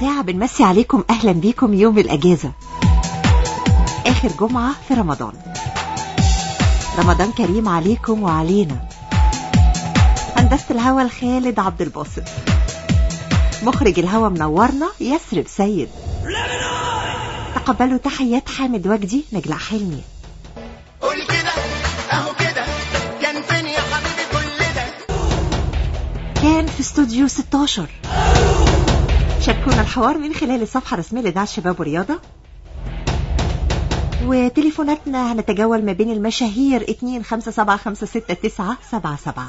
ساعة بنمسي عليكم أهلا بيكم يوم الأجازة آخر جمعة في رمضان رمضان كريم عليكم وعلينا هندسة الهوا الخالد عبد الباسط مخرج الهوا منورنا يسرب سيد تقبلوا تحيات حامد وجدي نجلاء حلمي قول كده اهو كده كان فين يا حبيبي كل ده كان في استوديو 16 شاركونا الحوار من خلال الصفحة الرسمية لإذاعة الشباب والرياضة وتليفوناتنا هنتجول ما بين المشاهير 2 5 7 5 6 9 7 7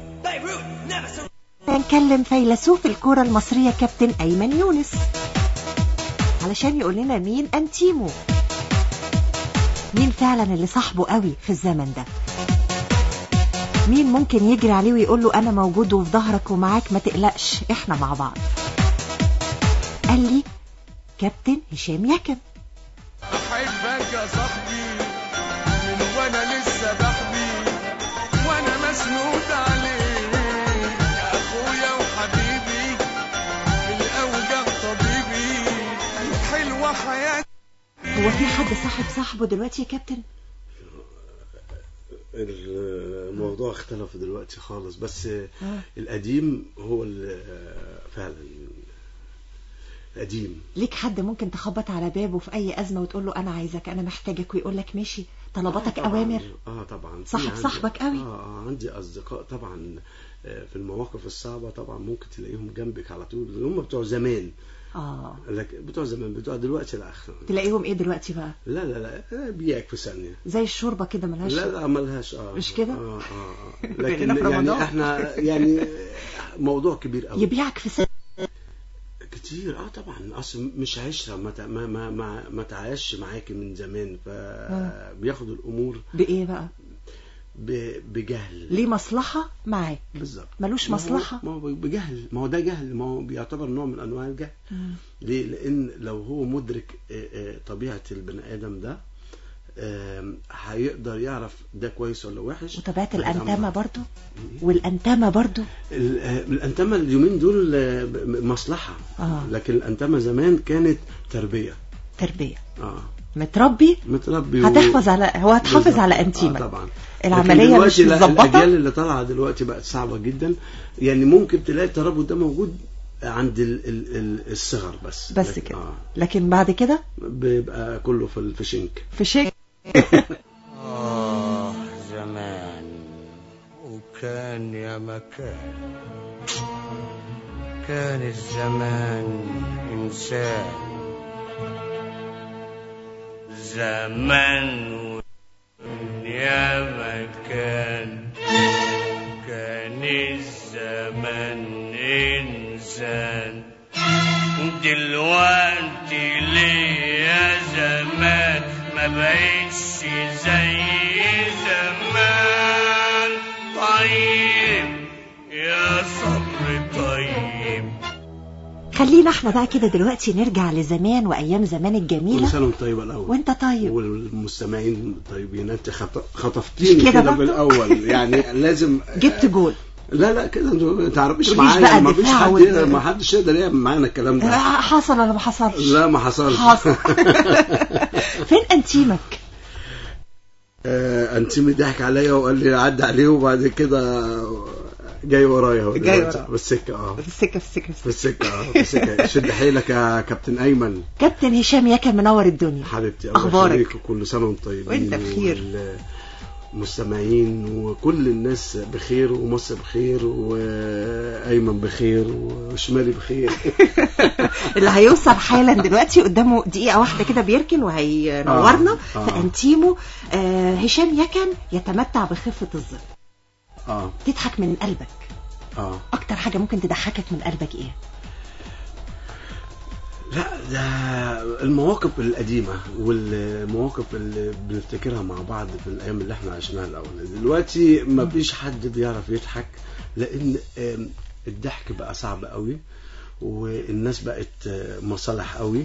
هنكلم فيلسوف الكرة المصرية كابتن أيمن يونس علشان يقول لنا مين أنتيمو مين فعلا اللي صاحبه قوي في الزمن ده مين ممكن يجري عليه ويقول له أنا موجود وفي ظهرك ومعاك ما تقلقش إحنا مع بعض قال لي كابتن هشام يكن احبك يا صاحبي من وانا لسه بحبي وانا مسنود عليك يا اخويا وحبيبي في الاوجع طبيبي حلوه حياتي هو في حد صاحب صاحبه دلوقتي يا كابتن الموضوع اختلف دلوقتي خالص بس آه. القديم هو ال- فعلا القديم ليك حد ممكن تخبط على بابه في أي أزمة وتقول له أنا عايزك أنا محتاجك ويقول لك ماشي طلباتك آه طبعاً. أوامر اه طبعا في صاحب عندي- صاحبك قوي. اه اه عندي اصدقاء طبعا آه، في المواقف الصعبه طبعا ممكن تلاقيهم جنبك على طول اللي هم بتوع زمان آه لكن بتوع زمان بتوع دلوقتي لا تلاقيهم إيه دلوقتي بقى لا لا لا بيعك في ثانيه زي الشوربة كده ملهاش لا لا ملهاش اه مش كده؟ اه اه, آه. بقينا لكن في رمضان. يعني احنا يعني موضوع كبير قوي يبيعك في سنة كتير اه طبعا اصل مش عشره ما تع- ما ما ما, ما تعايش معاكي من زمان فبياخد الامور بإيه بقى ب- بجهل ليه مصلحة معاك بالظبط ملوش ما هو- مصلحة ما هو بجهل ما هو ده جهل ما هو بيعتبر نوع من انواع الجهل ليه لان لو هو مدرك آه، آه، طبيعه البني ادم ده آم، هيقدر يعرف ده كويس ولا وحش وطبيعة وهيتعامل الأنتمة معاه. برضو والأنتمة برضو ال- آه، الانتمه اليومين دول آه، ب- مصلحه آه. لكن الانتمه زمان كانت تربيه تربية اه متربي متربي و- هتحفظ على هو هتحافظ بالظبط. على آه أنتيمك طبعا العملية لكن دلوقتي مش لا، مظبطة الاجيال اللي طالعه دلوقتي بقت صعبه جدا يعني ممكن تلاقي الترابط ده موجود عند ال ال ال الصغر بس بس لكن- كده آه لكن بعد كده بيبقى كله في في شنك في شيء آه زمان وكان يا مكان كان الزمان إنسان زمان يا مكان كان الزمان إنسان دلوقتي ليا زمان ما بقتش زي زمان طيب يا صبر طيب خلينا احنا بقى كده دلوقتي نرجع لزمان وأيام زمان كل الجميلة سنه وانت طيبه الاول وانت طيب والمستمعين طيبين انت خط- خطفتيني كده كده برضه؟ بالاول يعني لازم جبت جول لا لا كده انتوا ما تعرفيش تقوليش معايا بقى ما فيش دفاع حد وال- يقدر- ما حدش يقدر يعمل معانا الكلام آه، ده حصل ولا ما حصلش لا ما حصلش حصل فين أنتيمك آه، انتيمي ضحك عليا وقال لي عدى عليه وبعد كده جاي ورايا هو جاي دلوقتي. وراه. بالسكه اه في السكة في السكة في السكه اه في السكه شد حيلك يا كابتن ايمن كابتن هشام يكن منور الدنيا حبيبتي الله أخبارك؟ يخليك وكل سنه وانتم طيبين وانت بخير. والمستمعين وكل الناس بخير ومصر بخير وايمن بخير وشمالي بخير اللي هيوصل حالا دلوقتي قدامه دقيقة واحدة كده بيركن وهينورنا آه، آه. في أنتيمو آه هشام يكن يتمتع بخفة الظل اه تضحك من قلبك اه أكتر حاجة ممكن تضحكك من قلبك إيه لا ده المواقف القديمة والمواقف اللي بنفتكرها مع بعض في الأيام اللي احنا عشناها الأول دلوقتي ما فيش حد بيعرف يضحك لأن آم، الضحك بقى صعب قوي والناس بقت آه، مصالح قوي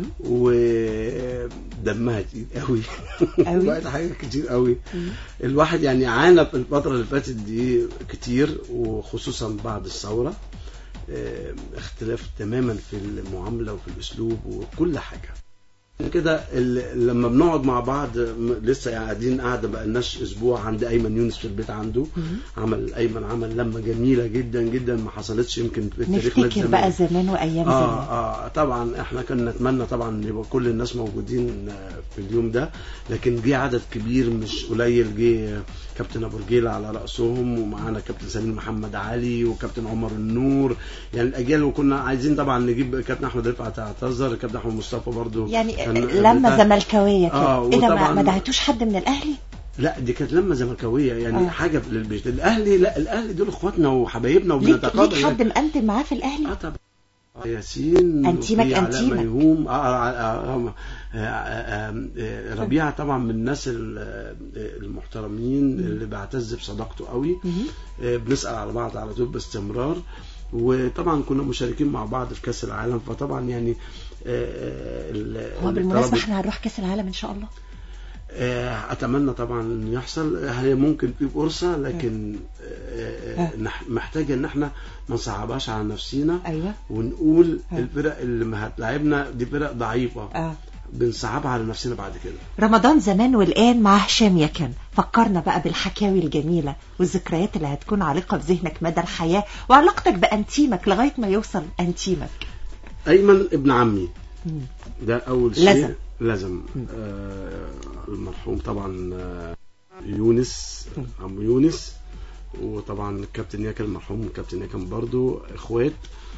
ودمها تقيل قوي قوي. بقت حاجات كتير قوي الواحد يعني عانى في الفترة اللي فاتت دي كتير وخصوصا بعد الثورة آه، اختلاف تماما في المعامله وفي الاسلوب وكل حاجه كده ال- لما بنقعد مع بعض م- لسه قاعدين قاعده بقى لناش اسبوع عند ايمن يونس في البيت عنده عمل ايمن عمل لمه جميله جدا جدا ما حصلتش يمكن في التاريخ نادي نفتكر بقى الزمالك. زمان وايام اه زمان اه طبعا احنا كنا نتمنى طبعا ان يبقى كل الناس موجودين آه، في اليوم ده لكن جه عدد كبير مش قليل جه آه، كابتن ابو رجيله على راسهم ومعانا كابتن سليم محمد علي وكابتن عمر النور يعني الاجيال وكنا عايزين طبعا نجيب كابتن احمد رفعت اعتذر كابتن احمد مصطفى برضو يعني كان لما بتاع- زملكاويه كده آه، ايه ده ما- وطبعاً- ما دعيتوش حد من الاهلي لا دي كانت لما زملكاويه يعني آه. آه. حاجه للبيت الاهلي لا الاهلي دول اخواتنا وحبايبنا ليك وبنتقابل ليك حد مقدم معاه في اه الاهلي طبعا آه، ياسين أنتيمك وفي علاء أنتيمك. ميهوم آه آه آه آه آه آه آه ربيعه طبعا من الناس ال- آه، المحترمين اللي بعتز بصداقته قوي مهم. آه، بنسال على بعض على طول باستمرار وطبعا كنا مشاركين مع بعض في كاس العالم فطبعا يعني آه، آه، ال- هو بالمناسبه الترابط- احنا هنروح كاس العالم ان شاء الله آه، اتمنى طبعا انه يحصل هي ممكن في فرصه لكن آه، آه، نح- محتاجه ان احنا ما نصعبهاش على نفسينا ايوه ونقول آه. الفرق اللي ما هتلاعبنا دي فرق ضعيفه اه بنصعبها على نفسنا بعد كده رمضان زمان والآن مع هشام يكن فكرنا بقى بالحكاوي الجميلة والذكريات اللي هتكون عالقة في ذهنك مدى الحياة وعلاقتك بأنتيمك لغاية ما يوصل أنتيمك ايمن ابن عمي مم. ده اول شيء لازم. لازم آه المرحوم طبعا آه، يونس عم يونس وطبعا الكابتن ياكل المرحوم الكابتن ياكل برضو اخوات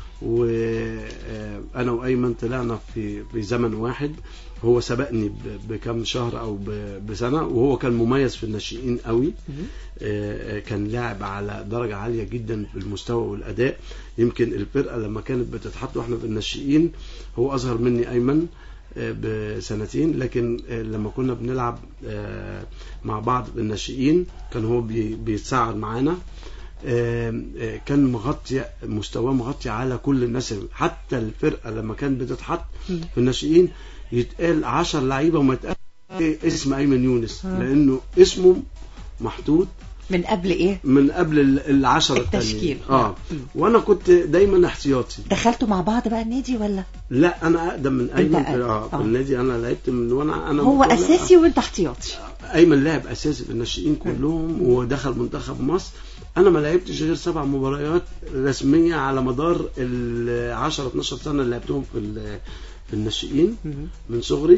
وانا وايمن طلعنا في في زمن واحد هو سبقني ب- بكم شهر او ب- بسنه وهو كان مميز في الناشئين قوي آه، آه، كان لاعب على درجه عاليه جدا في المستوى والاداء يمكن الفرقه لما كانت بتتحط واحنا في الناشئين هو اصغر مني ايمن آه، بسنتين لكن آه، لما كنا بنلعب آه، مع بعض بالناشئين كان هو بي- بيتساعد معانا آه، آه، كان مغطي مستواه مغطي على كل الناس حتى الفرقه لما كانت بتتحط في الناشئين يتقال 10 لعيبه وما يتقال اسم ايمن يونس لانه اسمه محطوط من قبل إيه من قبل ال- العشرة التشكيل. التانيين اه وانا كنت دايما احتياطي دخلتوا مع بعض بقى النادي ولا لا انا اقدم من ايمن أقدم. في, آه آه. في النادي انا لعبت من وانا انا هو وأنا- أساسي وأنت احتياطي ايمن لاعب اساسي في الناشئين كلهم ودخل منتخب مصر انا ما لعبتش غير سبع مباريات رسميه على مدار ال 10 12 سنه اللي لعبتهم في ال- في الناشئين من صغري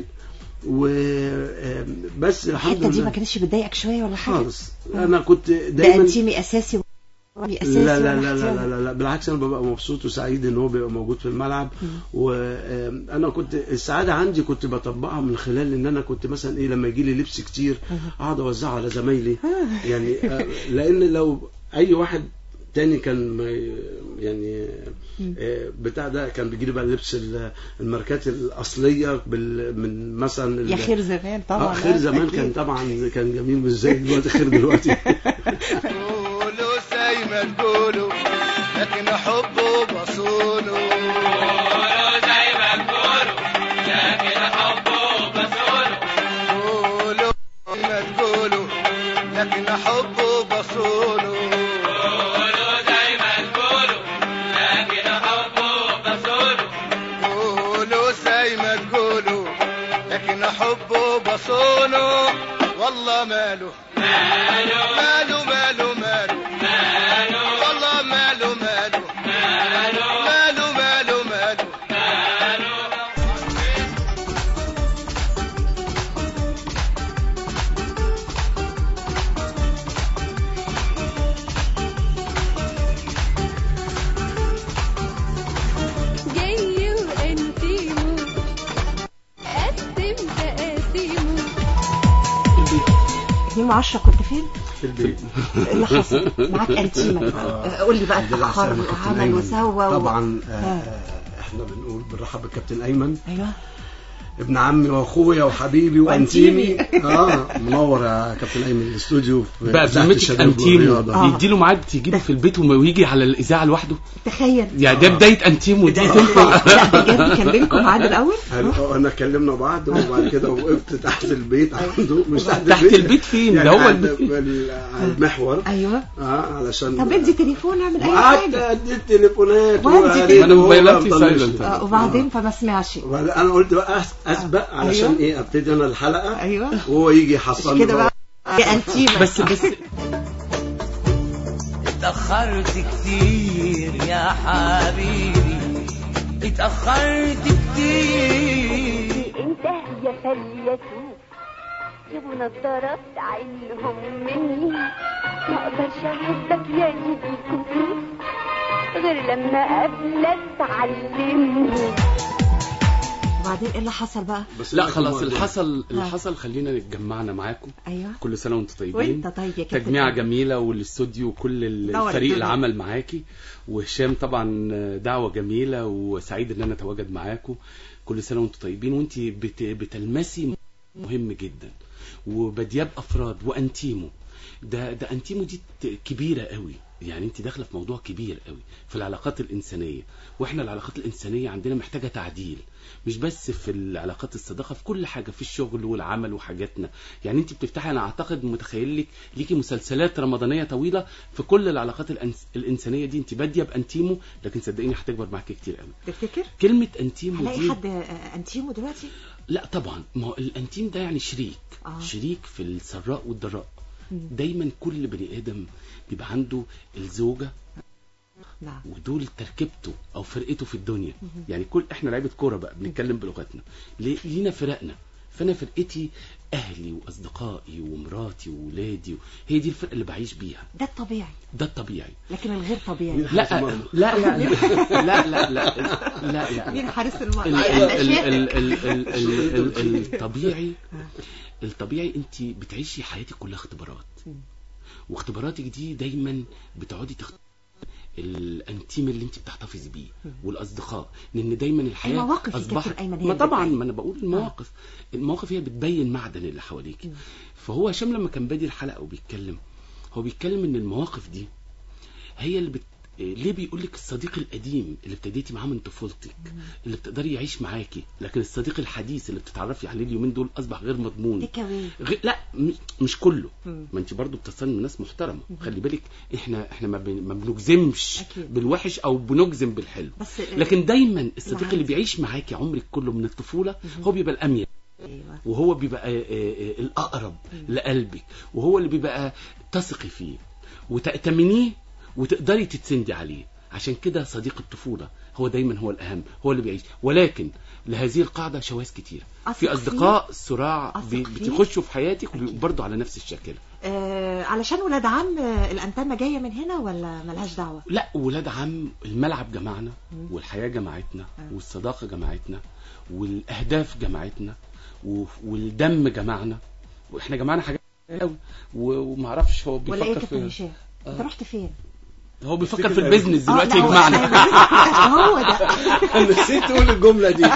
وبس الحمد الحتة دي ما لله كانتش بتضايقك شوية ولا حاجة خالص انا كنت ده دايما أنتيمي أساسي وأنتيمي أساسي لا لا ولا لا لا, احتياطي؟ لا, لا, لا بالعكس انا ببقى مبسوط وسعيد ان هو بيبقى موجود في الملعب وانا كنت السعاده عندي كنت بطبقها من خلال ان انا كنت مثلا ايه لما يجي لي لبس كتير اقعد اوزعه على زمايلي يعني آه، لان لو اي واحد تاني كان ما ي- يعني آه، بتاع ده كان بيجي لي بقى لبس ال- الماركات الاصليه بال- من مثلا ال- يا خير زمان آه، طبعا خير زمان أكيد. كان طبعا كان جميل مش زي دلوقتي خير دلوقتي قولوا زي ما تقولوا لكن حبه بصونه قولوا زي ما تقولوا لكن حبه بصونه قولوا زي ما تقولوا لكن حبه بصونه والله ماله ماله ماله ماله ماله والله ماله ماله ماله ماله ماله جاي وانتيمو قدم تقاسيمو 2010 كنت فين؟ في البيت إيه اللي حصل؟ معاك انتيمك قول لي بقى الحمد لله على اتأخر السلامة، كابتن وعمل أيمن. وسوى و- طبعا آه، آه. آه، احنا بنقول بنرحب بالكابتن ايمن ايوه ابن عمي واخويا وحبيبي وانتيمي اه منور يا كابتن ايمن الاستوديو في بقى إذاعة بذمتك الشباب انتيمو والرياضة. آه. يديله ميعاد تجيبه في البيت وما- ويجي على الاذاعه لوحده تخيل يعني ده بدايه انتيمو دي لا تنفع بجد كان بينكم ميعاد الاول هل- انا كلمنا بعض وبعد كده وقفت تحت البيت عنده مش تحت تحت البيت فين؟ يعني ده هو عند- البيت. بال- على المحور ايوه اه علشان طب ادي تليفون اعمل اي وقعدت حاجه ادي التليفونات وادي وقريت تليفون. أنا موبايلاتي وأفضل silent. ماشي. آه، وبعدين فما سمعش وبعدين انا قلت بقى أس- اسبق علشان أيوة. ايه ابتدي انا الحلقه ايوه وهو يجي مش يحصلني كده بقى يا انتيمه بس بس اتأخرت كتير يا حبيبي اتأخرت كتير انت يا فليتوب جيبوا نظارات عينهم مني ما اقدرش احبك يا جدي كتوب غير لما قبلك تعلمني وبعدين ايه اللي حصل بقى بس لا أنا خلاص كمان- اللي حصل اللي آه. حصل خلينا نتجمعنا معاكم ايوه كل سنه وانتم طيبين وانت طيب يا كابتن تجميعة أيمن. جميلة والاستوديو وكل نور الفريق الدنيا. العمل معاكي وهشام طبعا دعوة جميلة وسعيد ان انا اتواجد معاكم كل سنة وانتم طيبين وانت بت... بتلمسي مهم جدا وبدياب افراد وانتيمو ده ده انتيمو دي ت- كبيرة قوي يعني انت داخله في موضوع كبير قوي في العلاقات الانسانيه واحنا العلاقات الانسانيه عندنا محتاجه تعديل مش بس في العلاقات الصداقه في كل حاجه في الشغل والعمل وحاجاتنا يعني انت بتفتحي انا اعتقد متخيل لك ليكي مسلسلات رمضانيه طويله في كل العلاقات الأنس... الانسانيه دي انت باديه بانتيمو لكن صدقيني هتكبر معاكي كتير قوي تفتكر كلمه انتيمو هلاقي دي حد آه، انتيمو دلوقتي لا طبعا ما هو الانتيم ده يعني شريك آه. شريك في السراء والضراء مم. دايما كل بني ادم بيبقى عنده الزوجه نعم ودول تركيبته او فرقته في الدنيا يعني كل احنا لعيبه كوره بقى بنتكلم بلغتنا ليه- لينا فرقنا فانا فرقتي اهلي واصدقائي ومراتي وولادي هي دي الفرقه اللي بعيش بيها ده الطبيعي ده الطبيعي لكن الغير طبيعي مين لا حارس المرمى؟ لا لا لا لا لا لا لا مين لا حارس ال- المرمى ال- أنا ال- شاهد. ال- ال- ال- ال- ال- الطبيعي الطبيعي انت بتعيشي حياتك كلها اختبارات مم. واختباراتك دي دايما بتقعدي تخت... الانتيم اللي انت بتحتفظي بيه والاصدقاء لان دايما الحياه المواقف يا اصبحت كابتن أيمن هي ما اللي طبعا بتبين. ما انا بقول المواقف المواقف هي بتبين معدن اللي حواليك مم. فهو هشام لما كان بادي الحلقه وبيتكلم هو بيتكلم ان المواقف دي هي اللي بت... ليه بيقول لك الصديق القديم اللي ابتديتي معاه من طفولتك اللي بتقدري يعيش معاكي لكن الصديق الحديث اللي بتتعرفي عليه اليومين دول اصبح غير مضمون تيك أواي. غير لا م- مش كله مم. ما انت برضو بتصني من ناس محترمه خلي بالك احنا احنا ما, بن... ما بنجزمش أكيد. بالوحش او بنجزم بالحلو بس آه، لكن دايما الصديق العادي. اللي بيعيش معاكي عمرك كله من الطفوله هو بيبقى الامين ايوه وهو بيبقى آه، آه، آه، الأقرب لقلبك وهو اللي بيبقى تثقي فيه وتأتمنيه وتقدري تتسندي عليه عشان كده صديق الطفولة هو دايما هو الأهم هو اللي بيعيش ولكن لهذه القاعدة شواذ كتير أثق في أصدقاء صراع أثق بي- فيه. بتخشوا في حياتك وبرضه على نفس الشكل آه علشان ولاد عم آه، الانتمه جايه من هنا ولا ملهاش دعوه لا ولاد عم الملعب جمعنا مم. والحياة جمعتنا آه. والصداقة جمعتنا والأهداف جمعتنا و- والدم جمعنا واحنا جمعنا حاجات قوي ومعرفش هو ولا ايه يا بيفكر كابتن في هشام انت رحت فين هو بيفكر تفتكر في البيزنس آه، دلوقتي لا، هو- يجمعنا هو ده انا نسيت تقول الجمله دي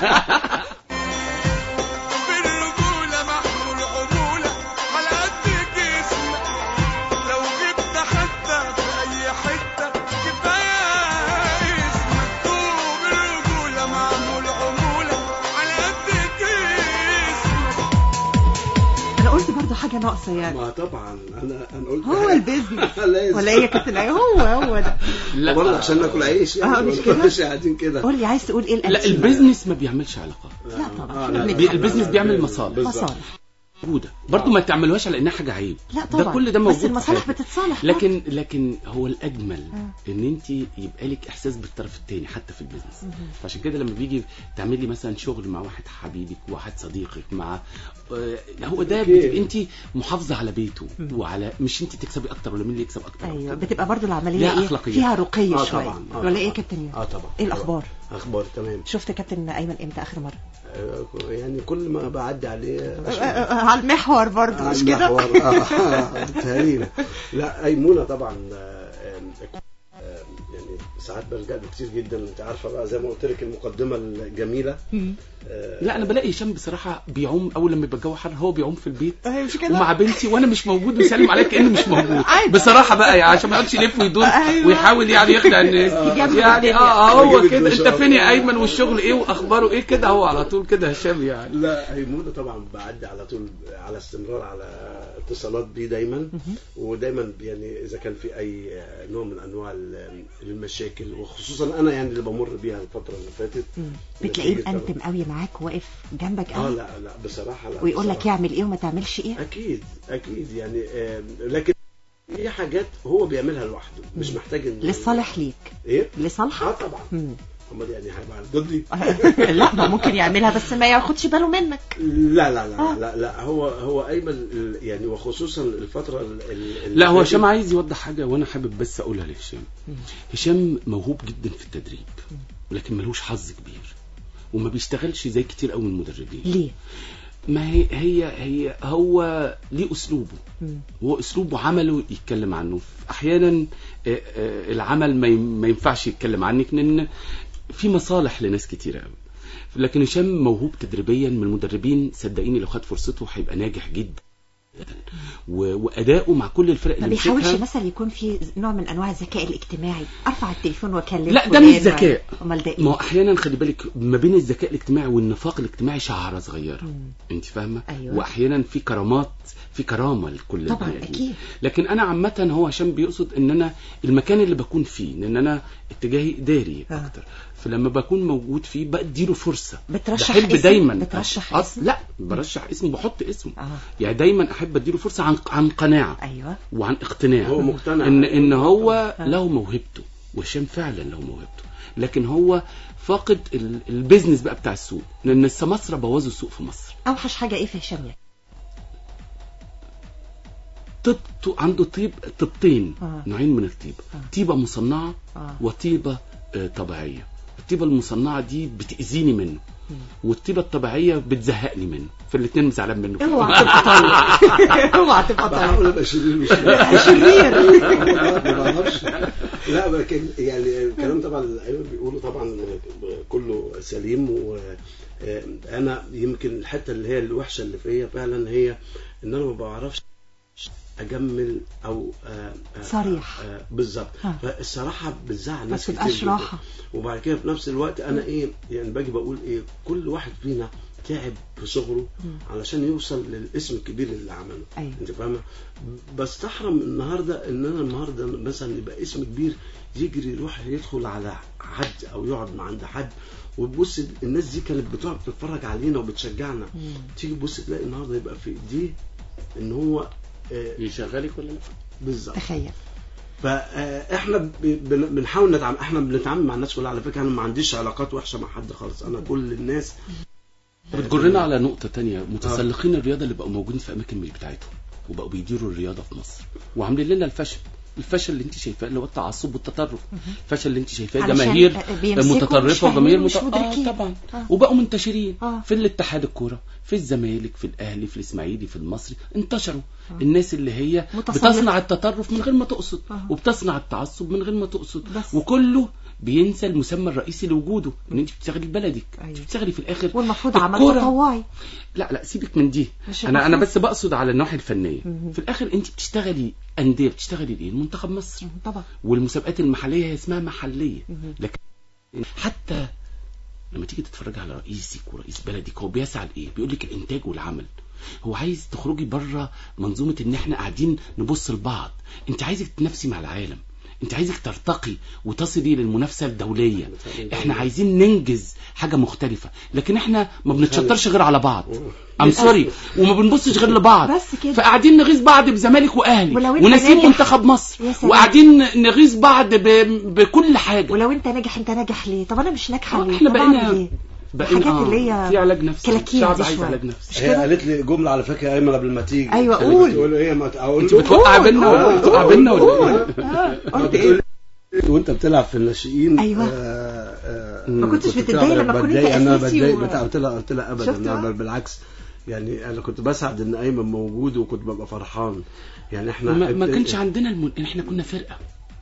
بالرجولة محمول عمولة على قد جسمك لو جبت حتة في أي حتة كفاية اسمك طوب الرجولة معمول عمولة على قد جسمك انا قلت برضو حاجه ناقصه يعني ما طبعا انا انا قلت هو حاجة. البيزنس لازم. ولا ايه يا كابتن أيمن؟ هو هو ده لا برضه عشان ناكل عيش يعني آه، مش ما كده؟ نبقاش قاعدين كده قول لي عايز تقول ايه لا الانتيم البيزنس ما بيعملش علاقات لا طبعا آه، سيبك لا، من بي- ده. البيزنس بيعمل مصالح. بالظبط. مصالح موجوده برضه ما تعملوهاش على انها حاجه عيب لا طبعا ده كل ده موجود بس في المصالح حياتك. بتتصالح لكن لكن هو الاجمل آه. ان انت يبقى لك احساس بالطرف الثاني حتى في البيزنس فعشان كده لما بيجي تعملي مثلا شغل مع واحد حبيبك واحد صديقك مع آه، هو ده أوكي. بتبقى انت محافظه على بيته وعلى مش انت تكسبي اكتر ولا مين اللي يكسب اكتر ايوه أكتر. بتبقى برضو العمليه ليها ايه أخلاقيات. فيها رقي اه شويه طبعا آه ولا ايه يا طبعاً. كابتن يوسف اه طبعا ايه الاخبار اخبار تمام شفت كابتن ايمن امتى اخر مره آه، يعني كل ما بعدي عليه آه، آه، على المحور برضو مش كده المحور. آه، تقريبا لا ايمونه طبعا آه، آه، آه، يعني ساعات بلجأ له كتير جدا انت عارفه بقى زي ما قلت لك المقدمه الجميله آه، لا انا بلاقي هشام بصراحه بيعوم اول لما يبقى الجو حر هو بيعوم في البيت أيوة، مش كده؟ ومع بنتي وانا مش موجود ويسلم عليا كانه مش موجود عادي. بصراحه بقى يعني عشان ما يقعدش يلف ويدور أيوة. ويحاول يعني يخدع الناس يجمل يعني الدنيا. اه آه، هو يجيب كده الدوش انت فين يا على طول. ايمن والشغل ايه واخباره ايه كده هو على طول كده هشام يعني لا هيمونة طبعا بعدي على طول على استمرار على اتصالات بيه دايما ودايما يعني اذا كان في اي نوع من انواع ال- المشاكل وخصوصا انا يعني اللي بمر بيها الفتره اللي فاتت بتلاقيه نتيجة مأنتم قوي معاك واقف جنبك اه قوي لا لا بصراحه لا ويقول لك بصراحة. يعمل ايه وما تعملش ايه اكيد اكيد يعني آه، لكن في حاجات هو بيعملها لوحده مش محتاج ان للصالح ليك ايه اه لصالحك طبعا مم. امال يعني هيبقى ضدي لا ما ممكن يعملها بس ما ياخدش باله منك لا لا لا آه. لا لا هو هو ايمن ال- يعني وخصوصا الفتره ال- ال- لا هو اللي هشام فاتت- عايز يوضح حاجه وانا حابب بس اقولها لهشام هشام موهوب جدا في التدريب ولكن ملوش حظ كبير وما بيشتغلش زي كتير قوي من المدربين ليه ما هي هي هي هو ليه اسلوبه مم. هو اسلوبه عمله يتكلم عنه احيانا آه، آه، العمل ما ين- ما ينفعش يتكلم عنك لان في مصالح لناس كتير قوي لكن هشام موهوب تدريبيا من المدربين صدقيني لو خد فرصته هيبقى ناجح جدا و- واداؤه مع كل الفرق ما اللي بيحاولش مسكها مثلا يكون في نوع من انواع الذكاء الاجتماعي ارفع التليفون واكلم لا، ده فلان مش و- ذكاء. امال ده ما هو ايه احيانا خلي بالك ما بين الذكاء الاجتماعي والنفاق الاجتماعي شعره صغيره مم. انت فاهمه أيوة. واحيانا في كرامات في كرامه لكل طبعا البني آدمين. اكيد لكن انا عامه هو عشان بيقصد ان انا المكان اللي بكون فيه لان انا اتجاهي اداري آه. اكتر فلما بكون موجود فيه بديله فرصه بترشح بحب اسم؟ دايما بترشح أط- اسم؟ لا برشح اسم بحط اسم اه يعني دايما احب اديله فرصه عن عن قناعه ايوه وعن اقتناع هو مقتنع ان ان هو آه. له موهبته وهشام فعلا له موهبته لكن هو فاقد ال- البيزنس بقى بتاع السوق لان السماسره بوظوا السوق في مصر اوحش حاجه ايه في هشام يعني طيبته عنده طيب طيبتين آه. نوعين من الطيب آه. طيبه مصنعه اه وطيبه آه، طبيعيه الطيبه المصنعه دي بتاذيني منه مم. والطيبه الطبيعيه بتزهقني منه فالاثنين مزعلان منه اوعى تبقى طيب اوعى تبقى بحاول طيب ابقى شرير مش شرير ما بعرفش لا لكن يعني الكلام طبعا اللي ايمن بيقوله طبعا كله سليم وانا يمكن الحته اللي هي الوحشه اللي فيا فعلا هي ان انا ما بعرفش اجمل او آه، آه، صريح. آه، بالظبط ها. فالصراحه بتزعل ما ناس كتير تبقاش جدا. راحه وبعد كده في نفس الوقت انا ايه يعني باجي بقول ايه كل واحد فينا تعب في صغره مم. علشان يوصل للاسم الكبير اللي عمله ايوه انت فاهمه بستحرم النهارده ان انا النهارده مثلا يبقى اسم كبير يجري يروح يدخل على حد او يقعد مع عند حد وتبص الناس دي كانت بتقعد تتفرج علينا وبتشجعنا مم. تيجي تبص تلاقي النهارده يبقى في ايديه ان هو آه، يشغلك ولا لا بالظبط تخيل فاحنا ب- بن- بنحاول نتعامل احنا بنتعامل مع الناس كلها على فكره انا ما عنديش علاقات وحشه مع حد خالص انا كل الناس بتجرنا على نقطة تانية متسلقين الرياضة اللي بقوا موجودين في أماكن مش بتاعتهم وبقوا بيديروا الرياضة في مصر وعاملين لنا الفشل الفشل اللي انت شايفاه اللي هو التعصب والتطرف الفشل اللي انت شايفاه علشان جماهير بيمسكوا مش متطرفة فاهمين وجماهير مش مت... مدركين. آه طبعا آه. وبقوا منتشرين آه. في الاتحاد الكورة في الزمالك في الأهلي في الإسماعيلي في المصري انتشروا الناس اللي هي متسلطة. بتصنع التطرف من غير ما تقصد آه. وبتصنع التعصب من غير ما تقصد بس. وكله بينسى المسمى الرئيسي لوجوده ان انت بتشتغلي لبلدك أيوة. انت بتشتغلي في الاخر والمفروض عمل الكرة. تطوعي لا لا سيبك من دي مش انا انا المفروض. بس بقصد على الناحيه الفنيه مهم. في الاخر انت بتشتغلي انديه بتشتغلي لايه المنتخب مصر طبعا والمسابقات المحليه هي اسمها محليه مهم. لكن حتى لما تيجي تتفرج على رئيسك ورئيس بلدك هو بيسعى لايه بيقول لك الانتاج والعمل هو عايز تخرجي بره منظومه ان احنا قاعدين نبص لبعض انت عايزك تنافسي مع العالم انت عايزك ترتقي وتصلي للمنافسه الدوليه احنا عايزين ننجز حاجه مختلفه لكن احنا ما بنتشطرش غير على بعض ام سوري وما بنبصش غير لبعض بس كده. فقاعدين نغيظ بعض بزمالك واهلي ولو انت ونسيب ناجح- منتخب مصر يا سلام. وقاعدين نغيظ بعض ب... بكل حاجه ولو انت ناجح انت ناجح ليه طب انا مش ناجحه آه، ليه احنا طب أعمل بقينا ايه بقينا الحاجات آه، اللي هي في علاج نفسي كلاكيع الشعب دي عايز شوية. علاج نفسي مش هي كده قالت لي جمله على فكره يا ايمن قبل ما تيجي ايوه كانت قول بتقول له ايه ما اقول انت له بتوقع بينا ولا قول، بتوقع قول، بينا ولا قول. إيه؟ آه، ما قلت بتقول ايه لي وانت بتلعب في الناشئين أيوة. آه، آه، ما كنتش كنت بتتضايق بتلعب- لما كنت بتضايق، انا أساسي بتضايق و- بتاع قلت لها قلت لها ابدا شفت أنا بقى؟ بالعكس يعني انا كنت بسعد ان ايمن موجود وكنت ببقى فرحان يعني احنا ما, ما ابت- كانش عندنا الم... احنا كنا فرقه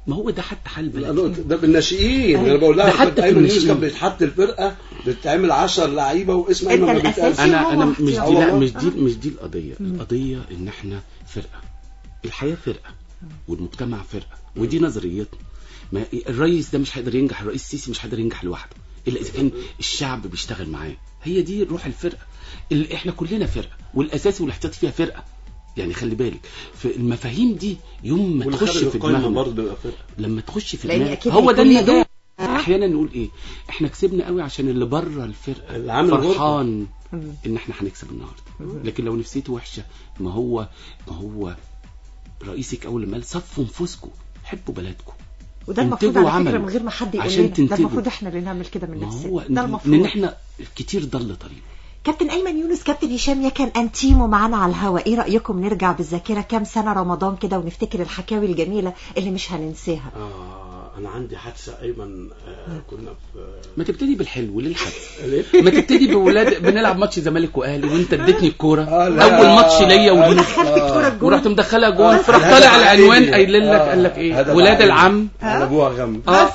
ما هو ده حتى حال لا، البلد ده بالناشئين أيوة. انا بقول لها ده حتى كابتن في ايمن يونس الناشئين. كان بيتحط الفرقه بتتعمل 10 لعيبه واسم أنت ايمن ما الأساسي. بيتقالش انا انا هو مش دي اختيار. لا والله. مش دي مش دي القضيه القضيه ان احنا فرقه الحياه فرقه والمجتمع فرقه ودي نظريتنا ما الرئيس ده مش هيقدر ينجح الرئيس السيسي مش هيقدر ينجح لوحده الا اذا كان الشعب بيشتغل معاه هي دي روح الفرقه اللي احنا كلنا فرقه والاساسي والاحتياطي فيها فرقه يعني خلي بالك في المفاهيم دي يوم ما واللي تخش خارج في القايمه دماغنا برضه بيبقى فرقه لما تخش في لأن دماغك أكيد هو ده هيكون ليه النجاح دور. احيانا نقول ايه احنا كسبنا قوي عشان اللي بره الفرقه اللي عامل غرفة. فرحان مم. ان احنا هنكسب النهارده لكن لو نفسيته وحشه ما هو ما هو رئيسك اول ما قال صفوا نفوسكم حبوا بلدكم وده المفروض انتجوا على فكره وعملوا. من غير ما حد يقول عشان لنا ده تنتجوا. المفروض احنا اللي نعمل كده من ما نفسنا هو ده لان المفروض احنا كتير ضل طريق كابتن ايمن يونس كابتن هشام يا كان انتيمو معانا على الهوا ايه رايكم نرجع بالذاكره كام سنه رمضان كده ونفتكر الحكاوي الجميله اللي مش هننساها آه انا عندي حادثه ايمن آه كنا في ما تبتدي بالحلو ليه الحد ليه؟ ما تبتدي بولاد بنلعب ماتش زمالك واهلي وانت اديتني الكوره آه، لا. اول ماتش ليا وليك دخلت الكوره الجول ورحت مدخلها جول فراح هدف طالع عائلي. العنوان قايل لك آه، قال لك ايه هدف ولاد عائلي. العم على ابوها غم اه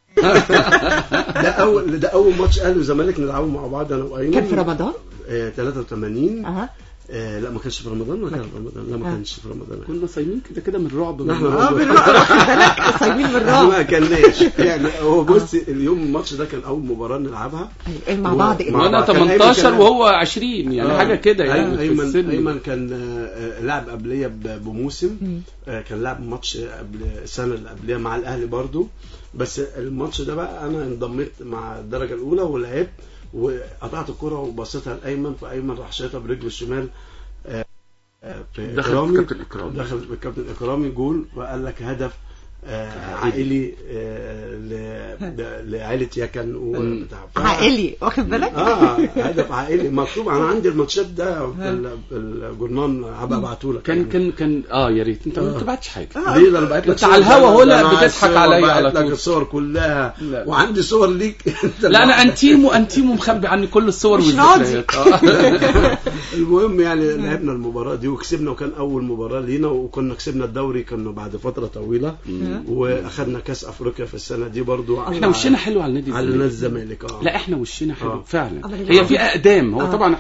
ده اول ده اول ماتش اهلي وزمالك نلعبه مع بعض انا وايمن كان في رمضان آه 83 اه آه لا ما كانش في رمضان ما كان في رمضان لا ما آه. كانش في رمضان كنا صايمين كده كده من الرعب نحن من- اه بالرعب واخد بالك صايمين من الرعب ما كناش يعني هو بص اليوم الماتش ده كان اول مباراه نلعبها إيه مع هو- بعض مع وانا بعض. كان أيمن 18 كان- وهو 20 يعني آه. حاجه كده يعني أيمن في ايمن السن. ايمن كان آه، لعب قبليه ب- بموسم آه، كان لعب ماتش قبل السنه اللي قبليه مع الاهلي برضو بس الماتش ده بقى انا انضميت مع الدرجه الاولى ولعبت وقطعت الكره وبصيتها لايمن فايمن راح شايطها برجله الشمال آه، آه، في دخل إكرامي. كابتن إكرامي. دخل بالكابتن اكرامي جول وقال لك هدف آه، عائلي آه، ل- لعائله يكن وبتاع ف- عائلي واخد بالك اه هدف عائلي مكتوب انا عندي الماتشات ده في ال- في الجورنال هبقى ابعته لك كان كان كان اه يا ريت انت ما بتبعتش حاجه ليه ده انا بعت لك انت على صور، الهوا ده هو لا أنا بتضحك الصور عليا بعت على لك طول. الصور كلها لا. وعندي صور ليك أنت لا انا لوحدك. انتيمو انتيمو مخبي عني كل الصور مش والذكريات آه. المهم يعني لعبنا المباراه دي وكسبنا وكان اول مباراه لينا وكنا كسبنا الدوري كنا بعد فتره طويله واخدنا كاس افريقيا في السنه دي برضو احنا وشنا حلو على نادي على نادي الزمالك الزمالك اه لا احنا وشنا حلو آه. فعلا أمال هي اللي في اقدام هو آه. طبعا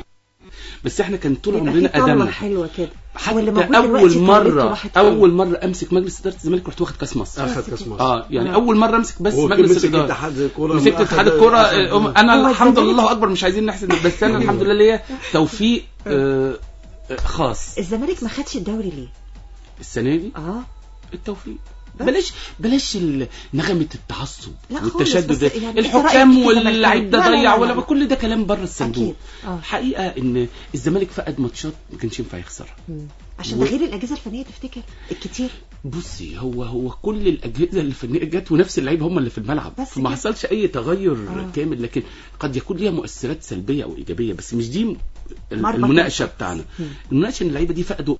بس احنا كان طول يبقى عمرنا في طاولة ادمنا حلوه كده حتى واللي موجود اول دلوقتي طاولته مره راحت فين؟ اول مره امسك مجلس اداره الزمالك رحت واخد كاس مصر اخد كاس مصر اه يعني اول مره امسك بس هو مجلس مسك الاداره اتحاد الكوره مسكت اتحاد الكوره آه، انا هو الحمد الزمالك- لله الله اكبر مش عايزين نحسد بس انا الحمد لله ليا توفيق آه، آه، خاص الزمالك ما خدش الدوري ليه السنه دي اه التوفيق بس. بلاش بلاش ال- نغمه التعصب لا خالص، والتشدد بس ده. يعني أنت رأيك الحكام كده واللعيب ده لا، لا، ضيع لا، ولا لا. كل ده كلام بره الصندوق اكيد اه حقيقه ان الزمالك فقد ماتشات ما كانش ينفع يخسرها مم. عشان ده غير الاجهزه الفنيه تفتكر الكتير بصي هو هو كل الاجهزه اللي الفنيه جت ونفس اللعيبه هم اللي في الملعب بس فما كده. حصلش اي تغير آه. كامل لكن قد يكون ليها مؤثرات سلبيه او ايجابيه بس مش دي ال- مربط المناقشه الفرس. بتاعنا مم. المناقشه ان اللعيبه دي فقدوا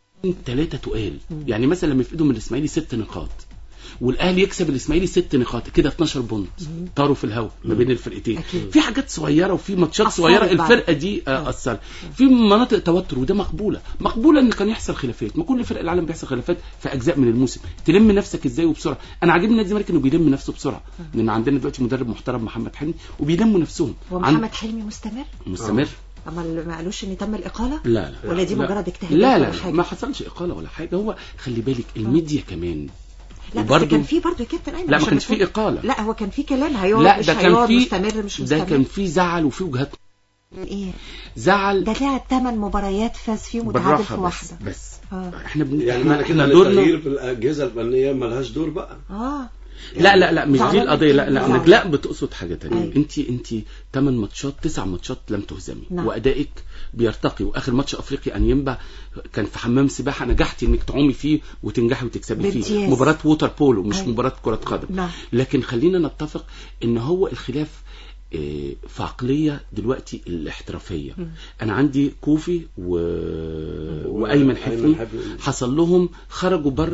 ثلاثه تقال يعني مثلا لما يفقدوا من الاسماعيلي ست نقاط والاهلي يكسب الاسماعيلي ست نقاط كده 12 بونت طاروا في الهواء ما بين الفرقتين أكيد. في حاجات صغيره وفي ماتشات أثرت صغيره بعد. الفرقه دي آه، اثرت في مناطق توتر وده مقبوله مقبوله ان كان يحصل خلافات ما كل فرق العالم بيحصل خلافات في اجزاء من الموسم تلم نفسك ازاي وبسرعه انا عاجبني نادي الزمالك انه بيلم نفسه بسرعه لان عندنا دلوقتي مدرب محترم محمد حلمي وبيلموا نفسهم هو عن- محمد حلمي مستمر مستمر اما اللي ما قالوش ان تم الاقاله لا لا ولا دي لا. مجرد اجتهادات لا ولا لا حاجة؟ ما حصلش اقاله ولا حاجه هو خلي بالك الميديا كمان لا بس وبرضه- كان في برضه يا كابتن ايمن لا ما عشان كانش نكون- في اقاله لا هو كان في كلام هيقعد لا مش ده كان هيقعد في مستمر مش ده مستمر كان في زعل وفي وجهات ايه زعل ده لعب ثمان مباريات فاز فيهم وتعادل بالراحه في بس واحده بس اه احنا بن... يعني احنا, معنى كده احنا ان دورنا التغيير في الاجهزه الفنيه ملهاش دور بقى اه لا لا لا مش دي زعلان القضيه لا لا زعلان. نجلاء بتقصد حاجه تانية أيوة. انت انت 8 ماتشات 9 ماتشات لم تهزمي نعم. وادائك بيرتقي واخر ماتش افريقي ان ينبع كان في حمام سباحه نجحتي انك تعومي فيه وتنجحي وتكسبي فيه بامتياز. مباراه ووتر بولو مش أيوة. مباراه كره قدم نعم. لكن خلينا نتفق ان هو الخلاف آه، في عقليه دلوقتي الاحترافيه انا عندي كوفي و... وايمن حفني حفني. حصل لهم خرجوا بره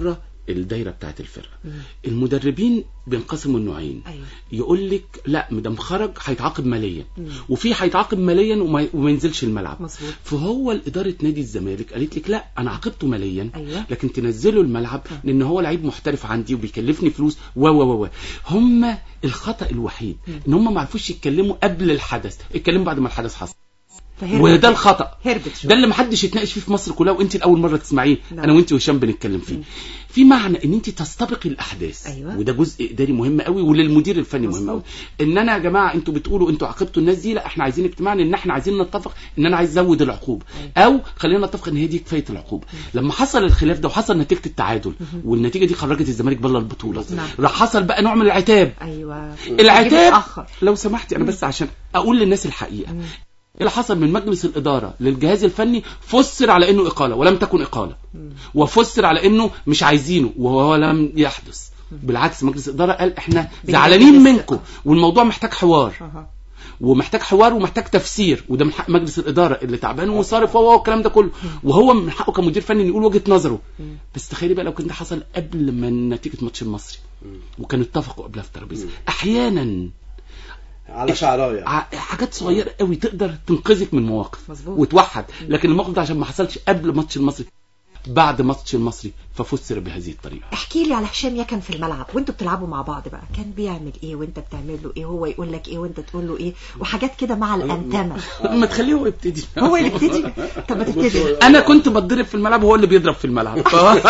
الدايره بتاعت الفرقه المدربين بينقسموا النوعين أيوة. يقول لك لا مدام خرج هيتعاقب ماليا وفي هيتعاقب ماليا وما, وما ينزلش الملعب مظبوط. فهو اداره نادي الزمالك قالت لك لا انا عاقبته ماليا أيوة. لكن تنزله الملعب لان هو لعيب محترف عندي وبيكلفني فلوس و و و و. هم الخطا الوحيد ان هم ما عرفوش يتكلموا قبل الحدث اتكلموا بعد ما الحدث حصل فهربت. وده الخطا هربت ده شوية اللي محدش يتناقش فيه في مصر كلها وانت الاول مره تسمعيه نعم. انا وانت وهشام بنتكلم فيه في معنى ان انت تستبقي الاحداث أيوة. وده جزء اداري مهم قوي وللمدير الفني مهم قوي مظبوط. ان انا يا جماعه انتوا بتقولوا انتوا عاقبتوا الناس دي لا احنا عايزين اجتماع ان احنا عايزين نتفق ان انا عايز ازود العقوبه او خلينا نتفق ان هي دي كفايه العقوبه لما حصل الخلاف ده وحصل نتيجه التعادل والنتيجه دي خرجت الزمالك بره البطوله نعم. راح حصل بقى نوع من العتاب ايوه العتاب متأخر. لو سمحتي انا بس عشان اقول للناس الحقيقه اللي حصل من مجلس الإدارة للجهاز الفني فسر على إنه إقالة ولم تكن إقالة وفسر على إنه مش عايزينه وهو لم يحدث بالعكس مجلس الإدارة قال إحنا بنجدد زعلانين الثقة. منكم والموضوع محتاج حوار أها. ومحتاج حوار ومحتاج تفسير وده من حق مجلس الاداره اللي تعبان وصارف هو والكلام ده كله وهو من حقه كمدير فني إن يقول وجهه نظره بس تخيلي بقى لو كان ده حصل قبل ما نتيجه ماتش المصري وكانوا اتفقوا قبلها في الترابيزه احيانا على شعرايه ع- حاجات صغيره قوي تقدر تنقذك من مواقف مظبوط. وتوحد لكن الموقف ده عشان ما حصلش قبل ماتش المصري بعد ماتش المصري ففسر بهذه الطريقه احكي لي على هشام يكن في الملعب وانتوا بتلعبوا مع بعض بقى كان بيعمل ايه وانت بتعمل له ايه هو يقول لك ايه وانت تقول له ايه وحاجات كده مع الانتمه ما تخليه هو يبتدي هو اللي ابتدي طب ما تبتدي انا كنت بتضرب في الملعب وهو اللي بيضرب في الملعب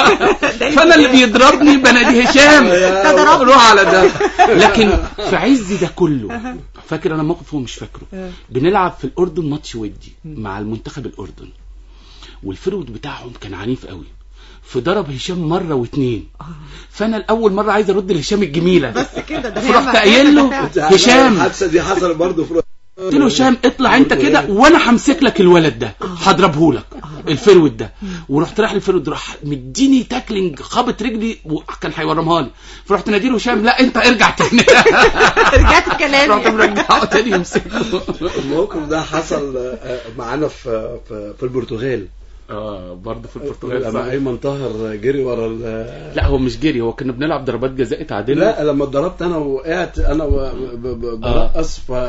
فانا اللي بيضربني بنادي هشام ده ضربني. روح على ده لكن في عز ده كله فاكر انا موقف هو مش فاكره بنلعب في الاردن ماتش ودي مع المنتخب الاردن والفرود بتاعهم كان عنيف قوي فضرب هشام مره واتنين فانا الاول مره عايز ارد لهشام الجميله بس كده ده فرحت هي- قايل له هشام الحادثه دي حصلت برضه في قلت له هشام اطلع انت كده وانا همسك لك الولد ده هضربه لك الفرود ده ورحت رايح للفرود راح مديني تاكلينج خابط رجلي وكان هيورمها لي فرحت ناديله هشام لا انت ارجع تاني رجعت رحت كلامي مرجعه تاني يمسكه الموقف ده حصل آه، معانا في في في البرتغال اه برضه في البرتغال لما صح. ايمن طاهر جري ورا ال- لا هو مش جري هو كنا بنلعب ضربات جزاء تعادلنا لا لما اتضربت انا وقعت انا و- ب- ب- برقص ف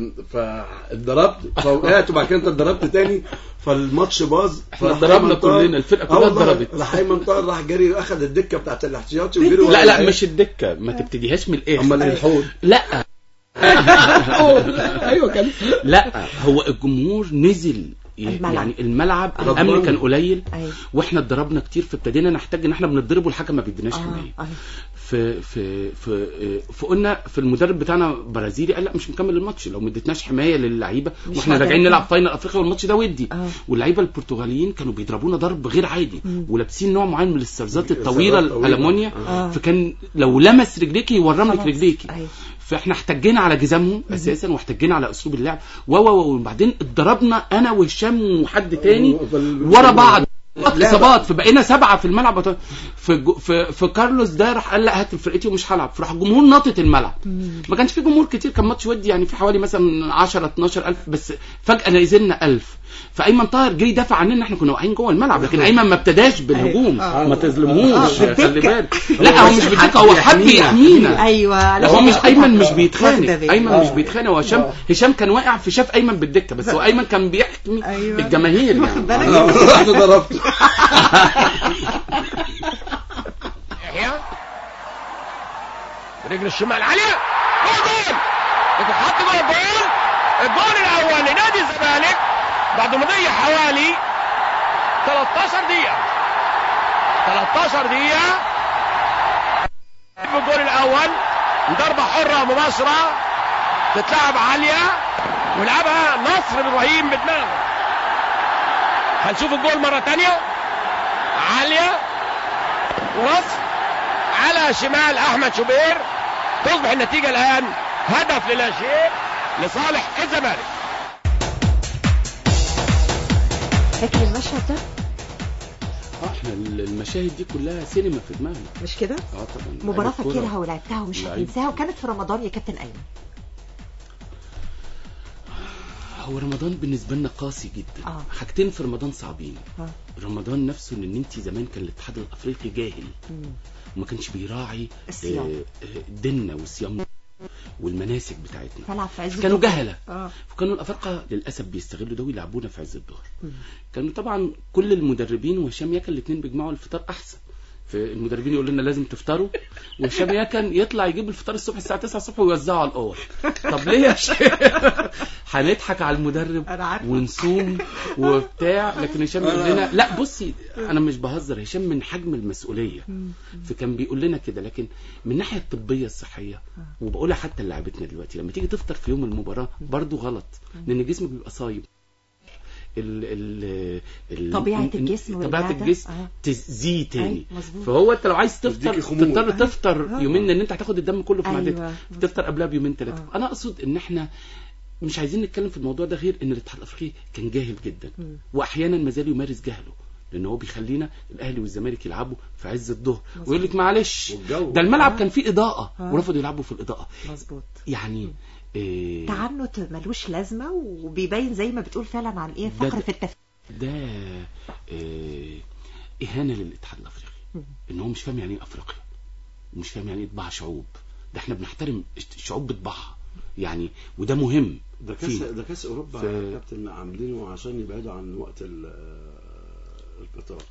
فاتضربت فوقعت وبعد كده انت اتضربت تاني فالماتش باظ احنا فراح اتضربنا أيمن طاهر- كلنا، الفرقة آه كلها والله، اتضربت. راح ايمن طاهر راح جري اخذ الدكه بتاعت الاحتياطي وجري ورا لا لا اللعيبة. مش الدكه ما تبتديهاش من الاخر امال الحوض لا ايوه كان لا هو الجمهور نزل ي- الملعب. يعني الملعب غضبان. الامن كان قليل أيوة. واحنا اتضربنا كتير فابتدينا نحتاج ان احنا بنضرب والحكم ما بيديناش حمايه اه في في في فقلنا في المدرب بتاعنا برازيلي قال لا مش مكمل الماتش لو ما اديتناش حمايه للعيبه مش واحنا هقدر راجعين أكمل. نلعب فاينل افريقيا والماتش ده ودي آه. واللعيبه البرتغاليين كانوا بيضربونا ضرب غير عادي ولابسين نوع معين من السرزات الطويله الطويلة. الالمونيا آه. فكان لو لمس رجليكي يورم لك خلاص. رجليكي أيوة. فاحنا احتجينا على جزامهم اساسا واحتجينا على اسلوب اللعب و و و وبعدين اتضربنا انا وهشام وحد تاني بال- ورا بعض لعبة. اصابات فبقينا سبعه في الملعب في جو- في في كارلوس ده راح قال لا هات فرقتي ومش هلعب فراح الجمهور ناطط الملعب ما كانش في جمهور كتير كان ماتش ودي يعني في حوالي مثلا 10 12 الف بس فجاه نزلنا 1000 فايمن طاهر جه يدافع عننا احنا كنا واقعين جوه الملعب لكن ايمن ما ابتداش بالهجوم آه. ما تظلموش آه، خلي بالدكة. بالك لا هو مش بالدكه هو حب يحمينا ايوه لا هو مش ايمن مش بيتخانق واخدة بالي. ايمن مش بيتخانق هو هشام هشام كان واقع في شاف ايمن بالدكه بس هو ايمن كان بيحمي أيوة. الجماهير يعني بالك؟ انا رحت ضربته يحيى برجل الشمال عالية جول جول بتتحط جوه الجول الجول الأول لنادي الزمالك بعد مضي حوالي 13 دقيقة 13 دقيقة في الجول الأول ضربة حرة مباشرة تتلعب عالية ولعبها نصر إبراهيم بدماغه هنشوف الجول مرة تانية عالية ونصر على شمال احمد شوبير تصبح النتيجه الان هدف للا شيء لصالح الزمالك فاكر المشهد ده اه احنا المشاهد دي كلها سينما في دماغنا مش كده اه طبعا مباراة لعيبة كورة. فاكرها ولعبتها ومش لعيب. هتنساها وكانت في رمضان يا كابتن ايمن هو رمضان بالنسبه لنا قاسي جدا آه. حاجتين في رمضان صعبين آه. رمضان نفسه ان انت زمان كان الاتحاد الافريقي جاهل مم. وما كانش بيراعي الصيام. آه، آه، ديننا والصيام والمناسك بتاعتنا فلعب في عز كانوا الظهر. جهله اه وكانوا الافارقه للاسف بيستغلوا ده ويلعبونا في عز الظهر مم. كانوا طبعا كل المدربين وهشام يكن الاثنين بيجمعوا الفطار احسن فالمدربين يقول لنا لازم تفطروا وهشام يكن يطلع يجيب الفطار الصبح الساعه 9 الصبح ويوزعه على الاوض طب ليه يا شيخ هنضحك على المدرب أنا عارفة. ونصوم وبتاع لكن هشام يقول لنا لا بصي انا مش بهزر هشام من حجم المسؤوليه فكان بيقول لنا كده لكن من الناحيه الطبيه الصحيه وبقولها حتى لعبتنا دلوقتي لما تيجي تفطر في يوم المباراه برضو غلط لان جسمك بيبقى صايم ال ال ال طبيعة ال- الجسم طبيعة والمعدة. الجسم آه. تزيد تاني أيوة، مظبوط. فهو انت لو عايز تفطر تديكي خمول. تضطر تفطر آه. يومين لان انت هتاخد الدم كله في أيوة. معدتك تفطر قبلها بيومين ثلاثه آه. انا اقصد ان احنا مش عايزين نتكلم في الموضوع ده غير ان الاتحاد الافريقي كان جاهل جدا مم. واحيانا ما زال يمارس جهله لان هو بيخلينا الاهلي والزمالك يلعبوا في عز الظهر مظبوط. ويقول لك معلش والجو. ده الملعب آه. كان فيه اضاءه آه. ورفضوا يلعبوا في الاضاءه مظبوط يعني إيه تعنت ملوش لازمة وبيبين زي ما بتقول فعلا عن ايه ده- فقر في التفكير ده إيه اهانه للاتحاد الافريقي مم. ان هو مش فاهم يعني ايه افريقيا ومش فاهم يعني ايه طباع شعوب ده احنا بنحترم الشعوب بطباعها يعني وده مهم ده كاس فيه. ده كاس اوروبا ف- يا كابتن عاملينه عشان يبعدوا عن وقت ال- الفطار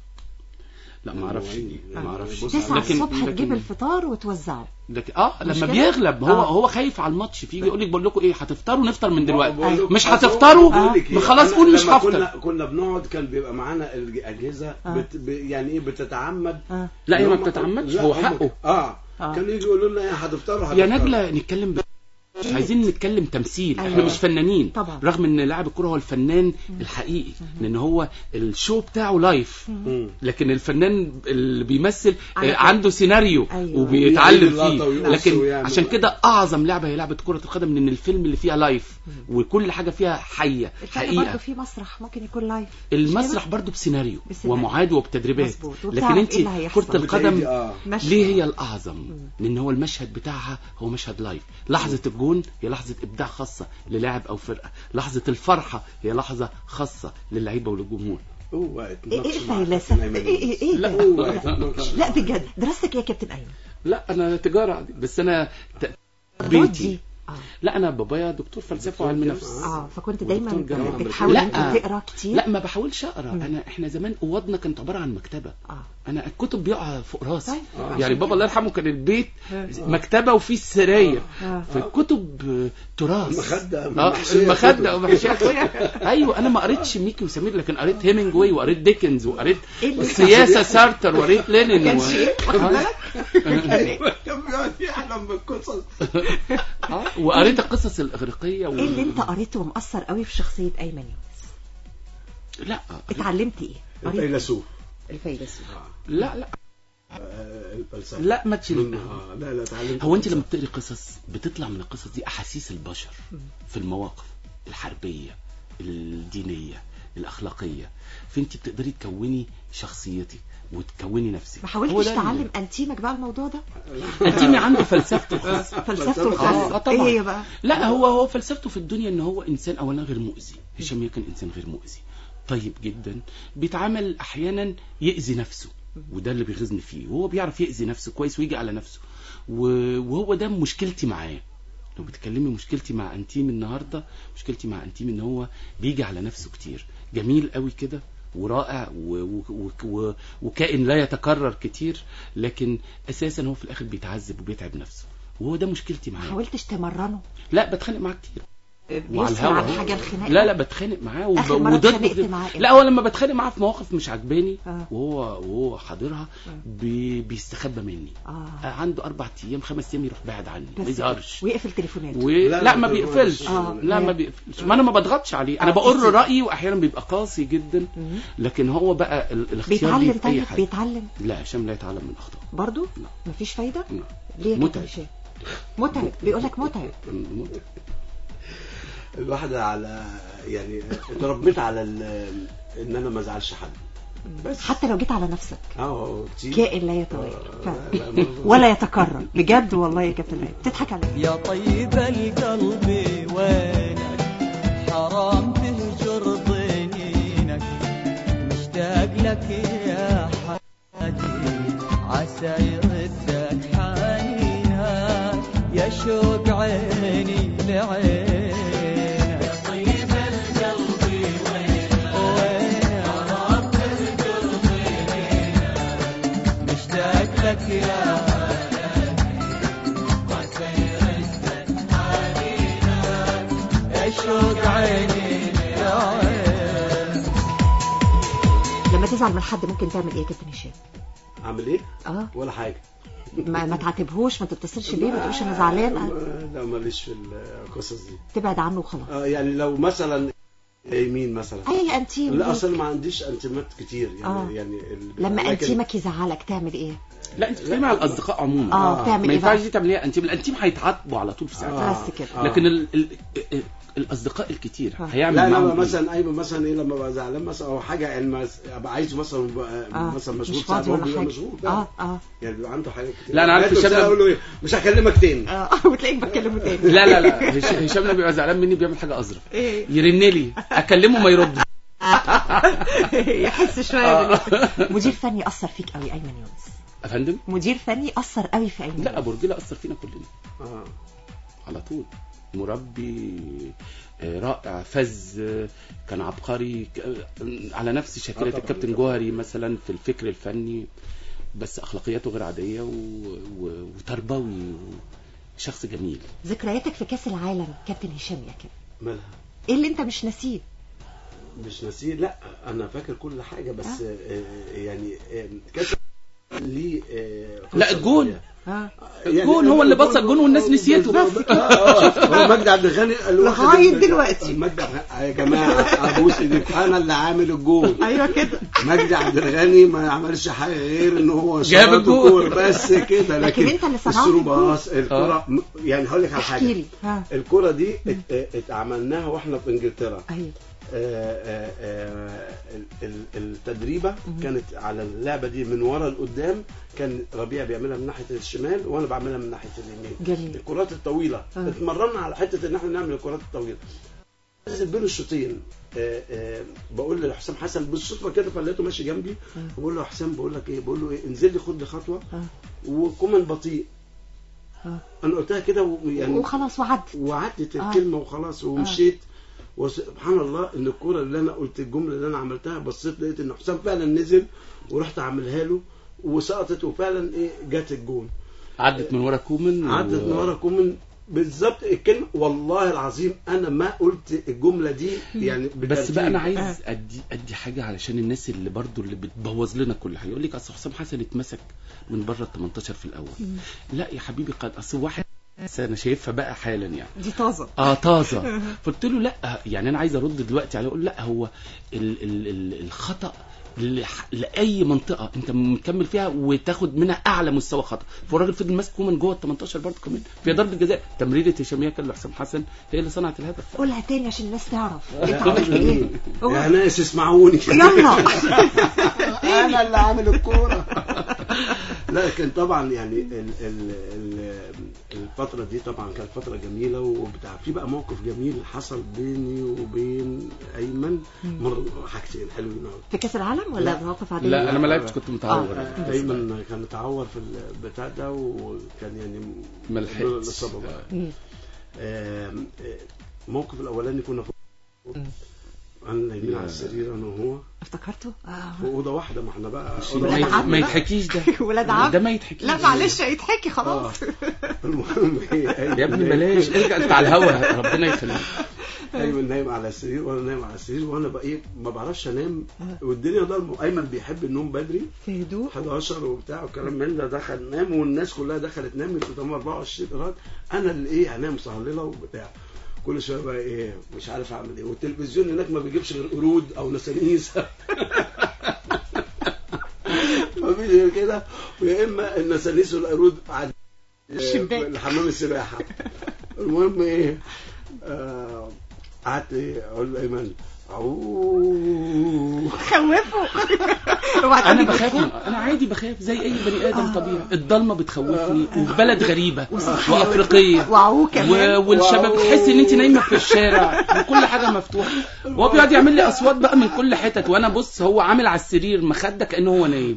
لا ما اعرفش دي آه. ما اعرفش بص، تسعة لكن- الصبح لكن- تجيب الفطار وتوزعه لكن اه مش لما كده؟ بيغلب هو آه. هو خايف على الماتش فيجي يقول لك بقول لكم ايه هتفطروا نفطر من بقول دلوقتي لك- مش أصل هو هتفطروا بقول لك إيه، ما خلاص أنا قول مش لما هفطر كنا كنا بنقعد كان بيبقى معانا الاجهزه آه. بت ب يعني ايه بتتعمد اه لا هي ما إن هم- بتتعمدش لا، هو هم- حقه اه, آه. كانوا يجوا يقولوا لنا ايه هتفطروا يا هتفطروا. نجلة نتكلم ب... مش عايزين نتكلم تمثيل احنا أيوة. مش فنانين طبعا. رغم ان لاعب الكرة هو الفنان الحقيقي لان هو الشو بتاعه لايف مم. لكن الفنان اللي بيمثل على آه، كده. عنده سيناريو أيوة. وبيتعلم يعيد اللقطة فيه ويقص لكن ويعمل. عشان كده اعظم لعبه هي لعبه كره القدم لان الفيلم اللي فيها لايف وكل حاجه فيها حيه الفرق حقيقه برضه في مسرح ممكن يكون لايف المسرح برضو بسيناريو بسيناريو. ومعاد وبتدريبات مظبوط. لكن وبتعرف انت إيه اللي هيحصل. كره القدم بتعيدي- اه ماشي. ليه هي الأعظم لأن هو المشهد بتاعها هو مشهد لايف لحظة الجون هي لحظة إبداع خاصة للاعب أو فرقة لحظة الفرحة هي لحظة خاصة للعيبة وللجمهور هو ايه اتناقش ايه مع الفلسفة كابتن ايه أيمن ايه ايه لا، ده؟ هو اتناقش. لا بجد دراستك ايه يا كابتن ايمن لا أنا تجارة عادي بس أنا ت- بيتي بيتي اه لا أنا بابايا دكتور فلسفة وعلم دكتور نفس جامعة. اه فكنت ودكتور دايما جامعة بتحاول لا. انت تقرا كتير لا ما بحاولش أقرأ أنا إحنا زمان أوضنا كانت عبارة عن مكتبة اه انا الكتب بيقع فوق راسي طيب. آه. يعني بابا الله يرحمه كان البيت مكتبه وفيه السراير آه. فالكتب آه، تراث المخدة اه محشية المخده كتب. ومحشية ايوه انا ما قريتش ميكي وسمير لكن قريت هيمنجواي وقريت ديكنز وقريت إيه اللي السياسه سارتر وقريت لينين كان و... شيء واخد آه. بالك ايوه كان بيقعد يحلم بالقصص آه. وقريت القصص الاغريقيه و... ايه اللي انت قريته ومأثر قوي في شخصية ايمن يونس لا اتعلمت ايه قريت الفيلسوف الفيلسوف لا لا آه، الفلسفه لا ما تشيل من- آه، لا لا اتعلمت هو انت لما بتقري قصص بتطلع من القصص دي احاسيس البشر في المواقف الحربيه الدينيه الاخلاقيه فانت بتقدري تكوني شخصيتك وتكوني نفسك ما هو حاولتش ده تعلم انتيمك بقى الموضوع ده انتيمي عنده فلسفته الخاصه فلسفته آه، الخاصة طبعا. ايه هي بقى لا هو هو فلسفته في الدنيا ان هو انسان اولا غير مؤذي هشام يكن انسان غير مؤذي طيب جدا بيتعامل احيانا يأذي نفسه وده اللي بيغيظني فيه وهو بيعرف يأذي نفسه كويس ويجي على نفسه و- وهو ده مشكلتي معاه لو بتكلمي مشكلتي مع انتيم النهارده مشكلتي مع انتيم ان هو بيجي على نفسه كتير جميل قوي كده ورائع و و و و وكائن لا يتكرر كتير لكن اساسا هو في الاخر بيتعذب وبيتعب نفسه وهو ده مشكلتي ما معاه حاولتش تمرنه لا بتخانق معاه كتير وعلى بيصبر الهوا على أهو. الحاجة الخناقة لا لا بتخانق معاه وب... آخر مرة وضد اتخانقت معاه إمتى؟ لا هو لما بتخانق معاه في مواقف مش عجباني آه. وهو وهو حاضرها بي... بيستخبى مني اه آه، عنده اربع ايام خمس ايام يروح بعد عني ما بس يظهرش ويقفل تليفوناته و... لا، لا, لا، ما ما بيقفلش بيقفلش. آه. لا ما بيقفلش ما انا ما بضغطش عليه انا آه، بقول كتير. رايي واحيانا بيبقى قاسي جدا مم. لكن هو بقى ال... الاختيار بيتعلم ليه في اي طيب حاجه بيتعلم لا هشام لا يتعلم من اخطائه برضو لا. مفيش فايدة لا. ليه يا كابتن متعب. هشام متعب بيقول لك متعب الواحد على يعني اتربيت على ال- ان انا ما ازعلش حد بس حتى لو جيت على نفسك اه كتير كائن لا يتغير آه، فعلا. لا، لا، ولا يتكرر بجد والله يا كابتن هشام بتضحك على إيه؟ يا طيب القلب وينك حرام وعسى يردك حنينك يا شوق عيني لعينك طيب القلب وينك وينك مشتاق لك يا وعسى يردك حنينك يا شوق عيني لعينك لما تزعل من حد ممكن تعمل ايه يا كابتن هشام اعمل ايه اه ولا حاجه ما, ما تعاتبهوش ما تتصلش بيه ما تقولش انا زعلان ما- لا ماليش في القصص دي تبعد عنه وخلاص آه يعني لو مثلا يمين مثلا اي انتيم لا ليه؟ اصلا ما عنديش انتيمات كتير يعني آه. يعني ال- لما لكن- انتيمك يزعلك تعمل ايه لا انت بتتكلمي على الاصدقاء عموما اه بتعمل ما ايه ينفعش بقى دي تعمليها انتيم الانتيم هيتعاتبوا على طول في ساعتها آه. بس كده آه. لكن ال ال ال الاصدقاء الكتير آه. هيعمل لا معاهم لما إيه؟ مثلا ايمن مثلا ايه لما ببقى زعلان مثلا او حاجه يعني مس- ابقى عايزه مثلا بقى- اه مثلا مشغول مش فاضي ساعات هو ولا بيبقى حاجه مشغول اه اه اه يعني بيبقى عنده حاجات كتير لا، أنا عارف لقيته هشام رسالة لما- اقول له ايه مش هكلمك تاني اه وتلاقيك بتكلمه تاني لا لا لا هش- هشام لما بيبقى زعلان مني بيعمل حاجه اظرف ايه يرن لي اكلمه ما يرد يحس شويه بال- مدير فني اثر فيك قوي ايمن يونس يا فندم مدير فني اثر قوي في ايمن لا يونس. ابو رجيله اثر فينا كلنا اه على طول مربي آه، رائع فز آه، كان عبقري ك- آه، على نفس آه شكلة طبعاً، الكابتن طبعاً. جوهري مثلا في الفكر الفني بس اخلاقياته غير عاديه و... و... وتربوي شخص جميل ذكرياتك في كاس العالم كابتن هشام يا كابتن مالها ايه اللي انت مش ناسيه مش ناسيه لا انا فاكر كل حاجه بس آه. آه. آه يعني آه كاس ليه آه لا، قصة الجون. معينة. اه الجون هو اللي بص الجون والناس نسيته. بالظبط. آه، آه. هو مجدي عبد الغني اللي واخد لغاية ال- دلوقتي. مجدي عبد الغني- يا جماعه ابوس ايديك انا اللي عامل الجون ايوه كده مجدي عبد الغني ما عملش حاجه غير ان هو جاب شاط الجول. الكورة بس كده لكن لكن أنت اللي صنعت الثرو الجول. باص الكره م- يعني هقول لك على احكي حاجه لي ها الكره دي ات- ات- عملناها واحنا في انجلترا ايوه آه، آه، آه، ال- ال- التدريبه مهم. كانت على اللعبه دي من ورا لقدام كان ربيع بيعملها من ناحيه الشمال وانا بعملها من ناحيه اليمين جميل الكرات الطويله آه. اتمرنا على حته ان احنا نعمل الكرات الطويله نزل بين الشوطين آه، آه، بقول لحسام حسن بالصدفه كده فلقيته ماشي جنبي آه. بقول له يا حسام بقول لك ايه بقول له ايه انزل لي خد لي خطوه آه. وكومن بطيء آه. انا قلتها كده ويعني وخلاص وعد وعدت آه. الكلمه وخلاص ومشيت وسبحان الله ان الكوره اللي انا قلت الجمله اللي انا عملتها بصيت لقيت ان حسام فعلا نزل ورحت عاملها له وسقطت وفعلا ايه جت الجون عدت من ورا كومن عدت من ورا كومن بالظبط الكلمه والله العظيم انا ما قلت الجمله دي يعني بس بالترتيب. بقى انا عايز ادي ادي حاجه علشان الناس اللي برضو اللي بتبوظ لنا كل حاجه يقول لك اصل حسام حسن اتمسك من بره ال 18 في الاول لا يا حبيبي قد اصل واحد بس انا شايفها بقى حالا يعني دي طازه اه طازه قلت له لا يعني انا عايز ارد دلوقتي عليه اقول لا هو ال ال ال الخطا لح- لاي منطقه انت مكمل فيها وتاخد منها اعلى مستوى خطا فالراجل فضل ماسك من جوه ال 18 برضه كمان في ضربه جزاء تمريره هشام ياكل لحسام حسن هي اللي صنعت الهدف قولها تاني عشان الناس تعرف انت عملت ايه قول. يا ناس اسمعوني يلا انا اللي عامل الكوره لا لكن طبعا يعني ال ال ال الفتره دي طبعا كانت فتره جميله وبتاع في بقى موقف جميل حصل بيني وبين ايمن مره حاجتين حلوين قوي في كاس العالم ولا لا. مواقف عاديه لا انا ما لعبتش كنت متعور آه. ايمن كان متعور في البتاع ده وكان يعني ما لحقتش. الإصابة بقى. مم. آم، آه، الموقف الاولاني كنا في مم. انا نايمين يا. على السرير انا وهو افتكرته في اه اوضه واحده ما احنا بقى شيء أوضة ما, ولاد يت- عم ما بقى. يتحكيش ده ولاد عم ده ما يتحكيش لا معلش هيتحكي خلاص المهم إيه، يا ابني بلاش ارجع انت على الهوا ربنا يخليك ايمن نايم على السرير وانا نايم على السرير وانا بقى ايه ما بعرفش انام والدنيا ضلمه ايمن بيحب النوم بدري في هدوء 11 وبتاع وكلام من ده دخل نام والناس كلها دخلت نامت قدام 24 قرار انا اللي ايه هنام مصهلله وبتاع كل شويه بقى ايه مش عارف اعمل ايه والتلفزيون هناك ما بيجيبش غير قرود او نسانيس مفيش غير كده ويا اما النسانيس والقرود عاد الشباك. حمام السباحه المهم ايه آه، قعدت ايه اقول له ايمن عوووو خوفه اوعى انا تقولي بخاف بتخوف. من- انا عادي بخاف زي اي بني ادم آه. طبيعي الضلمه بتخوفني وفي بلد غريبه وصحية. وافريقيه وعوه كمان و... والشباب بتحس ان انت نايمه في الشارع وكل حاجه مفتوحه وهو بيقعد يعمل لي اصوات بقى من كل حتت وانا بص هو عامل على السرير مخده كانه هو نايم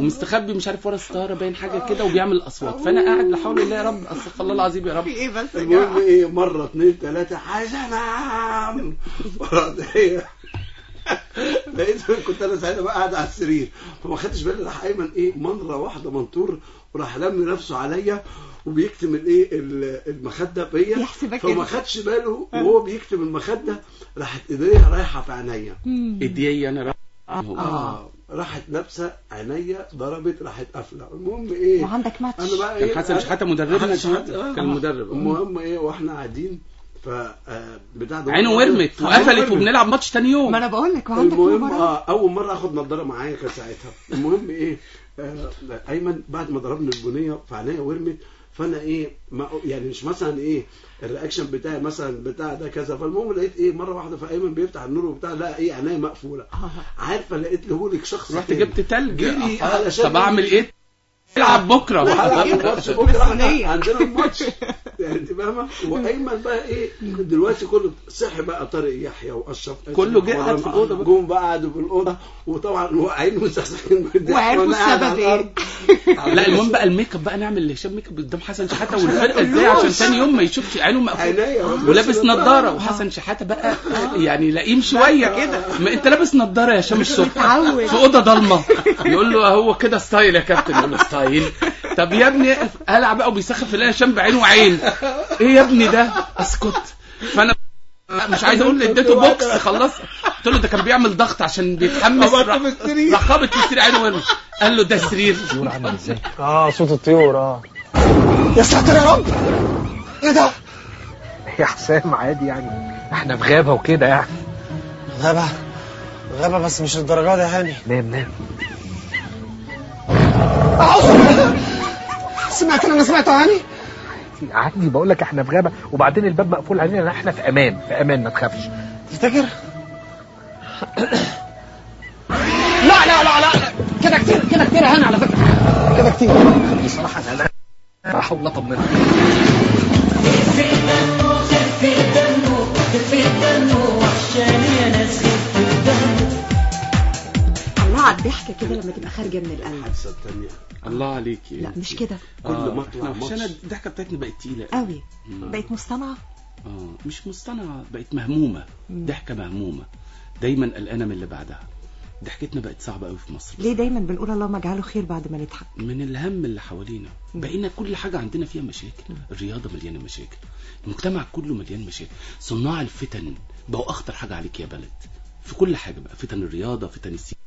ومستخبي مش عارف ورا ستاره باين حاجه كده وبيعمل اصوات فانا قاعد لا حول الله يا رب استغفر الله العظيم يا رب في ايه بس يا المهم جماعه ايه مره اتنين تلاته حزنام ورحت ايه لقيت كنت انا ساعتها بقى قاعد على السرير فما خدتش بالي راح ايمن ايه مره واحده منطور وراح لم نفسه عليا وبيكتم الايه ال- المخده بيا يحسبك فما كده. خدش باله وهو بيكتم المخده راحت ايديه رايحه في عينيا ايديا انا راح اه راحت لابسه عينيا ضربت راحت قافله المهم ايه وعندك ماتش انا بقى كان ايه حسن شحاته مدربنا حسن ساعتها. شحاتة، آه. كان مدرب. المهم ايه واحنا قاعدين ف آه، بتاع ده عينه ورمت وقفلت وبنلعب ماتش تاني يوم ما انا بقول لك وعندك المهم مباراه اه اول مره اخد نضاره معايا كان ساعتها المهم ايه آه ايمن بعد ما ضربني البنيه فعينيا ورمت فانا ايه ما يعني مش مثلا ايه الرياكشن بتاعي مثلا بتاع ده كذا فالمهم لقيت ايه مره واحده فايمن بيفتح النور وبتاع لا ايه عينيا مقفوله عارفه لقيت له هولك شخص رحت تاني. جبت تلج جري آه، علشان طب اعمل ايه العب بكره وهلعب الماتش بكره مسؤولية. عندنا الماتش يعني انت فاهمه وايمن بقى ايه دلوقتي كله صحي بقى طارق يحيى واشرف كله جه قعد في الأوضة بقى. جم بقى قعدوا في الاوضه وطبعا واقعين مسخسخين من الضحك وعرفوا وأنا قاعد السبب على ايه الأرض. لا المهم بقى الميك اب بقى نعمل لهشام ميك اب قدام حسن شحاته والفرقه ازاي عشان تاني يوم ما يشوفش عينه مقفوله عينيا ولابس نظاره وحسن شحاته بقى يعني لئيم شويه كده ما انت لابس نظاره يا هشام الصبح متعود. في اوضه ضلمه يقول له هو كده ستايل يا كابتن يقول له ستايل طب يا ابني قلع بقى وبيسخف يلاقي هشام بعينه وعين ايه يا ابني ده اسكت فانا مش عايز اقول اديته بوكس خلص قلت له ده كان بيعمل ضغط عشان بيتحمس خبطت راح في السرير. راح خابط في السرير عينه ورمش قال له ده سرير اه صوت الطيور اه يا ساتر يا رب ايه ده يا حسام عادي يعني احنا في غابه وكده يعني غابة غابة بس مش الدرجات دي يا هاني نام نام أعوذ بالله سمعت اللي انا سمعته يا هاني عادي بقول لك احنا في غابه وبعدين الباب مقفول علينا احنا في امان في امان ما تخافش تفتكر لا لا لا لا كده كتير كده كتير يا هاني على فكرة كده كتير بصراحه انا لا احاول اطمنك الله على الضحكه كده لما تبقى خارجه من القلب الحادثه الثانيه الله عليكي لا مش كده كل آه، ما اطلع إحنا عشان ماتش الضحكه بتاعتنا بقت تقيله قوي مم. بقت مصطنعه اه مش مصطنعه بقت مهمومه ضحكه مهمومه دايما قلقانه من اللي بعدها ضحكتنا بقت صعبه قوي في مصر ليه دايما بنقول اللهم اجعله خير بعد ما نضحك من الهم اللي حوالينا بقينا كل حاجه عندنا فيها مشاكل الرياضه مليانه مشاكل المجتمع كله مليان مشاكل صناع الفتن بقوا اخطر حاجه عليك يا بلد في كل حاجه بقى فتن الرياضه فتن السياسه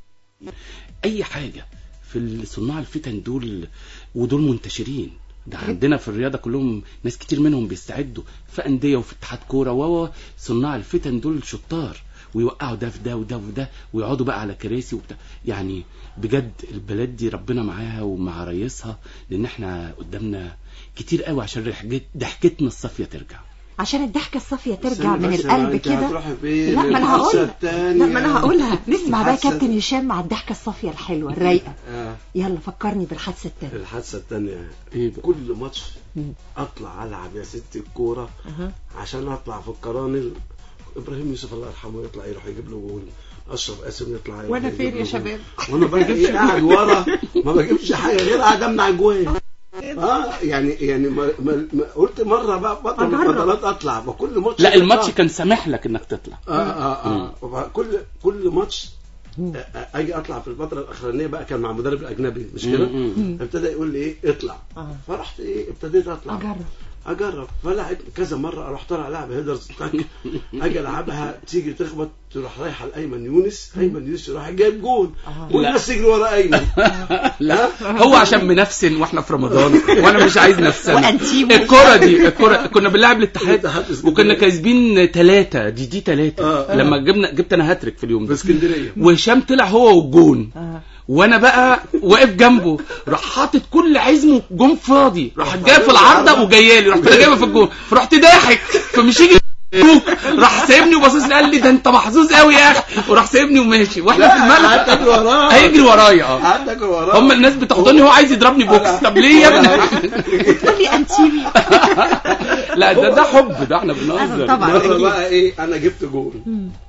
اي حاجه في صناع الفتن دول ودول منتشرين ده عندنا في الرياضه كلهم ناس كتير منهم بيستعدوا في انديه وفي اتحاد كوره و صناع الفتن دول شطار ويوقعوا ده في ده وده وفي ده ويقعدوا بقى على كراسي وبتاع يعني بجد البلد دي ربنا معاها ومع رئيسها لان احنا قدامنا كتير قوي عشان رحجت- ضحكتنا الصافيه ترجع عشان الضحكه الصافيه ترجع استنى من بس، ما القلب أنت كده هتروحي فين؟ لا ما انا الحادثة هقولها التانية. لا ما انا هقولها نسمع بقى الحادثة- كابتن هشام مع الضحكه الصافيه الحلوه الرايقه آه. يلا فكرني بالحادثه التانية الحادثه الثانيه ايه بقى؟ كل ماتش اطلع العب يا ست الكوره أها. عشان اطلع في القرانل ابراهيم يوسف الله يرحمه يطلع يروح يجيب له جول اشرف قاسم يطلع يروح وأنا يجيب فين له يا جول. شباب؟ وانا بقى ايه قاعد ورا ما بجيبش حاجه غير قاعد امنع جوان اه يعني يعني ما ما ما قلت مره بقى فتره من أجرب. الفترات اطلع بكل ماتش لا الماتش أطلع. كان سامح لك انك تطلع اه اه اه وبعد- كل كل ماتش آه، آه، اجي اطلع في الفتره الاخرانيه بقى كان مع مدرب الاجنبي مش كده مم. ابتدى يقول لي ايه اطلع آه. فرحت ايه ابتديت اطلع اجرب اجرب فلعبت كذا مره اروح طالع العب هيدرز تاك اجي العبها تيجي تخبط تروح رايحه لايمن يونس ايمن يونس يروح جايب جول والناس تجري ورا ايمن لا هو عشان منفسن واحنا في رمضان وانا مش عايز نفسنا وأنتيمو. الكرة دي الكرة كنا بنلعب الاتحاد الاتحاد اسكندرية. وكنا كاسبين ثلاثة دي دي ثلاثة آه. لما جبنا جبت انا هاتريك في اليوم في ده اسكندريه وهشام طلع هو والجون آه. وانا بقى واقف جنبه راح حاطط كل عزمه جون فاضي راح جاي في العارضه وجايالي رحت انا جايبه في الجون فرحت ضاحك فمش يجي يبوك. راح سايبني وباصص لي قال لي ده انت محظوظ قوي يا اخي وراح سايبني وماشي واحنا في قعدت اجري الملعب وراه هيجري ورايا اه قعدت اجري وراه هم الناس بتاخدوني هو عايز يضربني بوكس طب ليه يا ابني تقول لي انتيمي لا ده ده حب ده احنا بنهزر طبعا. مره بقى ايه انا جبت جول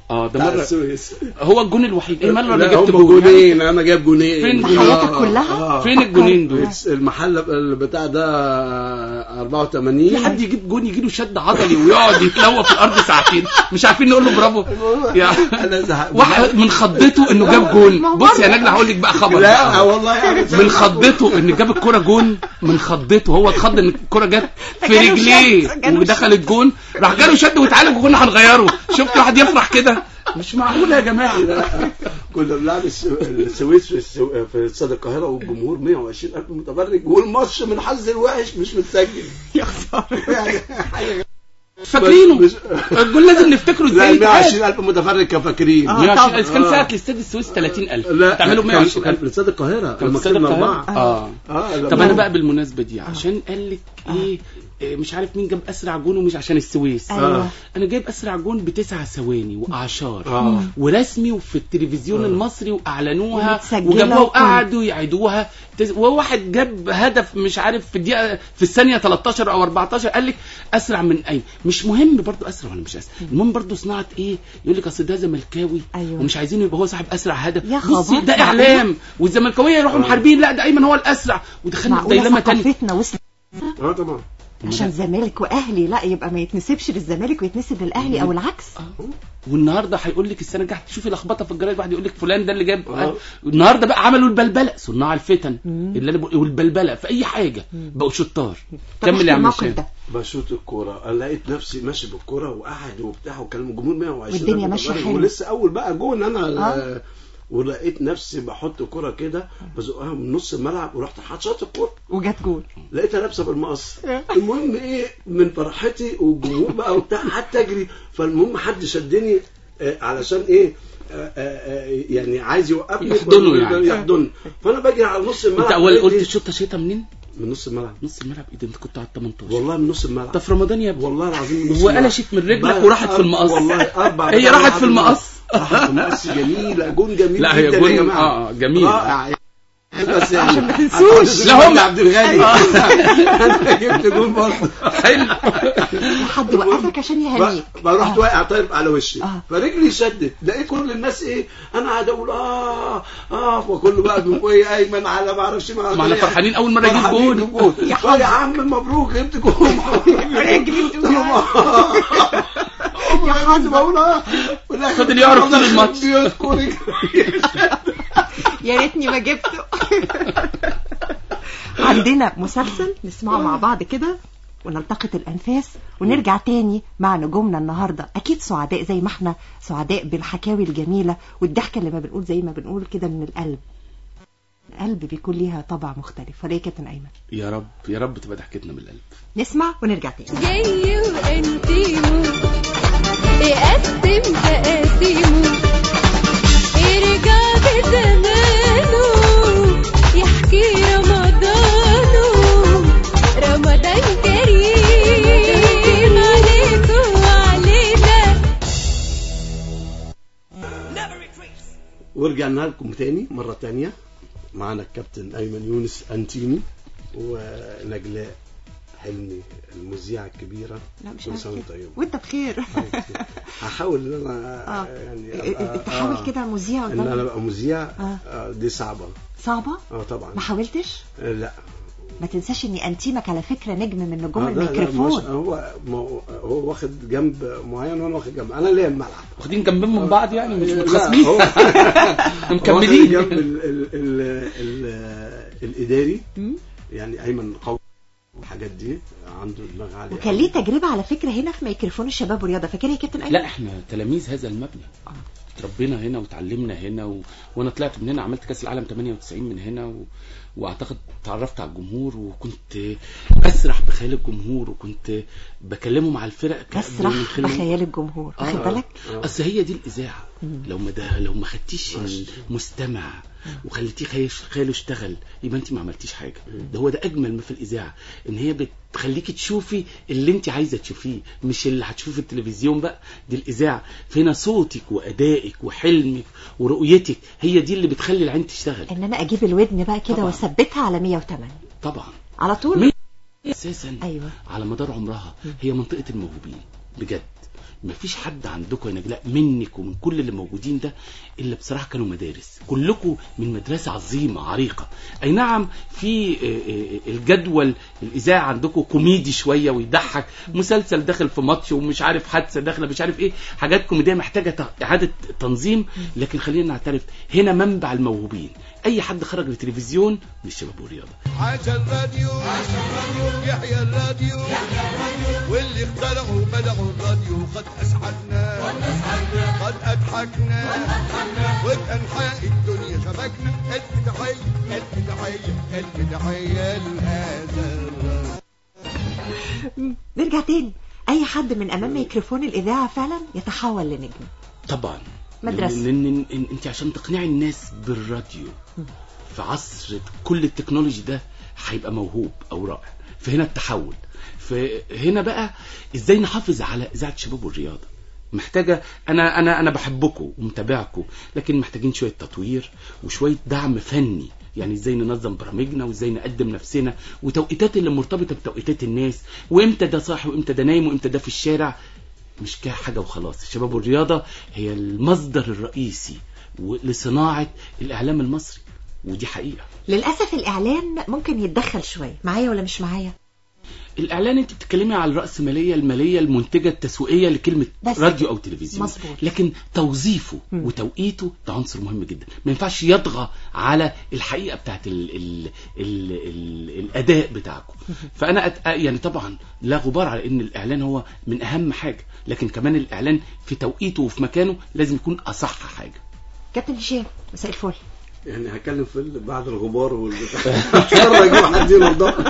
اه ده بتاع مره السويس هو الجون الوحيد ايه ماله انا لا جبت هم جون يعني جونين انا جايب جونين فين في حياتك آه، كلها؟ آه. فين الجونين دول المحل بتاع ده 84 في حد يجيب جون يجي له شد عضلي ويقعد يتلوى في الارض ساعتين مش عارفين نقول له برافو يعني انا زهقت واحد من خضته انه جاب جون بص يا نجله هقول لك بقى خبر لا بقى. والله يعني من خضته ان جاب الكرة جون من خضته هو اتخض ان الكرة جت في جاله رجليه شد، جاله ودخلت جون راح جاله شد واتعالج وكنا هنغيره شفت واحد يفرح كده مش معقول يا جماعه كنا بنلعب الس- السويس في السو... في استاد القاهره والجمهور 120 الف متفرج والماتش من حظ الوحش مش متسجل يا خساره يعني حاجه فاكرينه مش- الجول لازم نفتكره لا ازاي 120 الف متفرج كانوا فاكرين آه، 120 طبعا. اذا كان آه. ساعه الاستاد السويس 30000 لا تعملوا كان- 120 كان الف في استاد القاهره كان لما في استاد كسبنا القاهره اربعه اه اه طب لما- انا بقى بالمناسبه دي عشان قال لك ايه إيه، مش عارف مين جاب اسرع جون ومش عشان السويس ايوه انا جايب اسرع جون بتسع ثواني واعشار اه ورسمي وفي التلفزيون آه. المصري واعلنوها ومتسجلة وجابوها وكل- وقعدوا يعيدوها تز- وواحد جاب هدف مش عارف في الدقيقه في الثانيه 13 او 14 قال لك اسرع من اي مش مهم برضو اسرع ولا مش اسرع المهم برضو صناعه ايه يقول لك اصل ده زملكاوي أيوة. ومش عايزينه يبقى هو صاحب اسرع هدف يا بصي خبر، ده اعلام والزملكاويه يروحوا محاربين لا ده ايمن هو الاسرع ودخلنا في معقوله ديلما تاني ثقافتنا وصلت اه طبعا عشان زمالك واهلي لا يبقى ما يتنسبش للزمالك ويتنسب للاهلي او العكس والنهارده هيقول لك السنه الجايه تشوفي لخبطه في الجرايد واحد يقول لك فلان ده اللي جاب آه. النهارده بقى عملوا البلبله صناع الفتن اللي انا بقول والبلبله في اي حاجه بقوا شطار طب كمل احكي يا عم الموقف هشام ده بشوط الكوره انا لقيت نفسي ماشي بالكوره وقاعد وبتاع وكلام الجمهور 120 والدنيا ألف ماشية متفرج، حلو. ولسه اول بقى جون انا آه. ولقيت نفسي بحط كوره كده بزقها من نص الملعب ورحت حاطط شاط الكوره وجت جول لقيتها لابسه بالمقص المهم ايه من فرحتي والجمهور بقى وبتاع قعدت اجري فالمهم حد شدني آه، علشان ايه آه، آه، آه، يعني عايز يوقفني يحضنه يعني. يحضنه فانا بجري على نص الملعب انت اول لقيت قلت إيه؟ الشوطه شيطه منين من نص الملعب نص الملعب ايه ده انت كنت على 18 والله من نص الملعب ده في رمضان يا ابني والله العظيم من نص وقلشت الملعب. من رجلك بقى وراحت في أر- المقص. والله اربع هي بقى راحت في المقص. راحت في المقص جميله جون جميل لا، هي جدا جون- يا جماعه آه، جميل. رائع بس يعني عشان ما تنسوش. لا، هم- عبد الغني انا جبت جون برضه حلو حد وقفك عشان يهنيك بقى رحت واقع طاير على وشي آه. فرجلي شدت لقيت كل الناس ايه انا قاعد اقول اه اه وكله بقى من فوقي ايمن على ما اعرفش ما ما احنا فرحانين اول مره يجيب فرحانين جول بجول. يا قال يا عم مبروك جبت جول رجلي يا حاج بقول اه في الآخر فضل يعرف طول الماتش. بيذكر يجري. يا ريتني ما جبته عندنا مسلسل نسمعه مع بعض كده ونلتقط الأنفاس ونرجع تاني مع نجومنا النهاردة أكيد سعداء زي ما احنا سعداء بالحكاوي الجميلة والضحكة اللي ما بنقول زي ما بنقول كده من القلب القلب بيكون ليها طبع مختلف ولا إيه يا كابتن أيمن يا رب يا رب تبقى ضحكتنا من القلب نسمع ونرجع تاني جاي وانتيمو يقسم تقاسيمه يرجع بزمانه يحكي رمضانه رمضان كريم عليكم وعلينا ورجعنا لكم تاني مرة تانية معانا الكابتن أيمن يونس أنتيني ونجلاء حلمي المذيعة الكبيرة لا مش كل عارف سنة كده. وأنت طيب وانت بخير هحاول ان انا آه. يعني انت أبقى- حاول آه. كده مذيع ان انا قدام ابقى مذيع آه. آه، دي صعبة صعبة اه طبعا ما حاولتش آه، لا ما تنساش اني انتيمك على فكرة نجم من نجوم آه، لا، لا، مش- الميكروفون هو ما هو هو واخد جنب معين وانا واخد جنب انا ليا الملعب واخدين جنبين من بعض يعني مش لا، متخاصمين هو- مكملين واخد جنب ال ال ال ال الاداري مم. يعني ايمن قوي الحاجات دي عنده دماغ عاليه وكان ليه تجربة على فكرة هنا في ميكروفون الشباب والرياضة فاكر يا كابتن أيمن؟ لا احنا تلاميذ هذا المبنى اتربينا هنا وتعلمنا هنا و... وانا طلعت من هنا عملت كاس العالم 98 من هنا و... واعتقد تعرفت على الجمهور وكنت بسرح بخيال الجمهور وكنت بكلمه مع الفرق ك- بسرح من خلال- بخيال الجمهور واخد آه. بالك آه. اصل هي دي الاذاعه لو ما ده لو ما خدتيش المستمع وخليتيه خي- خياله يشتغل يبقى انت ما عملتيش حاجه ده هو ده اجمل ما في الاذاعه ان هي بتخليكي تشوفي اللي انت عايزه تشوفيه مش اللي هتشوفيه في التلفزيون بقى دي الاذاعه فينا صوتك وادائك وحلمك ورؤيتك هي دي اللي بتخلي العين تشتغل ان انا اجيب الودن بقى كده طبعا. واثبتها على 108 طبعا على طول مين اساسا ايوه على مدار عمرها هي منطقه الموهوبين بجد مفيش حد عندكم يا نجلاء منك ومن كل اللي موجودين ده الا بصراحه كانوا مدارس كلكم من مدرسه عظيمه عريقه اي نعم في آه، آه، الجدول الاذاعه عندكم كوميدي شويه ويضحك مسلسل داخل في ماتش ومش عارف حادثه داخله مش عارف ايه حاجات كوميديه محتاجه ت- اعاده تنظيم لكن خلينا نعترف هنا منبع الموهوبين اي حد خرج للتلفزيون من الشباب والرياضه عاش الراديو يحيى الراديو واللي اخترعوا بدعوا الراديو قد اسعدنا قد اضحكنا وبانحاء الدنيا شبكنا الف تحيه الف تحيه الف تحيه لهذا الراديو نرجع تاني اي حد من امام ميكروفون الاذاعه فعلا يتحول لنجم طبعا مدرسة. لان لأن- إن- انت عشان تقنعي الناس بالراديو في عصر كل التكنولوجي ده هيبقى موهوب او رائع فهنا التحول فهنا بقى ازاي نحافظ على اذاعه الشباب والرياضه محتاجه انا انا انا بحبكم ومتابعكم لكن محتاجين شويه تطوير وشويه دعم فني يعني ازاي ننظم برامجنا وازاي نقدم نفسنا وتوقيتات اللي مرتبطه بتوقيتات الناس وامتى ده صاحي وامتى ده نايم وامتى ده في الشارع مش كده حاجه وخلاص الشباب والرياضه هي المصدر الرئيسي و- لصناعه الاعلام المصري ودي حقيقه للاسف الاعلان ممكن يتدخل شويه معايا ولا مش معايا الاعلان انت بتتكلمي على الراسماليه الماليه المنتجه التسويقيه لكلمه بس راديو او تلفزيون مظبوط. لكن توظيفه مم. وتوقيته ده عنصر مهم جدا ما ينفعش يطغى على الحقيقه بتاعت ال ال ال ال الاداء بتاعكم فانا أت... يعني طبعا لا غبار على ان الاعلان هو من اهم حاجه لكن كمان الاعلان في توقيته وفي مكانه لازم يكون اصح حاجه كابتن هشام مساء الفل يعني هتكلم في ال- بعد الغبار والبتاع اتفرج وحد ينضف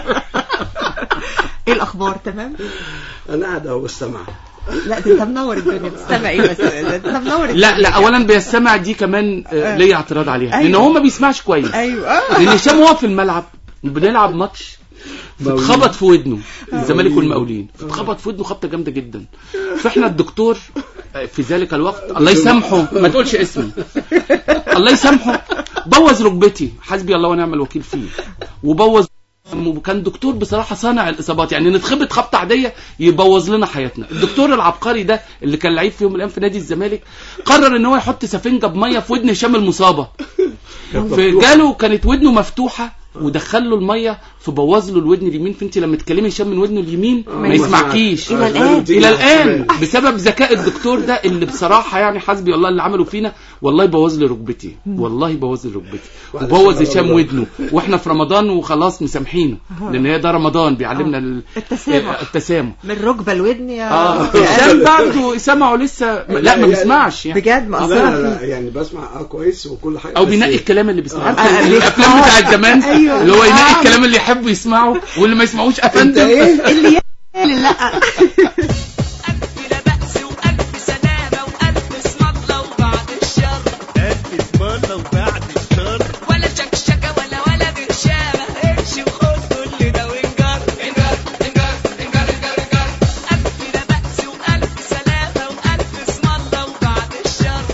ايه الاخبار تمام انا قاعد اهو بستمع لا ده انت منور الدنيا بتستمع ايه بس ده انت منور لا لا اولا بيستمع دي كمان آه، ليا اعتراض عليها لان أيوة. هو ما بيسمعش كويس ايوه لان هشام وهو في الملعب بنلعب ماتش اتخبط في ودنه الزمالك والمقاولين اتخبط في ودنه خبطه جامده جدا فاحنا الدكتور في ذلك الوقت الله يسامحه ما تقولش اسمي الله يسامحه بوظ ركبتي حسبي الله ونعم الوكيل فيه وبوظ وكان دكتور بصراحه صانع الاصابات يعني نتخبط خبطه عاديه يبوظ لنا حياتنا الدكتور العبقري ده اللي كان لعيب في يوم من الايام في نادي الزمالك قرر ان هو يحط سفنجه بميه في ودن هشام المصابه فجاله كانت ودنه مفتوحه ودخل له الميه فبوظ له الودن اليمين فانت لما تكلمي هشام من ودنه اليمين ما يسمعكيش إلى الآن. الى الان بسبب ذكاء الدكتور ده اللي بصراحه يعني حسبي الله اللي عمله فينا والله بوظ لي ركبتي والله بوظ لي ركبتي وبوظ هشام ودنه واحنا في رمضان وخلاص مسامحينه لان هي ده رمضان بيعلمنا ال- التسامح. التسامح من الركبه الودن يا اه يا هشام برضه سمعه لسه لا ما بيسمعش يعني بجد ما لا أصلاً لا لا يعني بسمع اه كويس وكل حاجه او بس- بينقي الكلام اللي بيسمعه آه. عارف الافلام بتاعت زمان أيوة. اللي هو ينقي آه. الكلام اللي يحبه يسمعه واللي ما يسمعوش انت افندم ايه اللي يقال لا بلا بأس وألف سلامة وألف اسم الله وبعد الشر ألف اسم الله وبعد الشر ولا شكشكة ولا ولا برشامة امشي وخد كل ده وانجر انجر انجر انجر انجر انجر ألف بلا بأس وألف سلامة وألف اسم الله وبعد الشر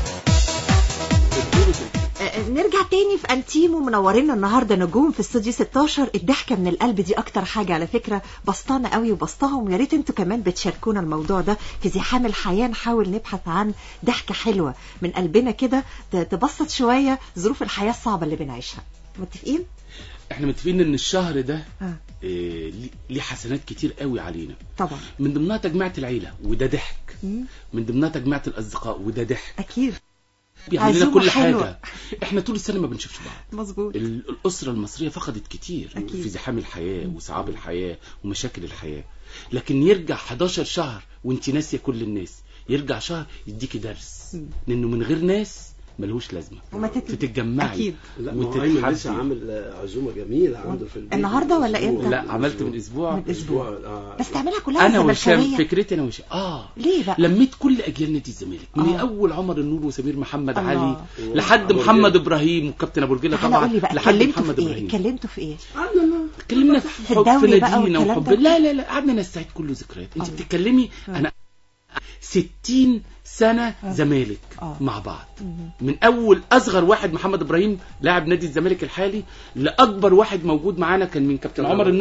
آه، نرجع تاني في انتيمو منورينا النهارده نجوم في استوديو 16 الضحكه من القلب دي اكتر حاجه على فكره بسطانه قوي وبسطهم ويا ريت انتوا كمان بتشاركونا الموضوع ده في زحام الحياه نحاول نبحث عن ضحكه حلوه من قلبنا كده ت- تبسط شويه ظروف الحياه الصعبه اللي بنعيشها متفقين احنا متفقين ان الشهر ده آه. إيه، ليه- ليه حسنات كتير قوي علينا طبعا من ضمنها تجميعة العيلة وده ضحك مم. من ضمنها تجميعة الأصدقاء وده ضحك اكيد بيعمل لنا عزومة كل حلوة. حاجة احنا طول السنة ما بنشوفش بعض مظبوط ال- الأسرة المصرية فقدت كتير أكيد. في زحام الحياة وصعاب الحياة ومشاكل الحياة لكن يرجع 11 شهر وانت ناسية كل الناس يرجع شهر يديكي درس لأنه من غير ناس ملهوش لازمة وما تت- فتتجمعي أكيد. لا ما هو ايمن لسه وتتحدي. عامل آه، عزومه جميله عنده في البيت النهاردة ولا أسبوع. إمتى؟ لا عملت من أسبوع من اسبوع آه. بس تعملها كلها انا وهشام زملكاوية. فكرتي انا وهشام اه ليه بقى لميت كل اجيال نادي الزمالك من آه. اول عمر النور وسمير محمد الله. علي لحد وأبو محمد رجيلة. ابراهيم وكابتن ابو رجيله تعالى طبعا قول لي بقى لحد كلمتوا محمد في ايه ابراهيم كلمتوا في ايه اتكلمنا في في حب في الدوري بقى نادينا والكلام وحب ده؟ لا لا لا قعدنا نستعيد كل ذكريات انت آه. بتتكلمي آه. انا 60 سنه آه. زمالك آه. مع بعض من اول اصغر واحد محمد ابراهيم لاعب نادي الزمالك الحالي لاكبر واحد موجود معانا كان من كابتن عمر النور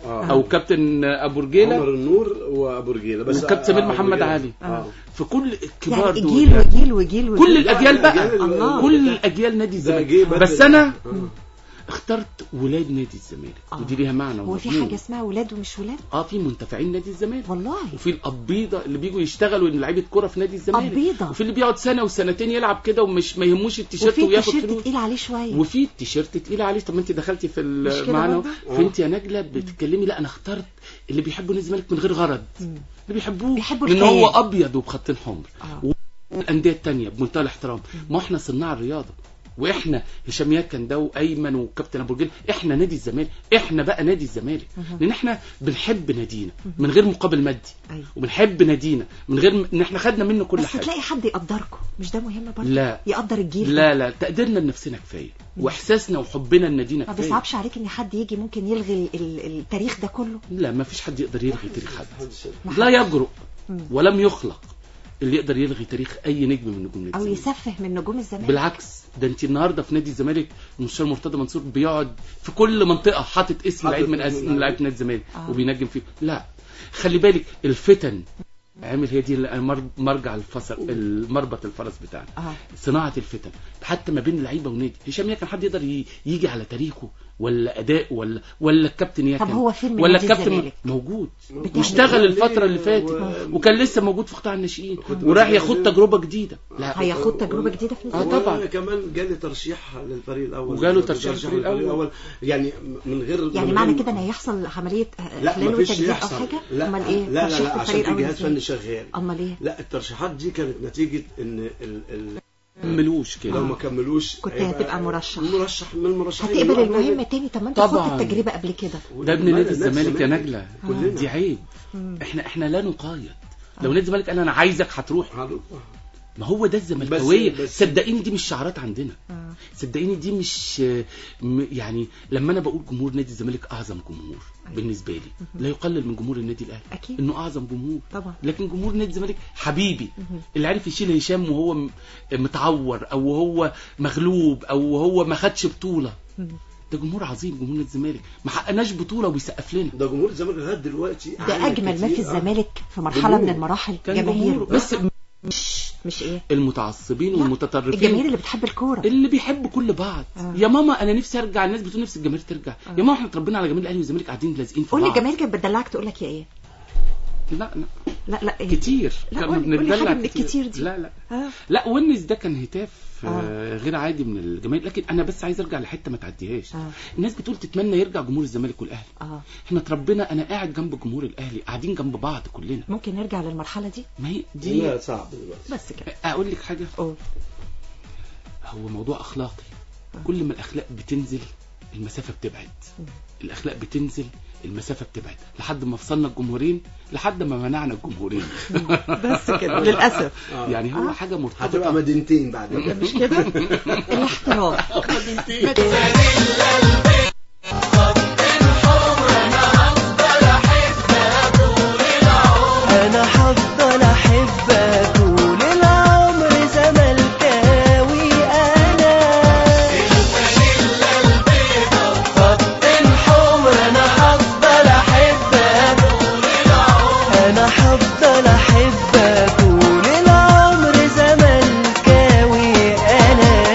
آه. او كابتن ابو رجيله عمر النور وابو رجيله بس وكابتن سمير آه، محمد رجيلة. علي. اه في كل الكبار يعني دول جيل يعني. وجيل وجيل وجيل كل الاجيال بقى الأجيال اللي- الله. كل الاجيال نادي ده جه الزمالك بدري. بس انا آه. اخترت ولاد نادي الزمالك آه. ودي ليها معنى هو في ومضمون. حاجه اسمها ولاد ومش ولاد اه في منتفعين نادي الزمالك والله وفي القبيضه اللي بيجوا يشتغلوا ان لعيبه كوره في نادي الزمالك قبيضة. وفي اللي بيقعد سنه وسنتين يلعب كده ومش ما يهموش التيشيرت وفي وياخد تيشيرت فلوس تقيل عليه شويه وفي التيشيرت تقيل عليه طب ما انت دخلتي في مش ال- كده معانا برضه؟ فانت يا نجله بتتكلمي لا انا اخترت اللي بيحبوا نادي الزمالك من غير غرض اللي بيحبوه بيحبوا لان هو الكيان. ابيض وبخطين حمر آه. والانديه التانية بمنتهى الاحترام ما احنا صناع الرياضه واحنا هشام ياكن ده وايمن وكابتن ابو رجيل احنا نادي الزمالك احنا بقى نادي الزمالك لان احنا بنحب نادينا من غير مقابل مادي أيوة. وبنحب نادينا من غير م- ان احنا خدنا منه كل بس حاجه تلاقي حد يقدركم مش ده مهم برضه لا. يقدر الجيل ده. لا لا تقديرنا لنفسنا كفايه واحساسنا وحبنا لنادينا ما كفايه بيصعبش عليك ان حد يجي ممكن يلغي ال- ال- التاريخ ده كله لا ما فيش حد يقدر يلغي تاريخ حد ما لا يجرؤ مم. ولم يخلق اللي يقدر يلغي تاريخ اي نجم من نجوم نادي او الزمالك. يسفه من نجوم الزمالك بالعكس ده انت النهارده في نادي الزمالك المستشار مرتضى منصور بيقعد في كل منطقه حاطط اسم حاطط لعيب من اسم اسم لعيب. لعيبه نادي الزمالك آه. وبينجم فيه لا خلي بالك الفتن عامل هي دي اللي مر- مرجع الفصل المربط الفرس بتاعنا اه صناعه الفتن حتى ما بين لعيبه ونادي هشام ياكن حد يقدر ي- يجي على تاريخه ولا اداء ولا ولا الكابتن ياكن طب هو فين من ولا نادي الكابتن الزمالك؟ موجود بتعمل واشتغل إيه؟ الفتره اللي فاتت و- وكان لسه موجود في قطاع الناشئين كنت وراح بقول ياخد لك- تجربه جديده لا هياخد تجربه جديده في آه نادي طبعا. كمان جالي ترشيح للفريق الاول وجاله ترشيح للفريق الأول. يعني من غير يعني من معنى غير- كده ان هيحصل عمليه آه، لا احلال مفيش وتجديد او يحصل حاجه لا امال ايه لا لا, ترشيح لا عشان الفريق في الأول جهاز إزاي؟ فني شغال امال ايه لا الترشيحات دي كانت نتيجة ان ال ال كملوش كده لو ما كملوش كنت هيبقى هتبقى مرشح. مرشح من المرشحين هتقبل اللي المهمه هو تاني طب ما انت طبعاً. خدت التجربه قبل كده ده ابن نادي الناس الزمالك يا زمان نجله كلنا. دي عيب احنا احنا لا نقايد لو نادي الزمالك قال انا عايزك هتروح هذا- ما هو ده الزملكاويه بس- بس- صدقيني دي مش شعارات عندنا آه. صدقيني دي مش م- يعني لما انا بقول جمهور نادي الزمالك اعظم جمهور بالنسبه لي لا يقلل من جمهور النادي الاهلي أكيد. انه اعظم جمهور طبعا. لكن جمهور نادي الزمالك حبيبي اللي عارف يشيل هشام وهو م- متعور او وهو مغلوب او وهو ما خدش بطوله ده جمهور عظيم جمهور نادي الزمالك ما حققناش بطوله وبيسقف لنا ده جمهور الزمالك لغايه دلوقتي ده عامل اجمل ما كتير. في آه. الزمالك في مرحله جمهور. من المراحل كان جماهير جمهور بس مش مش ايه المتعصبين لا، والمتطرفين الجماهير اللي بتحب الكوره اللي بيحب كل بعض آه. يا ماما انا نفسي ارجع الناس بتقول نفس الجماهير ترجع يا ماما احنا اتربينا على جماهير الاهلي والزمالك قاعدين لازقين في قول لي بعض الجماهير كانت بتدلعك تقول لك يا ايه لا لا لا لا إيه؟ كتير لا، كنا قول- قول لي بنتدلع حاجة من الكتير دي. لا لا آه. لا ونس ده كان هتاف آه. آه. غير عادي من الجماهير لكن انا بس عايز ارجع لحته ما تعديهاش آه. الناس بتقول تتمنى يرجع جمهور الزمالك والاهلي اه احنا اتربينا انا قاعد جنب جمهور الاهلي قاعدين جنب بعض كلنا ممكن نرجع للمرحله دي ما هي دي لا صعب دلوقتي بس كده اقول لك حاجه قول هو موضوع اخلاقي كل ما الاخلاق بتنزل المسافه بتبعد الاخلاق بتنزل المسافه بتبعد لحد ما فصلنا الجمهورين لحد ما منعنا الجمهورين بس كده للاسف يعني هو آه. حاجه مرتبطه هتبقى مدينتين بعد كده مش كده الاحترام انا هفضل احبك طول العمر زملكاوي انا خط الحمر انا هفضل احبك انا هفضل احبك طول العمر زملكاوي انا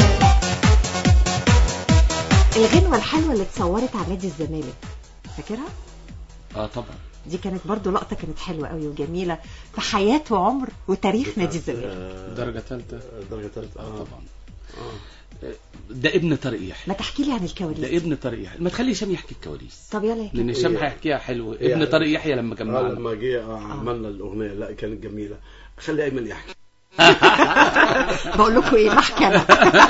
الغنوه الحلوه اللي اتصورت على نادي الزمالك فاكرها اه طبعا دي كانت برضو لقطه كانت حلوه قوي وجميله في حياه وعمر وتاريخ نادي الزمالك آه، درجه ثالثه درجة ثالثة اه اه طبعا آه. ده ابن طارق يحيى ما تحكي لي عن ده الكواليس ابن طارق يحيى ما تخلي هشام يحكي الكواليس طب يلا لان يحكي. هشام إيه. هيحكيها حلو إيه ابن يعني؟ طارق يحيى لما كان آه، معانا لما جه آه، عملنا الاغنيه لا كانت جميله خلي ايمن يحكي بقول لكم ايه محكي انا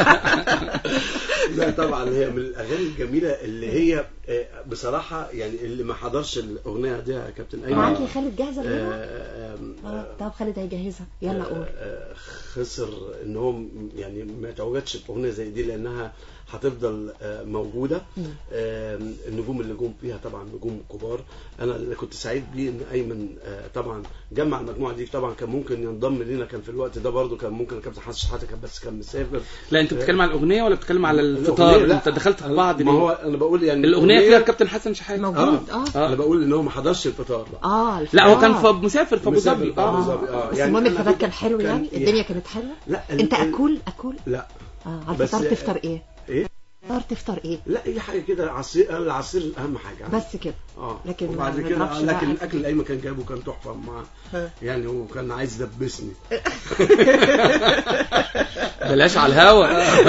لا طبعا هي من الاغاني الجميله اللي هي آه، بصراحه يعني اللي ما حضرش الاغنيه دي يا كابتن ايمن معاك يا خالد جاهزه آه، الغنوه آه، اه آه، طب خالد هيجهزها يلا قول آه، خسر ان هو م- يعني ما يتواجدش باغنيه زي دي لانها هتفضل آه، موجوده آه، النجوم اللي جم فيها طبعا نجوم كبار انا اللي كنت سعيد بيه ان ايمن آه، طبعا جمع المجموعه دي طبعا كان ممكن ينضم لينا كان في الوقت الوقت ده برضو كان ممكن الكابتن حسن شحاته كان بس كان مسافر لا انت بتتكلم على الاغنيه ولا بتتكلم على الفطار الأغنية لا. انت دخلت في بعض ما ليه هو انا بقول يعني الاغنيه فيها الكابتن حسن شحاته موجود اه اه انا بقول ان هو ما حضرش الفطار بقى اه لا هو كان الفطار. في مسافر في ابو مسافر ظبي في أبو اه ظبي. آه. بس يعني المهم أنا الفطار كنت- كان حلو كان- يعني الدنيا كانت حلوه لا ال- انت ال- اكل اكل لا اه على بس- الفطار تفطر ايه ايه الفطار تفطر ايه لا اي حاجه كده عصير العصير اهم حاجه بس كده اه لكن ما وبعد كده نضربش آه، بقى لكن في- الاكل اللي ايمن كان جايبه كان تحفه مع ها. يعني هو كان عايز يدبسني بلاش على الهوا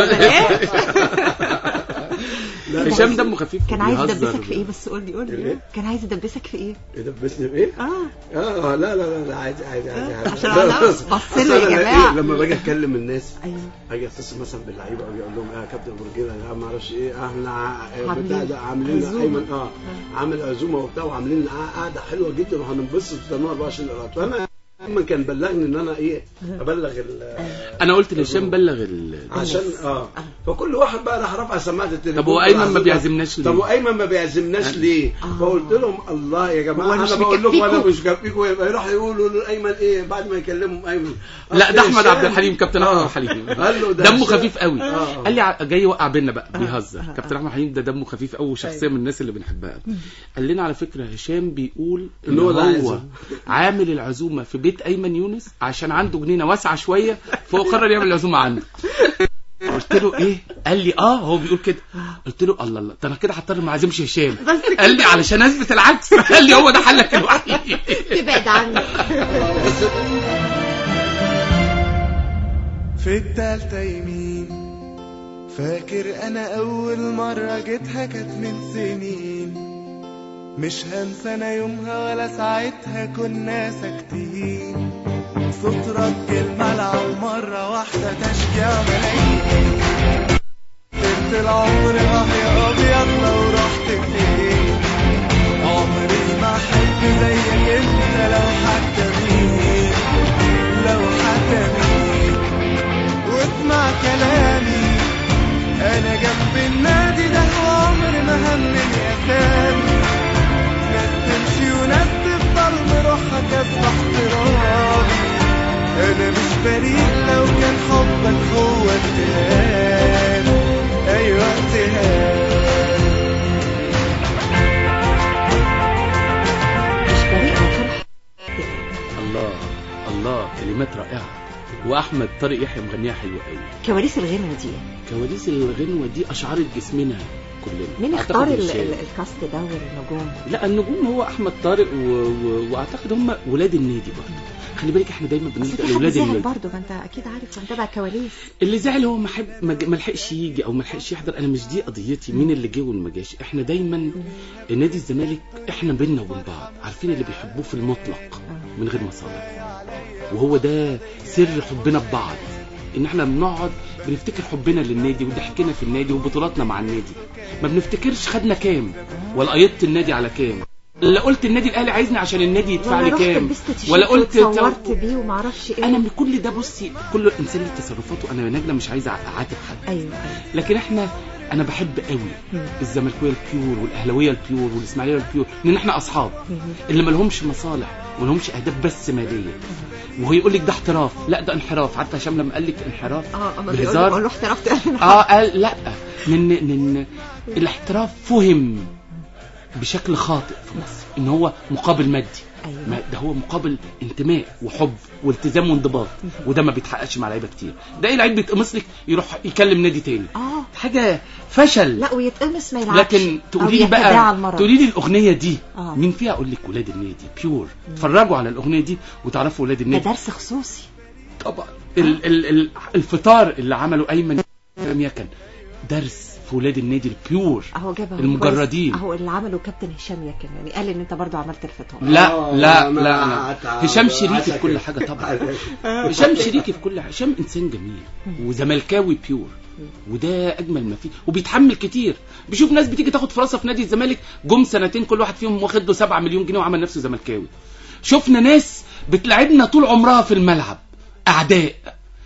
لا هشام دمه خفيف كان عايز بيهزر. يدبسك في ايه بس قول لي قول لي إيه؟ كان عايز يدبسك في ايه يدبسني بايه؟ اه اه لا لا لا, لا عادي عادي عادي, عادي. عشان لا، أنا بس- بص أصل له يا أنا جماعة. إيه لما باجي اتكلم الناس ايوه اجي اتصل مثلا باللعيبه اجي اقول لهم اه يا كابتن برجينا لا ما اعرفش ايه احنا ع- عاملين بتاع ده عاملين عزومة. ايمن اه عامل عزومه وبتاع وعاملين قعده حلوه جدا وهننبسط وتنور 24 قرات فانا ايمن كان بلغني ان انا ايه ابلغ ال- انا قلت لهشام بلغ ال... عشان اه فكل واحد بقى راح رافع سماعه التليفون طب هو ايمن ما راح- بيعزمناش طب ليه وايمن ما بيعزمناش ليه آه. فقلت لهم الله يا هو جماعه مش انا بقول لكم انا مكفيكوا؟ مش كافيكم يبقى يروحوا يقولوا لايمن ايه بعد ما يكلمهم ايمن لا ده أصل احمد هشام- عبد الحليم كابتن احمد آه. عبد الحليم قال له ده دمه هشام. خفيف قوي آه. قال لي ع- جاي يوقع بينا بقى آه. بيهزر آه. كابتن احمد حليم ده دمه خفيف قوي وشخصيه من الناس اللي بنحبها قال لنا على فكره هشام بيقول ان إن هو هو, اللي عايزه. عامل العزومه في بيت ايمن يونس عشان عنده جنينه واسعه شويه فهو قرر يعمل العزومه عنده قلت له ايه قال لي اه هو بيقول كده قلت له الله الله ده انا كده هضطر ما اعزمش هشام قال لي علشان اثبت العكس قال لي هو ده حلك الوحيد تبعد عني في التالتة يمين فاكر انا اول مرة جيتها كانت من سنين مش هنسى انا يومها ولا ساعتها كنا ساكتين صوت رج الملعب مرة واحدة تشجيع ملايين طرت العمر اه يا ابيض لو رحت فين عمري ما احب زيك انت لو حتى مين لو حتى مين واسمع كلامي انا جنب النادي ده وعمري ما همني اسامي ناس تمشي وناس تفضل بروحها كسب احترامي انا مش بريء لو كان حبك هو اتهام ايوه اتهام مش بريء من كل الله الله كلمات رائعة وأحمد طارق يحيى مغنيها حلوة قوي كواليس الغنوة دي كواليس الغنوة دي أشعرت جسمنا كلنا مين أعتقد اختار ال- هشام. ال- الكاست ده والنجوم لا النجوم هو أحمد طارق و... و... وأعتقد هم ولاد النادي برضه خلي بالك احنا دايما بس بنلجأ في حد لولاد زعل النادي برضه ما انت اكيد عارف ومتابع كواليس اللي زعل هو ما حب ما ج- ما لحقش يجي او ما لحقش يحضر انا مش دي قضيتي مين اللي جه واللي ما جاش احنا دايما نادي الزمالك احنا بينا وبين بعض عارفين اللي بيحبوه في المطلق من غير مصالح وهو ده سر حبنا ببعض ان احنا بنقعد بنفتكر حبنا للنادي وضحكنا في النادي وبطولاتنا مع النادي ما بنفتكرش خدنا كام ولا قيدت النادي على كام لا قلت النادي الاهلي عايزني عشان النادي يدفع ولا لي رحت كام لبست تيشيرت ولا قلت وتصورت بيه وما اعرفش ايه انا من كل ده بصي كل انسان له تصرفاته انا نجله مش عايز اعاتب حد ايوه ايوه لكن احنا انا بحب قوي مم. الزملكاويه البيور والاهلاويه البيور والاسماعيليه البيور لان احنا اصحاب مم. اللي ما لهمش مصالح وما لهمش اهداف بس ماليه وهو يقول لك ده احتراف لا ده انحراف عارفه هشام لما قال لك انحراف اه اما بهزار. بيقول بقول له احترفت اه قال لا من من الاحتراف فهم بشكل خاطئ في مصر ان هو مقابل مادي ايوه ما ده هو مقابل انتماء وحب والتزام وانضباط وده ما بيتحققش مع لعيبه كتير ده ايه لعيب بيتقمص لك يروح يكلم نادي تاني اه حاجه فشل لا ويتقمص ما يلعبش لكن أو تقولي لي يتباعى بقى المرض. تقولي لي الاغنيه دي آه. مين فيها اقول لك ولاد النادي بيور اتفرجوا على الاغنيه دي وتعرفوا ولاد ده النادي درس خصوصي طبعا ال ال ال الفطار اللي عمله ايمن رمية كان درس في ولاد النادي البيور اهو جابها المجردين. كويس. اهو اللي عمله كابتن هشام يكن يعني قال ان انت برضو عملت الفطار لا آه، لا أنا لا, قعدت لا. هشام أعمل- شريكي في عشان كل كده. حاجه طبعا هشام شريكي في كل حاجه هشام انسان جميل وزملكاوي بيور وده اجمل ما فيه وبيتحمل كتير بيشوف ناس بتيجي تاخد فرصه في نادي الزمالك جم سنتين كل واحد فيهم واخد له 7 مليون جنيه وعمل نفسه زملكاوي شفنا ناس بتلعبنا طول عمرها في الملعب اعداء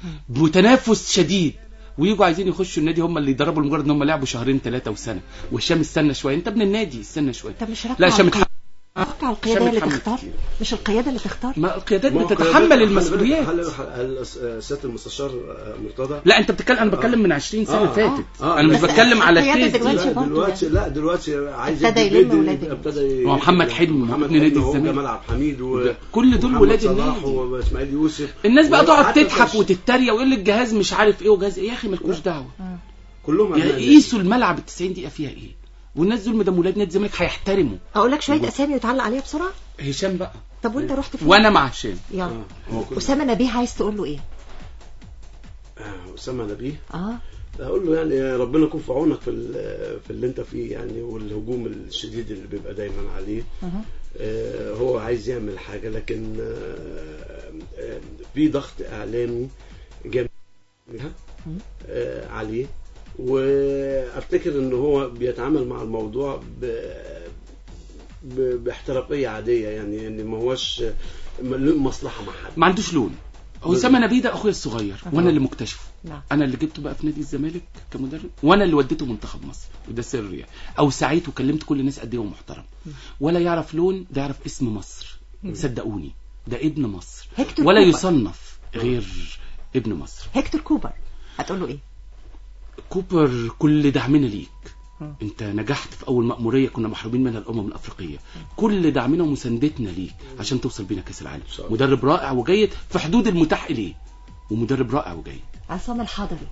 بتنافس شديد ويجوا عايزين يخشوا النادي هم اللي يدربوا لمجرد ان هم لعبوا شهرين ثلاثه وسنه وهشام استنى شويه انت ابن النادي استنى شويه انت مش راكب لا على هشام القيد. اتوقع القياده هشام اللي محمد تختار كتير. مش القياده اللي تختار ما القيادات ما هو بتتحمل قيادات- المسؤوليات هل هل هل سياده المستشار آه، مرتضى لا انت بتتكلم انا بتكلم من 20 سنه آه. فاتت آه. انا مش بس بتكلم على القيادة الكيس دي دلوقتي لا برضه دلوقتي لا دلوقتي عايز ابتدى يدي يلم بيدي- ولاد ابتدى هو محمد حلمي، محمد ابن نادي حلمي هو الزمالك. جمال عبد الحميد و كل دول ومحمد ولاد صلاح النادي. واسماعيل يوسف الناس بقى تقعد وحتى تضحك فش- وتتريق ويقول لك جهاز مش عارف ايه وجهاز ايه يا اخي مالكوش دعوه كلهم يعني أبناء قيسوا الملعب ال 90 دقيقه فيها ايه والناس دول مدام ولاد نادي الزمالك هيحترموا اقول لك شويه اسامي وتعلق عليها بسرعه هشام بقى طب وانت رحت فين وانا مع هشام يلا آه، هو كل- اسامه نبيه عايز تقول له ايه آه، اسامه نبيه اه اقول له يعني ربنا يكون في عونك في ال- في اللي انت فيه يعني والهجوم الشديد اللي بيبقى دايما عليه مه. آه، هو عايز يعمل حاجه لكن آه، آه، في ضغط اعلامي جامد آه، عليه وافتكر ان هو بيتعامل مع الموضوع ب ب- باحترافيه عاديه يعني ان ما هوش له مصلحه مع حد ما عندوش لون هو اسامه نبيه ده اخويا الصغير وانا اللي مكتشفه نعم انا اللي جبته بقى في نادي الزمالك كمدرب وانا اللي وديته منتخب مصر وده سر يعني او سعيت وكلمت كل الناس قد ايه هو محترم ولا يعرف لون ده يعرف اسم مصر صدقوني ده ابن مصر هيكتور ولا كوبر. يصنف غير ابن مصر هيكتور كوبر هتقول له ايه كوبر كل دعمنا ليك مم. انت نجحت في اول مأمورية كنا محرومين منها الامم الافريقية كل دعمنا ومساندتنا ليك عشان توصل بينا كاس العالم شاء الله. مدرب رائع وجيد في حدود المتاح اليه ومدرب رائع وجيد عصام الحضري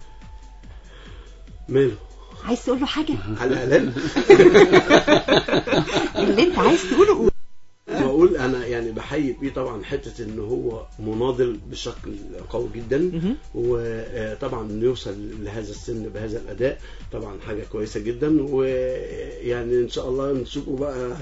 ماله عايز تقول له حاجه على الاقل اللي انت عايز تقوله قول. بقول انا يعني بحيي فيه طبعا حته ان هو مناضل بشكل قوي جدا مهم. وطبعا انه يوصل لهذا السن بهذا الاداء طبعا حاجه كويسه جدا ويعني ان شاء الله نشوفه بقى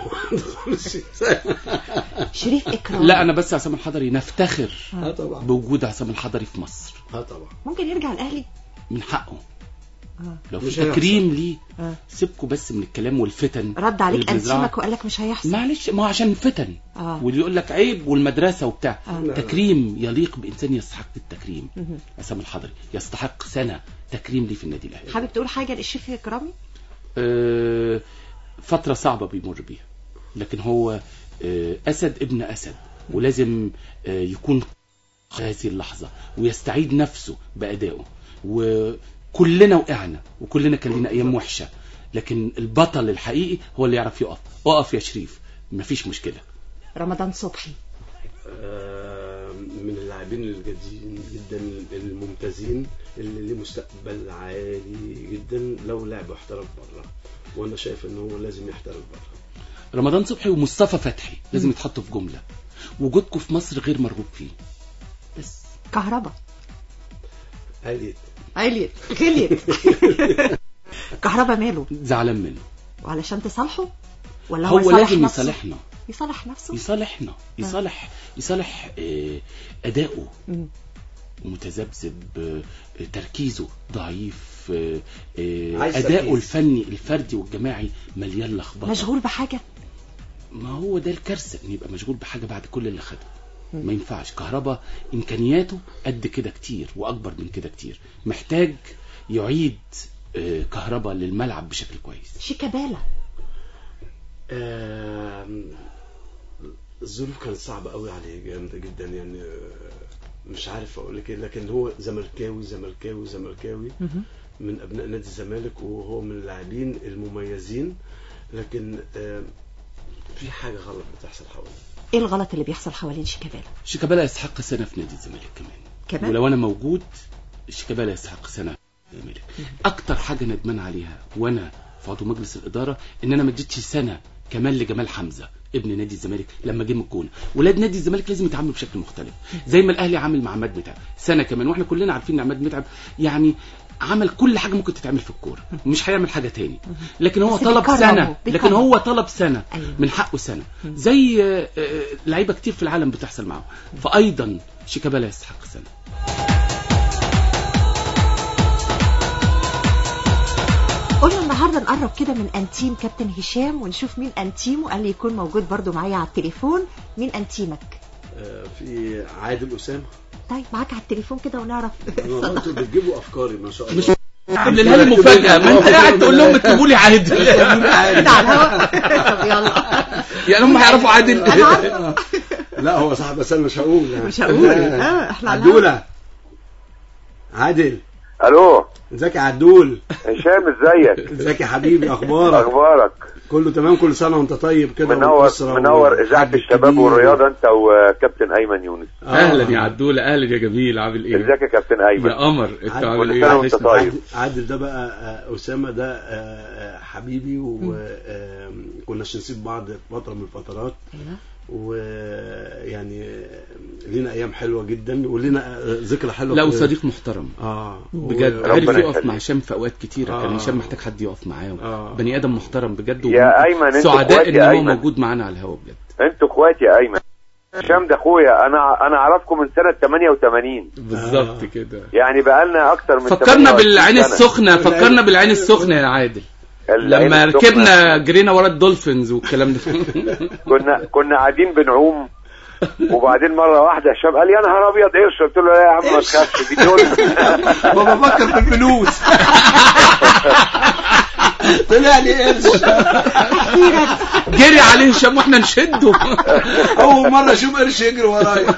شريف اكرام لا انا بس عصام الحضري نفتخر اه طبعا بوجود عصام الحضري في مصر اه طبعا ممكن يرجع الاهلي من حقه آه. لو مش في هيحصل. تكريم ليه آه. سيبكوا بس من الكلام والفتن رد عليك اللي بنزرعها. انسيمك وقال لك مش هيحصل معلش ما هو عشان فتن اه واللي يقول لك عيب والمدرسه وبتاع آه. تكريم يليق بانسان يستحق التكريم مهم. عصام الحضري يستحق سنه تكريم ليه في النادي الاهلي حابب تقول حاجه للشريف اكرامي آه، فتره صعبه بيمر بيها لكن هو آه، اسد ابن اسد ولازم آه، يكون في هذه اللحظه ويستعيد نفسه بادائه وكلنا وقعنا وكلنا كان لنا ايام وحشه لكن البطل الحقيقي هو اللي يعرف يقف اقف يا شريف مفيش مشكله رمضان صبحي آه، من اللاعبين الجادين جدا الممتازين اللي ليه مستقبل عالي جدا لو لعب واحترف بره وانا شايف ان هو لازم يحترف بره رمضان صبحي ومصطفى فتحي لازم يتحطوا في جمله وجودكم في مصر غير مرغوب فيه بس كهربا عليت عليت غليت كهربا ماله زعلان منه وعلشان تصالحه ولا هو, هو يصالح لازم نفسه؟ يصالحنا يصالح نفسه يصالحنا يصالح يصالح آه، اداؤه مم. متذبذب آه، تركيزه ضعيف آه، آه، عايز اداؤه تركيز. الفني الفردي والجماعي مليان لخبطه مشغول بحاجه ما هو ده الكارثه ان يبقى مشغول بحاجه بعد كل اللي خده ما ينفعش كهربا امكانياته قد كده كتير واكبر من كده كتير محتاج يعيد آه، كهربا للملعب بشكل كويس شيكابالا آم، الظروف كانت صعبة قوي عليه جامدة جدا يعني آه، مش عارف اقول لك ايه لكن هو زملكاوي زملكاوي زملكاوي مهم. من ابناء نادي الزمالك وهو من اللاعبين المميزين لكن آم، في حاجة غلط بتحصل حواليه ايه الغلط اللي بيحصل حوالين شيكابالا شيكابالا يستحق سنه في نادي الزمالك كمان كمان ولو انا موجود شيكابالا يستحق سنه في الزمالك اكتر حاجه ندمان عليها وانا في عضو مجلس الاداره ان انا ما اديتش سنه كمان لجمال حمزه ابن نادي الزمالك لما جه من الجونه ولاد نادي الزمالك لازم يتعاملوا بشكل مختلف زي ما الاهلي عامل مع عماد متعب سنه كمان واحنا كلنا عارفين ان عماد متعب يعني عمل كل حاجه ممكن تتعمل في الكوره مش هيعمل حاجه تاني لكن هو بس طلب بيكرهه، سنه لكن بيكرهه. هو طلب سنه أيوة. من حقه سنه زي آه، آه، لعيبه كتير في العالم بتحصل معاهم فايضا شيكابالا يستحق سنه قلنا النهارده نقرب كده من انتيم كابتن هشام ونشوف مين انتيمه قال لي يكون موجود برضو معايا على التليفون مين انتيمك آه، في عادل أسامة طيب معاك على التليفون كده ونعرف والله انتوا بتجيبوا أفكاري ما شاء الله مش عاملها لي مفاجاه ما انت قاعد تقول لهم اكتبوا لي عادل كده على الهوا طب يلا يعني هم هيعرفوا عادل لا هو صح بس انا مش هقول مش هقول. آه، إحنا على عدولة عادل الو ازيك يا عدول هشام ازيك ازيك يا حبيبي اخبارك اخبارك كله تمام كل سنه وانت طيب كده منور والأسرة منور اذاعه والحاج الشباب الكبير. والرياضه انت وكابتن ايمن يونس آه. اهلا يا عدولة اهلا يا جميل عامل ايه ازيك يا كابتن ايمن يا قمر انت عادل. عامل كل ايه سنة وانت وحشنا. طيب. عادل- عادل ده بقى آه، أسامة ده آه، آه، حبيبي وكنا نسيب بعض في فترة من الفترات ويعني لينا أيام حلوة جدا ولينا آه، ذكرى حلوة لا في- وصديق محترم اه بجد و- ربنا عرف يقف يخليك. مع هشام في اوقات كتيره كان آه. هشام محتاج حد يقف معاه آه. بني ادم محترم بجد يا أيمن، أنتوا سعداء إخوات ان يا هو أيمن. موجود معانا على الهوا بجد انتوا اخواتي يا ايمن هشام ده اخويا انا انا اعرفكم من سنه 88 بالظبط كده يعني بقالنا اكتر من فكرنا 28 بالعين سنة. السخنه فكرنا بالعين السخنه يا عادل العين لما السخنة. ركبنا جرينا ورا الدولفينز والكلام ده كنا كنا قاعدين بنعوم وبعدين مره واحده هشام قال يا نهار ابيض قرش قلت له لا يا عم ما تخافش دي دول بابا بفكر في الفلوس طلع لي قرش جري عليه هشام واحنا نشده اول مره اشوف قرش يجري ورايا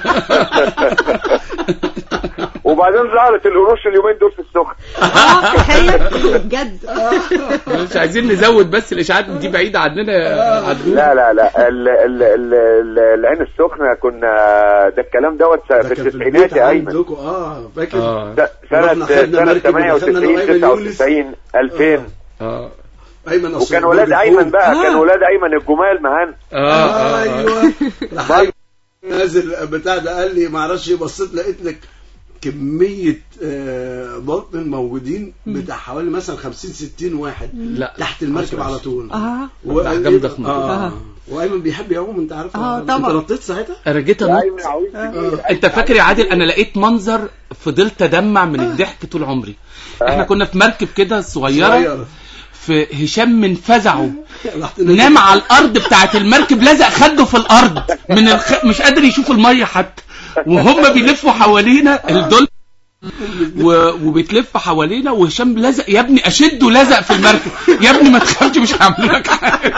وبعدين ظهرت القروش اليومين دول في السخن اه تخيل بجد مش عايزين نزود بس الاشاعات دي بعيده عننا يا عدول لا لا لا ال ال ال ال العين السخنه كنا ده الكلام دوت ده في كان التسعينات البيت يا ايمن عندكم اه فاكر اه س- سنه رحنا خدنا سنه مركب ودخلنا أنا 98 وأيمن يونس. 99 2000 اه ايمن وكان الصغير ولاد بالفوق. ايمن بقى آه. كان ولاد ايمن الجمال معانا اه اه ايوه راح أيمن نازل بتاع ده قال لي ما اعرفش إيه، بصيت لقيت لك كمية آه، بطن موجودين بتاع حوالي مثلا 50 60 واحد لا تحت المركب على طول اه وقال أحجام لي- ضخمة. اه آه. وايمن بيحب يعوم انت عارف آه، انت طبعا. نطيت ساعتها انا جيت يا انط ايمن عويل كبير انت فاكر يا عادل انا لقيت منظر فضلت ادمع من الضحك طول عمري احنا كنا في مركب كده صغيره صغيرة. في هشام من فزعه رحت نام على الارض بتاعت المركب لزق خده في الارض من الخ... مش قادر يشوف الميه حتى وهم بيلفوا حوالينا الدول و... وبتلف حوالينا وهشام لزق يا ابني اشده لزق في المركب يا ابني ما تخافش مش هعمل لك حاجه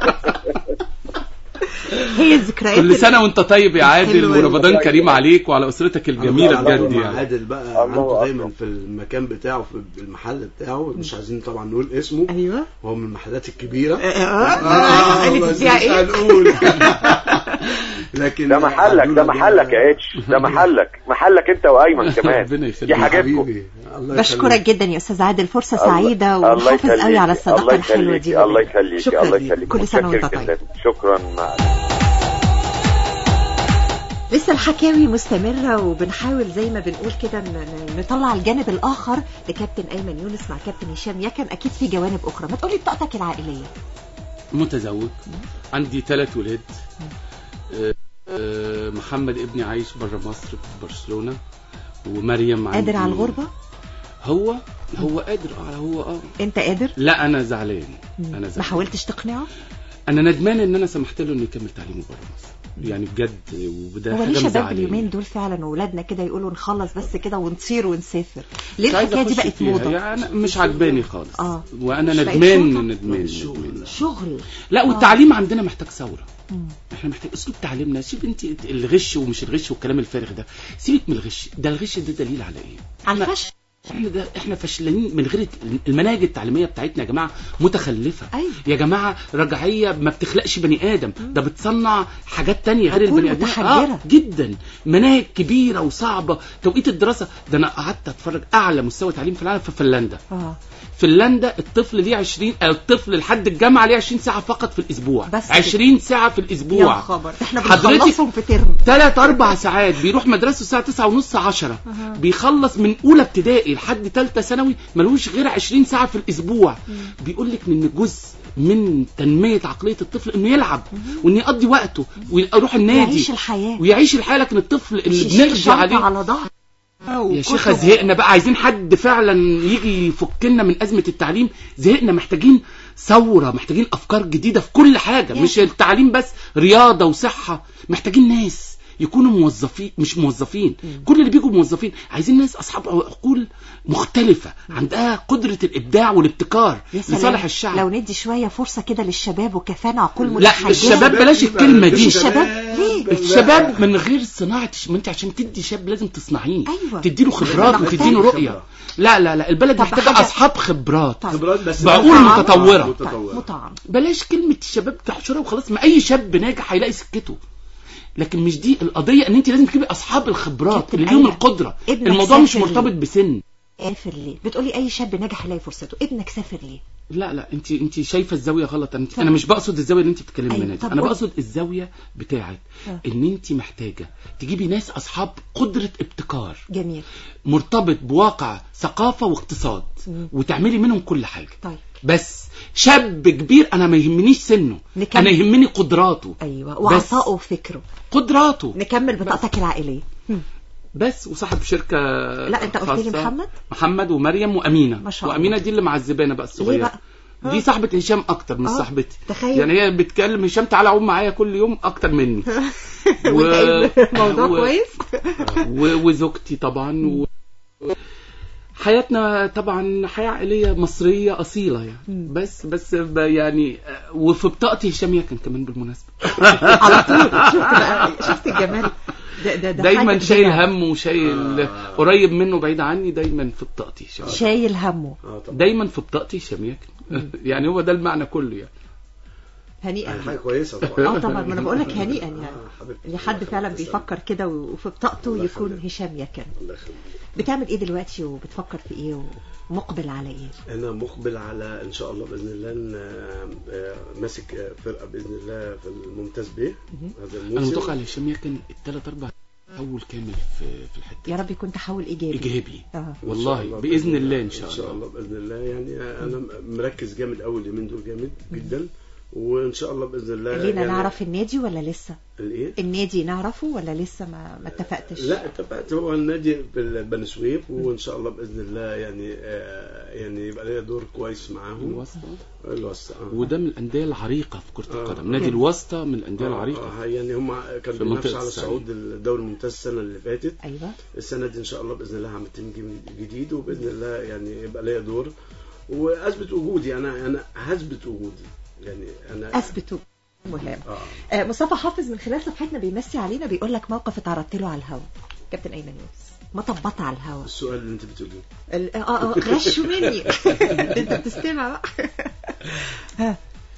هي الذكريات كل سنه وانت طيب يا عادل حلوة. ورمضان كريم عليك وعلى اسرتك الجميله الله بجد مع يعني عادل بقى الله عنده دايما أكبر. في المكان بتاعه في المحل بتاعه مش عايزين طبعا نقول اسمه ايوه هو من المحلات الكبيرة اه قالت بس فيها مش ايه هنقول لكن ده محلك ده محلك يا اتش ده محلك محلك انت وايمن كمان ربنا دي يخليك حاجاتكم حبيبي الله بشكرك يخليك. جدا يا استاذ عادل فرصه الله- سعيده الله وحافظ قوي يخليك. على الصداقه الله الحلوه دي يخليك الله يخليك شكرا الله ليك. يخليك كل سنه وانت متشكر طيب جدا. شكرا مع لسه الحكاوي مستمرة وبنحاول زي ما بنقول كده ن- ن- نطلع الجانب الآخر لكابتن أيمن يونس مع كابتن هشام يكن أكيد في جوانب أخرى ما تقولي بطاقتك العائلية متزوج عندي ثلاث ولاد آه، آه، محمد ابني عايش بره مصر في برشلونة ومريم عندي قادر على الغربة هو هو قادر اه هو اه أنت قادر لا انا زعلان انا ما زعلان حاولتش تقنعه انا ندمان ان انا سمحت له انه يكمل تعليمه بره مصر يعني بجد وده هو حاجه ليه شباب مزعلاني. اليومين دول فعلا وولادنا كده يقولوا نخلص بس كده ونطير ونسافر ليه مش عايز الحكاية دي أخش بقت فيها. موضة يعني مش عاجباني خالص آه. وانا مش لاقي ندمان شغل؟ ندمان ندمان شغل لا والتعليم عندنا محتاج ثوره مم. احنا محتاج اسلوب تعليمنا سيب انت الغش ومش الغش والكلام الفارغ ده سيبك من الغش ده الغش ده دليل على ايه على الفشل احنا ده احنا فاشلين من غير المناهج التعليميه بتاعتنا يا جماعه متخلفه أيوة. يا جماعه رجعيه ما بتخلقش بني ادم ده بتصنع حاجات تانية غير عقول البني ادم متحجرة. جدا مناهج كبيره وصعبه توقيت الدراسه ده انا قعدت اتفرج اعلى مستوى تعليم في العالم في فنلندا اه فنلندا الطفل ليه 20 أو الطفل لحد الجامعه ليه 20 ساعه فقط في الاسبوع بس كده. 20 ساعه في الاسبوع يا خبر احنا حضرتك بنخلصهم في ترم ثلاث اربع ساعات بيروح مدرسه الساعه 9 ونص 10 بيخلص من اولى ابتدائي لحد ثالثه ثانوي ملوش غير 20 ساعه في الاسبوع بيقول لك ان جزء من تنميه عقليه الطفل انه يلعب وانه يقضي وقته ويروح النادي يعيش الحياة ويعيش الحياه لكن الطفل مش اللي يشيل بنرجع شنطة عليه على ظهر يا شيخة زهقنا بقى عايزين حد فعلا يجي يفكنا من أزمة التعليم زهقنا محتاجين ثورة محتاجين أفكار جديدة في كل حاجة يا مش التعليم بس رياضة وصحة محتاجين ناس يكونوا موظفين مش موظفين كل اللي بيجوا موظفين عايزين ناس اصحاب عقول مختلفه عندها قدره الابداع والابتكار يا سلام. لصالح الشعب لو ندي شويه فرصه كده للشباب وكفانا عقول لا متحجره الشباب بلاش الكلمه دي الشباب ليه الشباب من غير صناعه ما انت عشان تدي شاب لازم تصنعيه أيوة. تديله خبرات محتاج وتديله رؤيه خبرة. لا لا لا البلد طب محتاجه حاجة- اصحاب خبرات طيب. خبرات بس بعقول مطعم. متطورة. متطورة. مطعم بلاش كلمه الشباب تحشرها وخلاص ما اي شاب ناجح هيلاقي سكته لكن مش دي القضيه ان انت لازم تجيبي اصحاب الخبرات كابتن اللي ليهم أيمن، القدره ابنك الموضوع مش سافر مرتبط ليه؟ بسن سافر ليه بتقولي اي شاب ناجح يلاقي فرصته ابنك سافر ليه لا لا انت انت شايفه الزاويه غلط انا انا مش بقصد الزاويه اللي انت بتتكلمي أيوة، منها دي طب انا قول. بقصد الزاويه بتاعت آه. ان انت محتاجه تجيبي ناس اصحاب قدره ابتكار جميل مرتبط بواقع ثقافه واقتصاد مم. وتعملي منهم كل حاجه طيب بس شاب كبير انا ما يهمنيش سنه نكمل. انا يهمني قدراته ايوه بس. وعطائه وفكره قدراته نكمل بطاقتك العائليه بس وصاحب شركه لا، أنت قلت لي خاصة. محمد؟ محمد ومريم وامينه ما شاء الله. وامينه دي اللي معذبانا بقى الصغيره بقى؟ ها؟ دي صاحبة هشام اكتر من آه، صاحبتي تخيل. يعني هي بتكلم هشام تعالى عوم معايا كل يوم اكتر مني وانت موضوع و- كويس و... وزوجتي طبعا و... حياتنا طبعا حياة عائلية مصرية أصيلة يعني مم. بس بس ب- يعني آه، وفي بطاقتي هشام يكن كمان بالمناسبة على طول شفت بقى شفت الجمال ده ده ده دايما حاجة شايل كبيرة. هم وشايل آه. قريب منه بعيد عني دايما في بطاقتي هشام شايل همه اه طبعا دايما في بطاقتي هشام يكن يعني هو ده المعنى كله يعني هنيئا حاجه كويسه طبعا اه طبعا ما انا بقول لك هنيئا يعني آه، حبيبتي. اللي حد فعلا بيفكر كده وفي بطاقته الله يكون يخليك. هشام يكن الله يخليك بتعمل ايه دلوقتي وبتفكر في ايه ومقبل على ايه انا مقبل على ان شاء الله باذن الله إن، آه، آه، ماسك آه، فرقه باذن الله في الممتاز به هذا انا الموسم متوقع ان هشام يكن الثلاث اربع اول كامل في في الحته يا رب يكون تحول ايجابي ايجابي اه إن شاء والله الله باذن الله ان شاء ان شاء الله الله باذن الله يعني انا مركز جامد قوي اليومين دول جامد جدا وان شاء الله باذن الله لينا يعني نعرف النادي ولا لسه الايه النادي نعرفه ولا لسه ما ما اتفقتش لا اتفقت هو النادي في بني سويف وان شاء الله باذن الله يعني آه يعني يبقى ليا دور كويس معاهم الواسطة الواسطه آه. وده من الانديه العريقه في كره آه. القدم نادي الواسطه من الانديه آه، العريقه آه يعني هم كانوا في بينافسوا منطقة على الصعيد. الصعود الدوري الممتاز السنه اللي فاتت ايوه السنه دي ان شاء الله باذن الله هعمل تيم جديد وباذن الله يعني يبقى ليا دور واثبت وجودي انا انا هثبت وجودي يعني انا اثبتوا مهم اه آه، مصطفى حافظ من خلال صفحتنا بيمسي علينا بيقول لك موقف اتعرضت له على الهوا كابتن ايمن يونس مطبطة على الهوا السؤال اللي انت بتقوليه ال- اه اه غشوا مني انت بتستمع بقى ها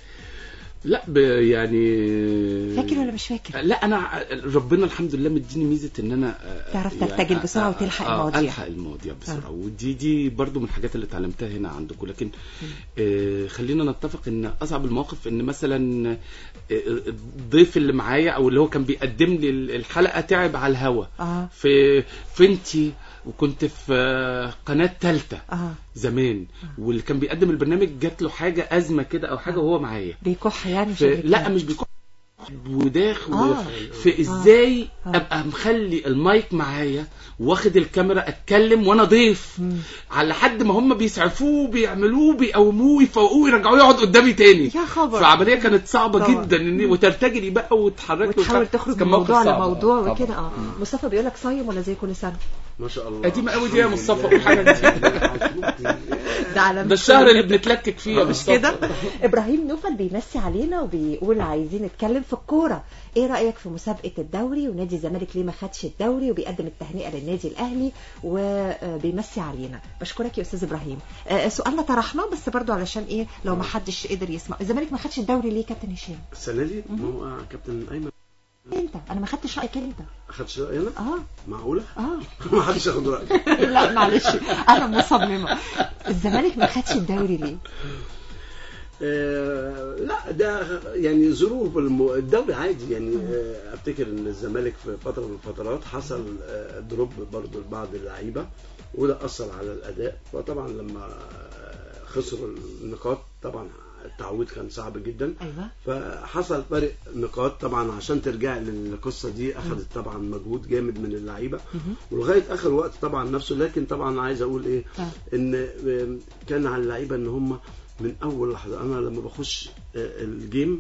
لا ب- يعني فاكر ولا مش فاكر لا انا ع- ربنا الحمد لله مديني ميزه ان انا آه، تعرف يعني ترتجل بسرعة آه، وتلحق آه، المواضيع. الحق المواضيع بسرعه ودي دي برضو من الحاجات اللي اتعلمتها هنا عندكم لكن آه خلينا نتفق ان اصعب المواقف ان مثلا آه، الضيف اللي معايا او اللي هو كان بيقدم لي الحلقه تعب على الهوا اه في فنتي وكنت في آه، قناه ثالثه اه زمان واللي كان بيقدم البرنامج جات له حاجه ازمه كده او حاجه وهو معايا بيكح يعني مش في قبل لا كده. مش بيكون وداخل آه. في ازاي آه. ابقى مخلي المايك معايا واخد الكاميرا اتكلم وانا ضيف مم. على حد ما هم بيسعفوه بيعملوه بيقوموه يفوقوه يرجعوه يقعد قدامي تاني يا خبر فعمليه كانت صعبه طبعا. جدا ان وترتجلي بقى وتحركي وتحاول تخرج كان من موقف موضوع صعب. لموضوع طبعا. وكده اه مصطفى بيقول لك صايم ولا زي كل سنه ما شاء الله قديمة قوي دي يا مصطفى قول حاجة ده على ده الشهر اللي بنتلكك فيه يا مش مصطفى كده ابراهيم نوفل بيمسي علينا وبيقول عايزين نتكلم في الكوره ايه رايك في مسابقه الدوري ونادي الزمالك ليه ما خدش الدوري وبيقدم التهنئه للنادي الاهلي وبيمسي علينا بشكرك يا استاذ ابراهيم آه، سؤالنا طرحناه بس برضو علشان ايه لو ما حدش قدر يسمع الزمالك ما خدش الدوري ليه كابتن هشام السنه دي ما هو كابتن ايمن انت انا ما خدتش رايك انت اخدش رايي انا اه معقوله اه ما حدش ياخد رايي لا معلش انا مصممه الزمالك ما خدش الدوري ليه آه، لا ده يعني ظروف الم- الدوري عادي يعني آه، افتكر ان الزمالك في فتره من الفترات حصل آه، دروب برضو لبعض اللعيبه وده اثر على الاداء فطبعا لما آه، خسروا النقاط طبعا التعويض كان صعب جدا ايوه فحصل فرق نقاط طبعا عشان ترجع للقصه دي اخذت طبعا مجهود جامد من اللعيبه ولغايه اخر وقت طبعا نفسه لكن طبعا عايز اقول ايه آه. ان آم، كان على اللعيبه ان هم من اول لحظه انا لما بخش آه، الجيم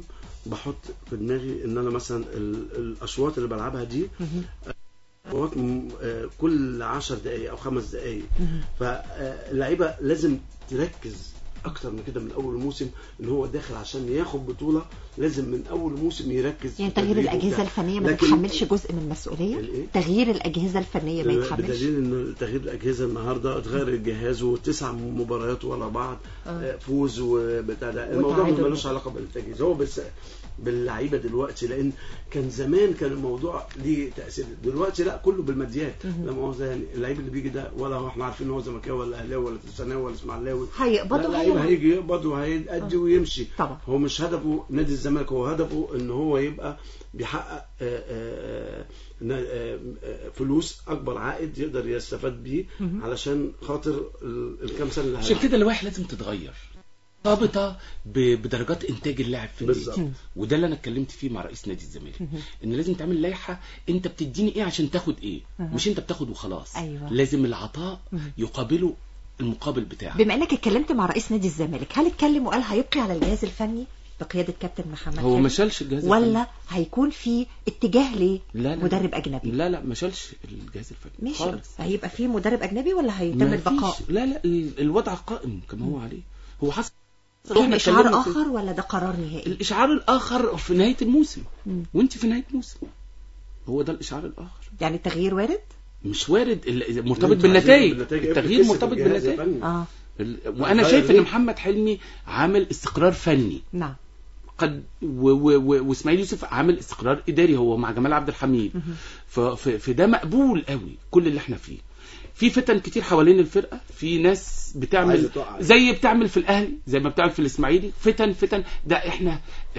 بحط في دماغي ان انا مثلا ال- الاشواط اللي بلعبها دي أشواط م- آه، كل عشر دقايق او خمس دقايق فاللعيبه لازم تركز اكتر من كده من اول الموسم ان هو داخل عشان ياخد بطوله لازم من اول الموسم يركز يعني في تغيير تدريبه الأجهزة وبتاع. الفنية ما لكن- يتحملش جزء من المسؤولية الإيه؟ تغيير الأجهزة الفنية ما يتحملش بدليل ان تغيير الاجهزه النهارده اتغير الجهاز وتسع مباريات ورا بعض آه. آه، فوز وبتاع ده الموضوع وتعادل. ملوش علاقه بالتجهيز هو بس باللعيبه دلوقتي لان كان زمان كان الموضوع ليه تاثير دلوقتي لا كله بالماديات مهم. لما هو يعني اللعيب اللي بيجي ده ولا هو احنا عارفين ان هو زملكاوي ولا اهلاوي ولا ترساناوي ولا اسماعيلاوي هيقبض لا، وهيلعب. اللعيب هيجي يقبض وهيأدي آه. ويمشي طبعا هو مش هدفه نادي الزمالك هو هدفه ان هو يبقى بيحقق آه، آه، نا- آه، آه، فلوس اكبر عائد يقدر يستفاد بيه مهم. علشان خاطر ال- الكام سنه اللي عشان هيلعبها. كده اللوائح لازم تتغير مرتبطه ب- بدرجات انتاج اللاعب في بالظبط. النادي وده اللي انا اتكلمت فيه مع رئيس نادي الزمالك مهم. ان لازم تعمل لائحه انت بتديني ايه عشان تاخد ايه أها. مش انت بتاخد وخلاص أيوة. لازم العطاء مهم. يقابله المقابل بتاعه بما انك اتكلمت مع رئيس نادي الزمالك هل اتكلم وقال هيبقي على الجهاز الفني بقيادة كابتن محمد هو حلمي؟ ما شالش الجهاز ولا هيكون في اتجاه لا لا لمدرب اجنبي لا لا ما شالش الجهاز الفني ماشي خالص هيبقى في مدرب اجنبي ولا هيتم ما البقاء فيش لا لا ال- الوضع قائم كما هو عليه هو حصل يعني إحنا اشعار اتكلمنا في- اخر ولا ده قرار نهائي الاشعار الاخر في نهايه الموسم مم. وانت في نهايه الموسم هو ده الاشعار الاخر يعني التغيير وارد مش وارد ال- مرتبط انتوا عايزين بالنتائج بالنتائج، التغيير كسب مرتبط الجهاز يا بالنتائج فندم. اه ال- وانا غير شايف ان ليه؟ محمد حلمي عامل استقرار فني نعم قد و- و- و- واسماعيل يوسف عامل استقرار اداري هو مع جمال عبد الحميد مهم. ف- فده مقبول قوي كل اللي احنا فيه في فتن كتير حوالين الفرقه في ناس بتعمل عايزة تقع. زي بتعمل في الاهلي زي ما بتعمل في الاسماعيلي فتن فتن ده احنا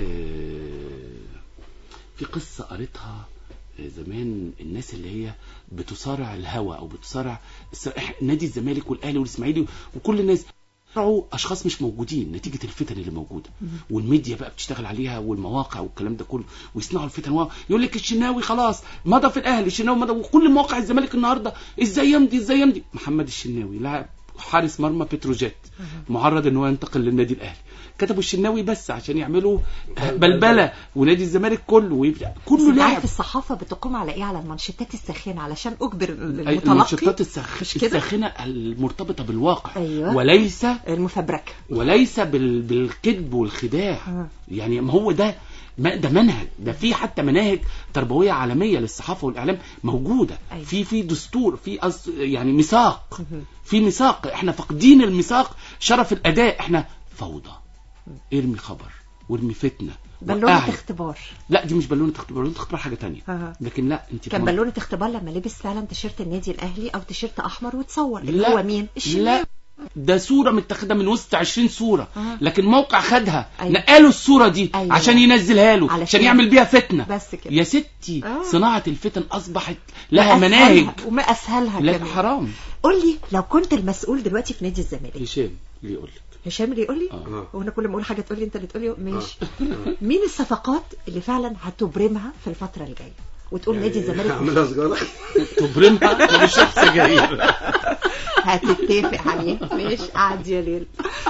آه، في قصه قريتها آه، زمان الناس اللي هي بتصارع الهوى او بتصارع الس- إح- نادي الزمالك والاهلي والاسماعيلي وكل الناس بيصارعوا اشخاص مش موجودين نتيجه الفتن اللي موجوده والميديا بقى بتشتغل عليها والمواقع والكلام ده كله ويصنعوا الفتن و- يقول لك الشناوي خلاص مضى في الاهلي الشناوي مضى وكل مواقع الزمالك النهارده ازاي يمضي ازاي يمضي محمد الشناوي لاعب حارس مرمى بتروجيت معرض ان هو ينتقل للنادي الاهلي كتبوا الشناوي بس عشان يعملوا بلبله ونادي الزمالك كله ويبدأ بس كله انت لاعب عارف الصحافة بتقوم على ايه على المانشيتات الساخنة علشان اجبر أي- المتلقي المنشطات السخ... مش كده؟ الساخنه المرتبطه بالواقع أيوة. وليس المفبركة وليس بال... بالكذب والخداع آه. يعني ما هو ده ما ده منهج ده في حتى مناهج تربويه عالميه للصحافه والاعلام موجوده أيوة. في في دستور في أص... يعني ميثاق في ميثاق احنا فاقدين الميثاق شرف الاداء احنا فوضى ارمي خبر وارمي فتنه بالونة وقعد. اختبار لا دي مش بالونه اختبار بالونه اختبار حاجه تانية آه. لكن لا انت كان كمان- بالونة اختبار لما لبس فعلا تيشيرت النادي الاهلي او تيشيرت احمر وتصور اللي لا هو مين الشناوي لا ده صورة متاخدة من وسط 20 صورة آه. لكن موقع خدها أيوة. نقلوا الصورة دي أيوة. عشان ينزلها له علشان- عشان يعمل بيها فتنة بس كده يا ستي آه. صناعة الفتن أصبحت لها ما مناهج أسهلها- وما اسهلها لا كمان حرام قول لي لو كنت المسؤول دلوقتي في نادي الزمالك هشام اللي يقول لك هشام اللي يقول لي آه. وانا كل ما اقول حاجه تقول لي انت اللي تقول لي ماشي آه. مين الصفقات اللي فعلا هتبرمها في الفتره الجايه وتقول نادي الزمالك اعملها سجاره تبرمها مش سجاير هتتفق عليه ماشي قعد يا ليل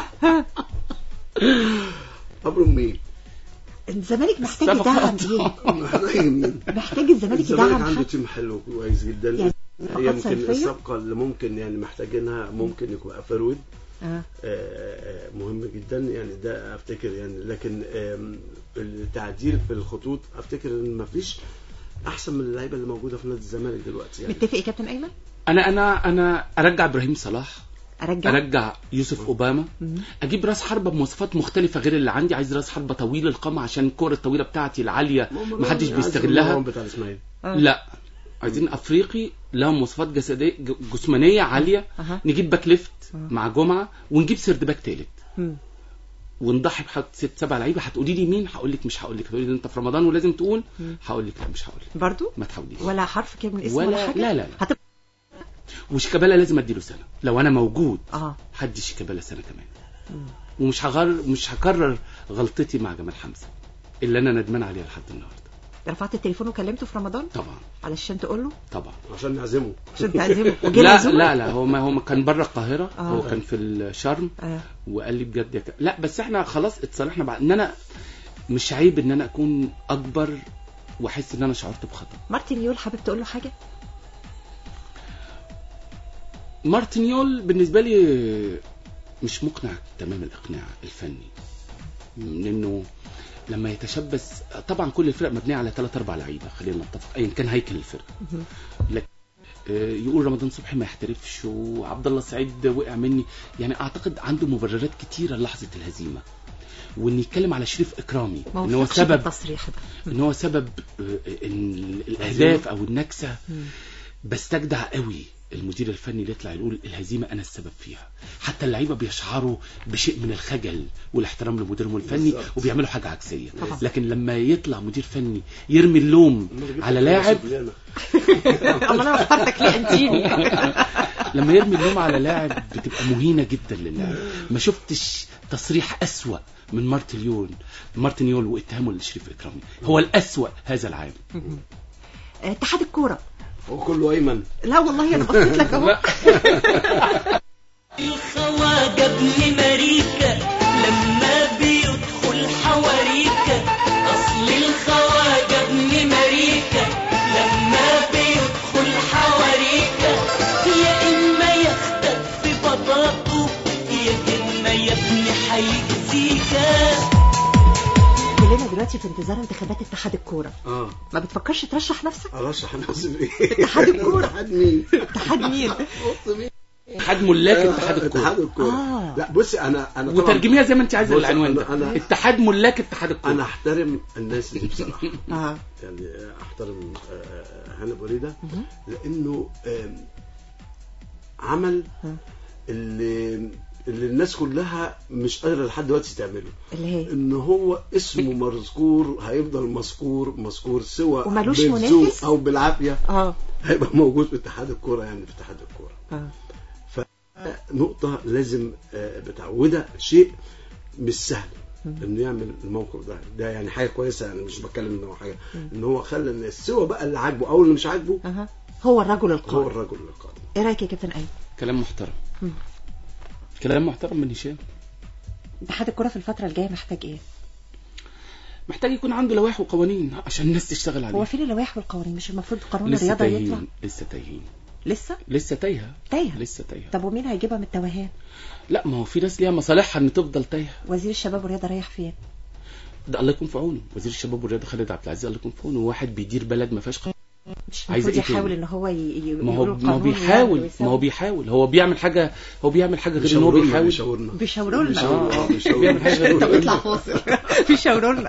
ابرم مين؟ الزمالك محتاج يدعم صفقات. ايه محتاج مين؟ محتاج الزمالك الزمالك يدعم عنده حد تيم حلو كويس جدا يعني هي صفقات يمكن صيفية؟ الصفقه اللي ممكن يعني محتاجينها ممكن يكون فرود آه. آه، مهم جدا يعني ده افتكر يعني لكن آم، التعديل في الخطوط افتكر ان مفيش احسن من اللعيبه اللي موجوده في نادي الزمالك دلوقتي يعني متفق يا كابتن ايمن أنا أنا أنا أرجع إبراهيم صلاح ارجع أرجع يوسف أوباما مم. أجيب راس حربة بمواصفات مختلفة غير اللي عندي عايز راس حربة طويل القامة عشان الكورة الطويلة بتاعتي العالية محدش بيستغلها عايز بتاع الاسماعيلي آه. لا عايزين افريقي له مواصفات جسديه ج- جسمانيه عاليه أها. نجيب باك ليفت آه. مع جمعه ونجيب سيرد باك تالت مم. ونضحي بحط ست سبع لعيبه هتقولي لي مين هقول لك مش هقول لك هتقولي لي انت في رمضان ولازم تقول مم. هقول لك لا مش هقول لك برضو ما تحاوليش ولا حرف كده من اسم ولا, ولا حاجه لا لا, لا. هتبقى وشيكابالا لازم اديله سنه لو انا موجود اه هدي شيكابالا سنه كمان مم. ومش هغر مش هكرر غلطتي مع جمال حمزه اللي انا ندمان عليها لحد النهارده رفعت التليفون وكلمته في رمضان طبعا علشان تقول له طبعا عشان نعزمه عشان تعزمه وجه لا العزومة؟ لا لا هو ما هو ما كان بره القاهره آه. هو كان في الشرم آه. وقال لي بجد يا ك... لا بس احنا خلاص اتصالحنا بعد ان انا مش عيب ان انا اكون اكبر واحس ان انا شعرت بخطأ مارتن يول حابب تقول له حاجه مارتينيول بالنسبة لي مش مقنع تمام الإقناع الفني لأنه لما يتشبث طبعا كل الفرق مبنية على ثلاث أربع لعيبة خلينا نتفق أيا كان هيكل الفرقة لكن آه، يقول رمضان صبحي ما يحترفش وعبد الله السعيد وقع مني يعني اعتقد عنده مبررات كتيره للحظه الهزيمه وان يتكلم على شريف اكرامي ما ان هو وثقش سبب بالتصريح ده ان هو سبب آه، إن الاهداف او النكسه مم. بستجدع قوي المدير الفني اللي يطلع يقول الهزيمه انا السبب فيها حتى اللعيبه بيشعروا بشيء من الخجل والاحترام لمديرهم الفني بالظبط. وبيعملوا حاجه عكسيه طبعا. لكن لما يطلع مدير فني يرمي اللوم على لاعب اما انا اخترتك ليه انتيني لما يرمي اللوم على لاعب بتبقى مهينه جدا للاعب ما شفتش تصريح اسوأ من مارتينيول مارتينيول واتهامه لشريف اكرامي هو الاسوأ هذا العام اتحاد الكوره وكله ايمن لا والله انا بصيت لك اهو الخواجة ابن مريكة لما بيدخل حواريكة أصل الخواجة ابن مريكة لما بيدخل حواريكة يا إما ياخدك في بطاطه يا إما يا ابني هيأذيك كلنا دلوقتي في انتظار انتخابات اتحاد الكوره اه ما بتفكرش ترشح نفسك ارشح نفسي بايه اتحاد الكورة. اتحاد مين اتحاد مين اتحاد ملاك اتحاد الكوره اتحاد الكوره آه. لا بصي انا انا طبعاً- وترجميها زي ما انت عايزه بص، العنوان أنا- ده أنا- اتحاد ملاك اتحاد الكوره انا احترم الناس دي بصراحه اه يعني احترم آه، آه، هاني بريده لانه آم، عمل ها. اللي اللي الناس كلها مش قادره لحد دلوقتي تعمله اللي هي ان هو اسمه مذكور هيفضل مذكور مذكور سواء وملوش بالذوق منافس؟ او بالعافيه اه هيبقى موجود في اتحاد الكوره يعني في اتحاد الكوره اه نقطة لازم آه، بتاع وده شيء مش سهل انه يعمل الموقف ده ده يعني حاجة كويسة يعني مش بتكلم ان هو حاجة ان هو خلى الناس سوى بقى اللي عاجبه او اللي مش عاجبه اها هو الرجل هو القائم الرجل القادم ايه رايك يا كابتن ايمن كلام محترم مم. كلام محترم من هشام اتحاد الكوره في الفتره الجايه محتاج ايه محتاج يكون عنده لوائح وقوانين عشان الناس تشتغل هو عليه فين اللوائح والقوانين مش المفروض قانون لسه الرياضه يطلع تايهين لسه تايهين لسه لسه تايهه تايهه لسه تايهه طب ومين هيجيبها من التوهان لا ما هو في ناس ليها مصالحها ان تفضل تايهه وزير الشباب والرياضه رايح فين ده الله يكون في عونه وزير الشباب والرياضه خالد عبد العزيز الله يكون في عونه واحد بيدير بلد ما فيهاش قانون. مش عايزة المفروض إيه يحاول تاني؟ ان هو ي... ي... ما هو يقولوا ما هو قانون بيحاول ويعمل ما هو ويسوي. بيحاول هو بيعمل حاجه هو بيعمل حاجه غير ان هو بيشاورنا بيحاول بيشاورنا بيشاوروا لنا آه، بيشاورنا. بيعمل حاجه غير طب اطلع فاصل بيشاوروا لنا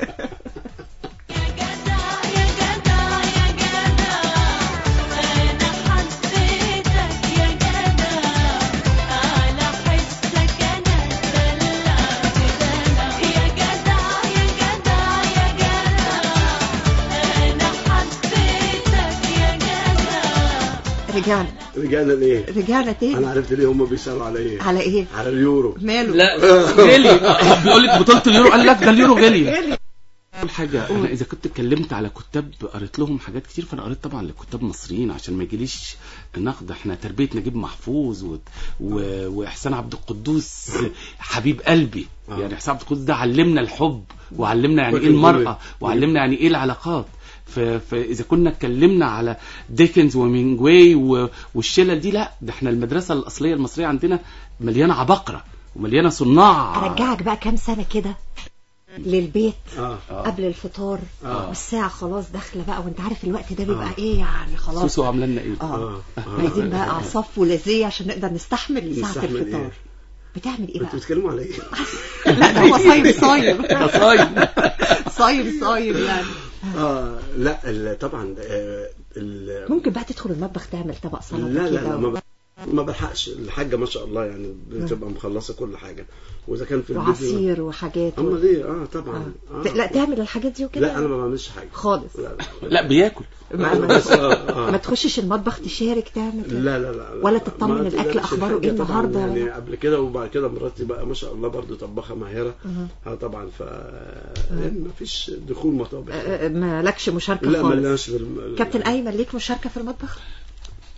يا جدع يا جدع انا حبيتك يا جدع على حسك انا اتدلعت دلع يا جدع يا جدع يا جدع انا حبيتك يا جدع رجعنا رجعنا لايه؟ رجعنا تاني انا عرفت ليه هم بيسالوا على ايه؟ على ايه على اليورو ماله لا غلي بيقول لك بطوله اليورو قال لك ده اليورو غلي غلي. اول حاجه انا اذا كنت اتكلمت على كتاب قريت لهم حاجات كتير فانا قريت طبعا لكتاب مصريين عشان ما يجيليش نقد احنا تربيه نجيب محفوظ و... و... واحسان عبد القدوس حبيب قلبي آه. يعني احسان عبد القدوس ده علمنا الحب وعلمنا يعني ايه وكان المراه جميل. وعلمنا يعني ايه العلاقات ف... فاذا كنا اتكلمنا على ديكنز ومينجواي و... والشلل دي لا ده احنا المدرسه الاصليه المصريه عندنا مليانه عبقره ومليانه صناع ارجعك بقى كام سنه كده للبيت اه قبل الفطار آه. والساعه خلاص داخله بقى وانت عارف الوقت ده بيبقى آه. ايه يعني خلاص سوسو عامله لنا ايه اه اه عايزين بقى اعصاب فولاذيه عشان نقدر نستحمل ساعه نستحمل الفطار إيه؟ بتعمل ايه انتوا بقى بتتكلموا على ايه؟ لا ده هو صايم صايم ده صايم صايم صايم يعني اه لا ال- طبعا آه، ال- ممكن بقى تدخل المطبخ تعمل طبق سلطه لا لا كده لا ما و- ب- ما بلحقش الحاجه ما شاء الله يعني بتبقى مخلصه كل حاجه واذا كان في البيت وعصير وحاجات و... امال ايه اه طبعا آه. آه. لا تعمل الحاجات دي وكده لا انا ما بعملش حاجه خالص لا لا لا بياكل ما, ما, بس آه آه. ما تخشش المطبخ تشارك تعمل كده. لا لا لا ولا تطمن ما الأكل تقلقش أخباره إيه الحاجة طبعاً النهاردة يعني ولا؟ قبل كده وبعد كده مراتي بقى ما شاء الله برضو طباخه ماهره اه طبعا ف يعني ما فيش دخول مطابخ آه، آه، ما لكش مشاركه لا خالص ملناش بال... كابتن ايمن ليك مشاركه في المطبخ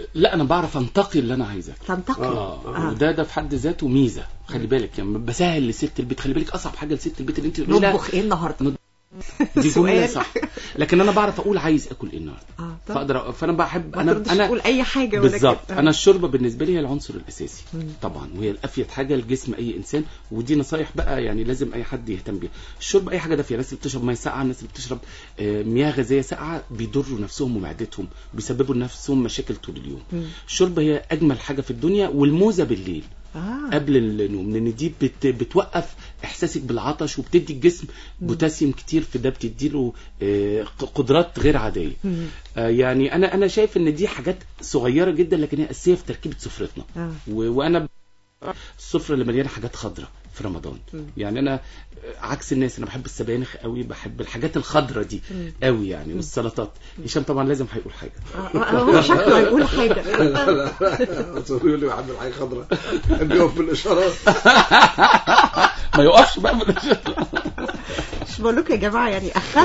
لا انا بعرف انتقي اللي انا عايزه تنتقي اه آه. وده ده في حد ذاته ميزه خلي بالك يعني بسهل لست البيت خلي بالك اصعب حاجه لست البيت اللي انت تقولي لها نطبخ ايه النهارده دي سؤال. جمله صح لكن انا بعرف اقول عايز اكل ايه النهارده اه طب فاقدر فانا بحب ما انا تردش انا تقول اي حاجه ولا بالظبط كده. انا الشوربه بالنسبه لي هي العنصر الاساسي مم. طبعا وهي الافيد حاجه لجسم اي انسان ودي نصايح بقى يعني لازم اي حد يهتم بيها الشوربه اي حاجه دافيه الناس اللي بتشرب ميه ساقعه الناس اللي بتشرب آه، مياه غازيه ساقعه بيضروا نفسهم ومعدتهم بيسببوا لنفسهم مشاكل طول اليوم مم. الشوربه هي اجمل حاجه في الدنيا والموزه بالليل اه قبل النوم لان دي بت بتوقف احساسك بالعطش وبتدي الجسم بوتاسيوم كتير في ده بتديله آه، قدرات غير عاديه مم. آه، يعني انا انا شايف ان دي حاجات صغيره جدا لكن هي اساسيه في تركيبه سفرتنا اه و- وانا ب- السفره اللي مليانه حاجات خضراء في رمضان مم. يعني انا آه، عكس الناس انا بحب السبانخ قوي بحب الحاجات الخضراء دي مم. قوي يعني والسلطات هشام طبعا لازم هيقول حاجه آه، آه، هو شكله هيقول حاجه يقول لي بحب الحاجه خضراء بيقف بالاشارات ما يقفش بقى من الشغل. مش بقول لكم يا جماعه يعني اخف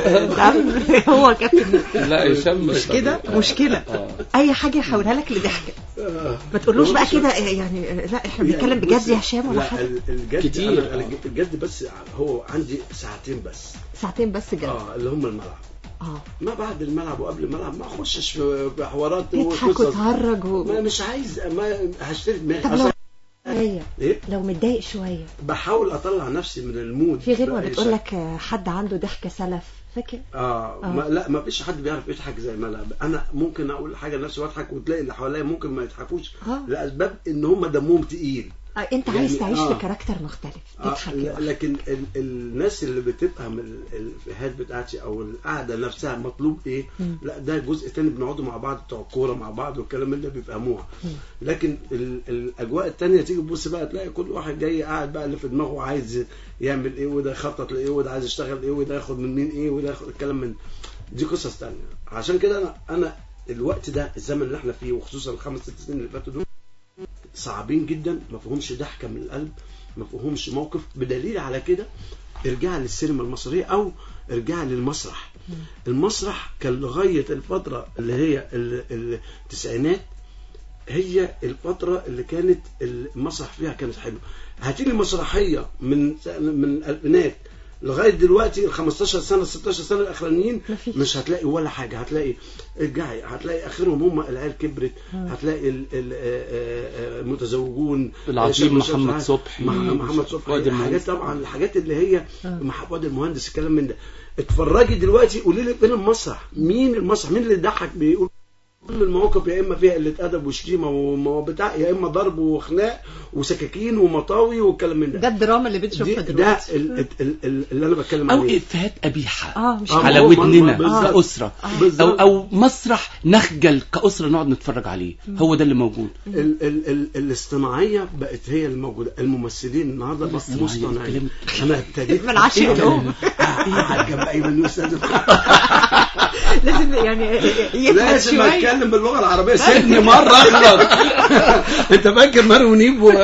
دم هو كابتن لا هشام مش كده مشكله اي حاجه يحولها لك لضحكه ما تقولوش بقى كده يعني لا احنا بنتكلم بجد يا هشام ولا لا حاجه ال- الجد كتير. أنا- أنا الجد بس هو عندي ساعتين بس ساعتين بس جد اه اللي هم الملعب اه ما بعد الملعب وقبل الملعب ما اخشش في في حوارات تضحك وقصص. وتهرج ما و... مش عايز ما هشتري دماغي طب لو أصلاً- شويه ايه لو متضايق شويه بحاول اطلع نفسي من المود في غير ما بأي بتقول شكل. لك آه، حد عنده ضحكه سلف فاكر اه, آه. ما لا ما فيش حد بيعرف يضحك زي ما انا انا ممكن اقول حاجه لنفسي واضحك وتلاقي اللي حواليا ممكن ما يضحكوش اه لاسباب ان هم دمهم تقيل آه، انت يعني- عايز تعيش آه. في كاركتر مختلف آه تضحك ل- لوحدك. لكن ال الناس اللي بتفهم ال- الافيهات بتاعتي او القعده نفسها مطلوب ايه مم. لا ده جزء تاني بنقعدوا مع بعض بتوع الكوره مع بعض والكلام من ده بيفهموها مم. لكن ال الاجواء التانية تيجي تبص بقى تلاقي كل واحد جاي قاعد بقى اللي في دماغه عايز يعمل ايه وده يخطط لايه وده عايز يشتغل ايه وده ياخد من مين ايه وده ياخد الكلام من دي قصص تانية عشان كده انا انا الوقت ده الزمن اللي احنا فيه وخصوصا الخمس ست سنين اللي فاتوا دول صعبين جدا ما فيهمش ضحكه من القلب ما فيهمش موقف بدليل على كده ارجع للسينما المصريه او ارجع للمسرح المسرح كان لغايه الفتره اللي هي ال- ال- التسعينات هي الفتره اللي كانت المسرح فيها كانت حلوه هاتيلي مسرحيه من من الالفينات لغايه دلوقتي ال 15 سنه ال 16 سنه الاخرانيين مفيش. مش هتلاقي ولا حاجه هتلاقي ارجعي هتلاقي اخرهم هم العيال كبرت مم. هتلاقي ال- ال- آه، آه، آه، المتزوجون العظيم آه، شاب- محمد شاب- صبحي مح- محمد فؤاد صبحي المهندس. الحاجات طبعا الحاجات اللي هي آه. مع فؤاد المهندس الكلام من ده اتفرجي دلوقتي قولي لي فين المسرح مين المسرح مين اللي يضحك بيقول كل المواقف يا اما فيها قله ادب وشتيمه وبتاع يا اما ضرب وخناق وسكاكين ومطاوي والكلام من ده ده الدراما اللي دي بنشوفها ده دلوقتي ال- ال- ال- اللي انا بتكلم او عليه افيهات قبيحه اه مش آه، على ما هو- ما- ودننا بالظبط. كأسرة او بالظبط. او مسرح نخجل كأسرة نقعد نتفرج عليه هو ده اللي موجود ال ال ال الاصطناعيه بقت هي الموجوده الممثلين النهارده بقوا الاصطناعية، مصطنعين الكلام- انا ابتديت من عشر إيه يوم. قاعد جنب ايمن يونس لازم لازم يعني يفهم لازم شويه اتكلم باللغه العربيه سيبني مره اغلط انت فاكر ماري منيب و...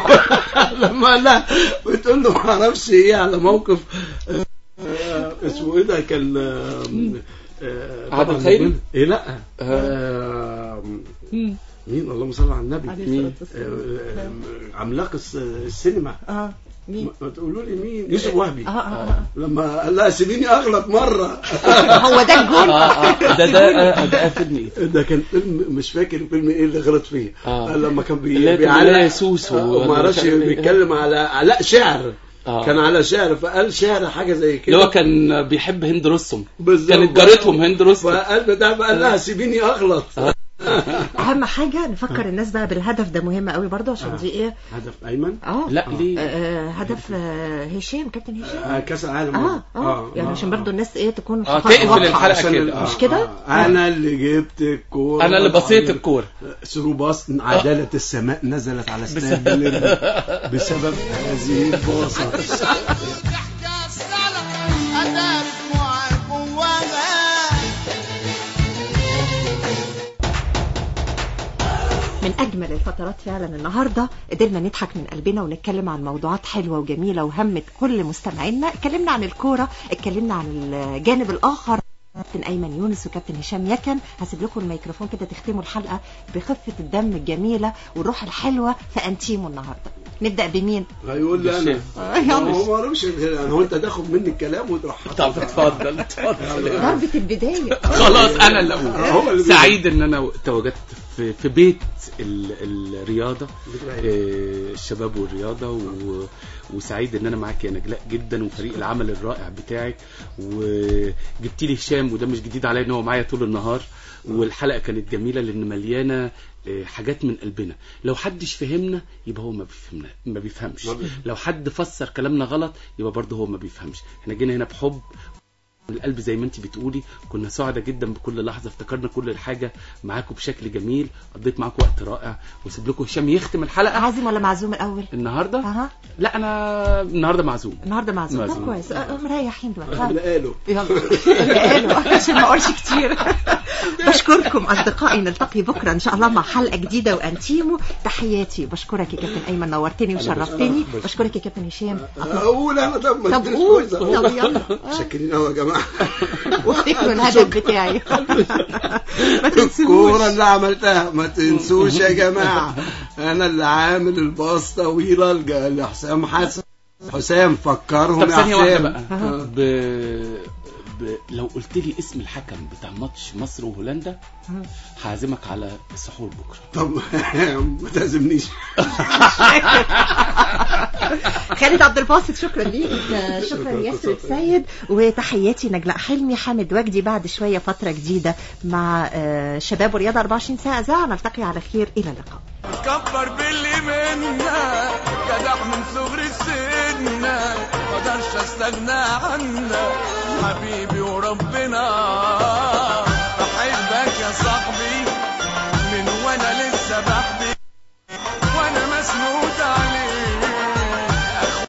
لما لا بتقول له ما اعرفش ايه على موقف آه، اسمه ايه ده كان آه، آه، عادل طبعاً خيري؟ مين؟ ايه لا آه، مين اللهم صل على النبي عليه مين؟ الصلاة والسلام. آه، آه، عملاق الس- السينما اه مين ما تقولوا لي مين يوسف وهبي اه اه آه. لما قال لها سيبيني اغلط مره هو ده الجول اه اه ده ده آه، ده فيلم ايه ده كان فيلم مش فاكر الفيلم ايه اللي غلط فيه آه. آه. لما كان اللي بي... هي بيعلق كان سوس و- وما اعرفش مش عارف إيه. بيتكلم على لا شعر آه. كان على شعر فقال شعر حاجه زي كده اللي هو كان بيحب هند رستم بالظبط. كانت جارتهم هند رستم فقال بتاع فقال لها سيبيني اغلط اهم حاجه نفكر الناس بقى بالهدف ده مهم قوي برضه عشان آه. دي ايه هدف ايمن اه لا آه، ليه آه، هدف آه، هشام كابتن هشام آه كاس العالم اه اه يعني عشان برضو الناس ايه تكون آه، حقائق تقفل واضحة. الحلقة عشان كده. ال- مش كده؟ آه. انا اللي جبت الكوره انا اللي بصيت الكوره ثرو باص عدالة السماء نزلت على استاد بلد بسبب هذه الباصة تحت الصلاة أدار دموعك جواها من اجمل الفترات فعلا النهارده قدرنا نضحك من قلبنا ونتكلم عن موضوعات حلوه وجميله وهمت كل مستمعينا اتكلمنا عن الكوره اتكلمنا عن الجانب الاخر كابتن ايمن يونس وكابتن هشام يكن هسيب لكم الميكروفون كده تختموا الحلقه بخفه الدم الجميله والروح الحلوه في انتيمو النهارده نبدا بمين هيقول لي انا آه، يلا. هو مالوش يعني هو انت تاخد مني الكلام وتروح طب اتفضل اتفضل ضربه البدايه خلاص انا اللي هو اقول اللي سعيد ان انا تواجدت في في بيت ال- الرياضه آه، الشباب والرياضه و... وسعيد ان انا معاك يا نجلاء جدا وفريق العمل الرائع بتاعك وجبت لي هشام وده مش جديد عليا ان هو معايا طول النهار والحلقه كانت جميله لان مليانه آه، حاجات من قلبنا لو حدش فهمنا يبقى هو ما بيفهمنا ما بيفهمش ما بيفهم. لو حد فسر كلامنا غلط يبقى برضه هو ما بيفهمش احنا جينا هنا بحب من القلب زي ما انت بتقولي كنا سعداء جدا بكل لحظه افتكرنا كل حاجه معاكم بشكل جميل قضيت معاكم وقت رائع واسيب لكم هشام يختم الحلقه عازم ولا معزوم الاول النهارده اها لا انا النهارده معزوم النهارده معزوم طب معزوم. كويس آه، آه، مريحين دلوقتي اللي قاله يلا اللي قالوا عشان ما اقولش كتير بشكركم اصدقائي نلتقي بكره ان شاء الله مع حلقه جديده وانتيمو تحياتي بشكرك يا كابتن ايمن نورتني وشرفتني بشكرك يا كابتن هشام اقول انا طب ما طب تديش قول كويس. يلا يلا شاكرين قوي يا جماعه وافتكروا الهدف بتاعي ما تنسوش الكورة اللي عملتها ما تنسوش يا جماعة أنا اللي عامل الباص طويلة لج- لحسام حسن حسام فكرهم طب يا ثانيه واحده حسام بقى ب... ب... لو قلت لي اسم الحكم بتاع ماتش مصر وهولندا هعزمك على السحور بكره طب ما تعزمنيش خالد عبد الباسط شكرا ليك شكرا ياسر السيد وتحياتي نجلاء حلمي حامد وجدي بعد شويه فتره جديده مع آه، شباب ورياضه 24 ساعه اذاعه نلتقي على خير الى اللقاء كبر باللي منا جدع من صغر السن مقدرش استغنى عنك حبيبي وربنا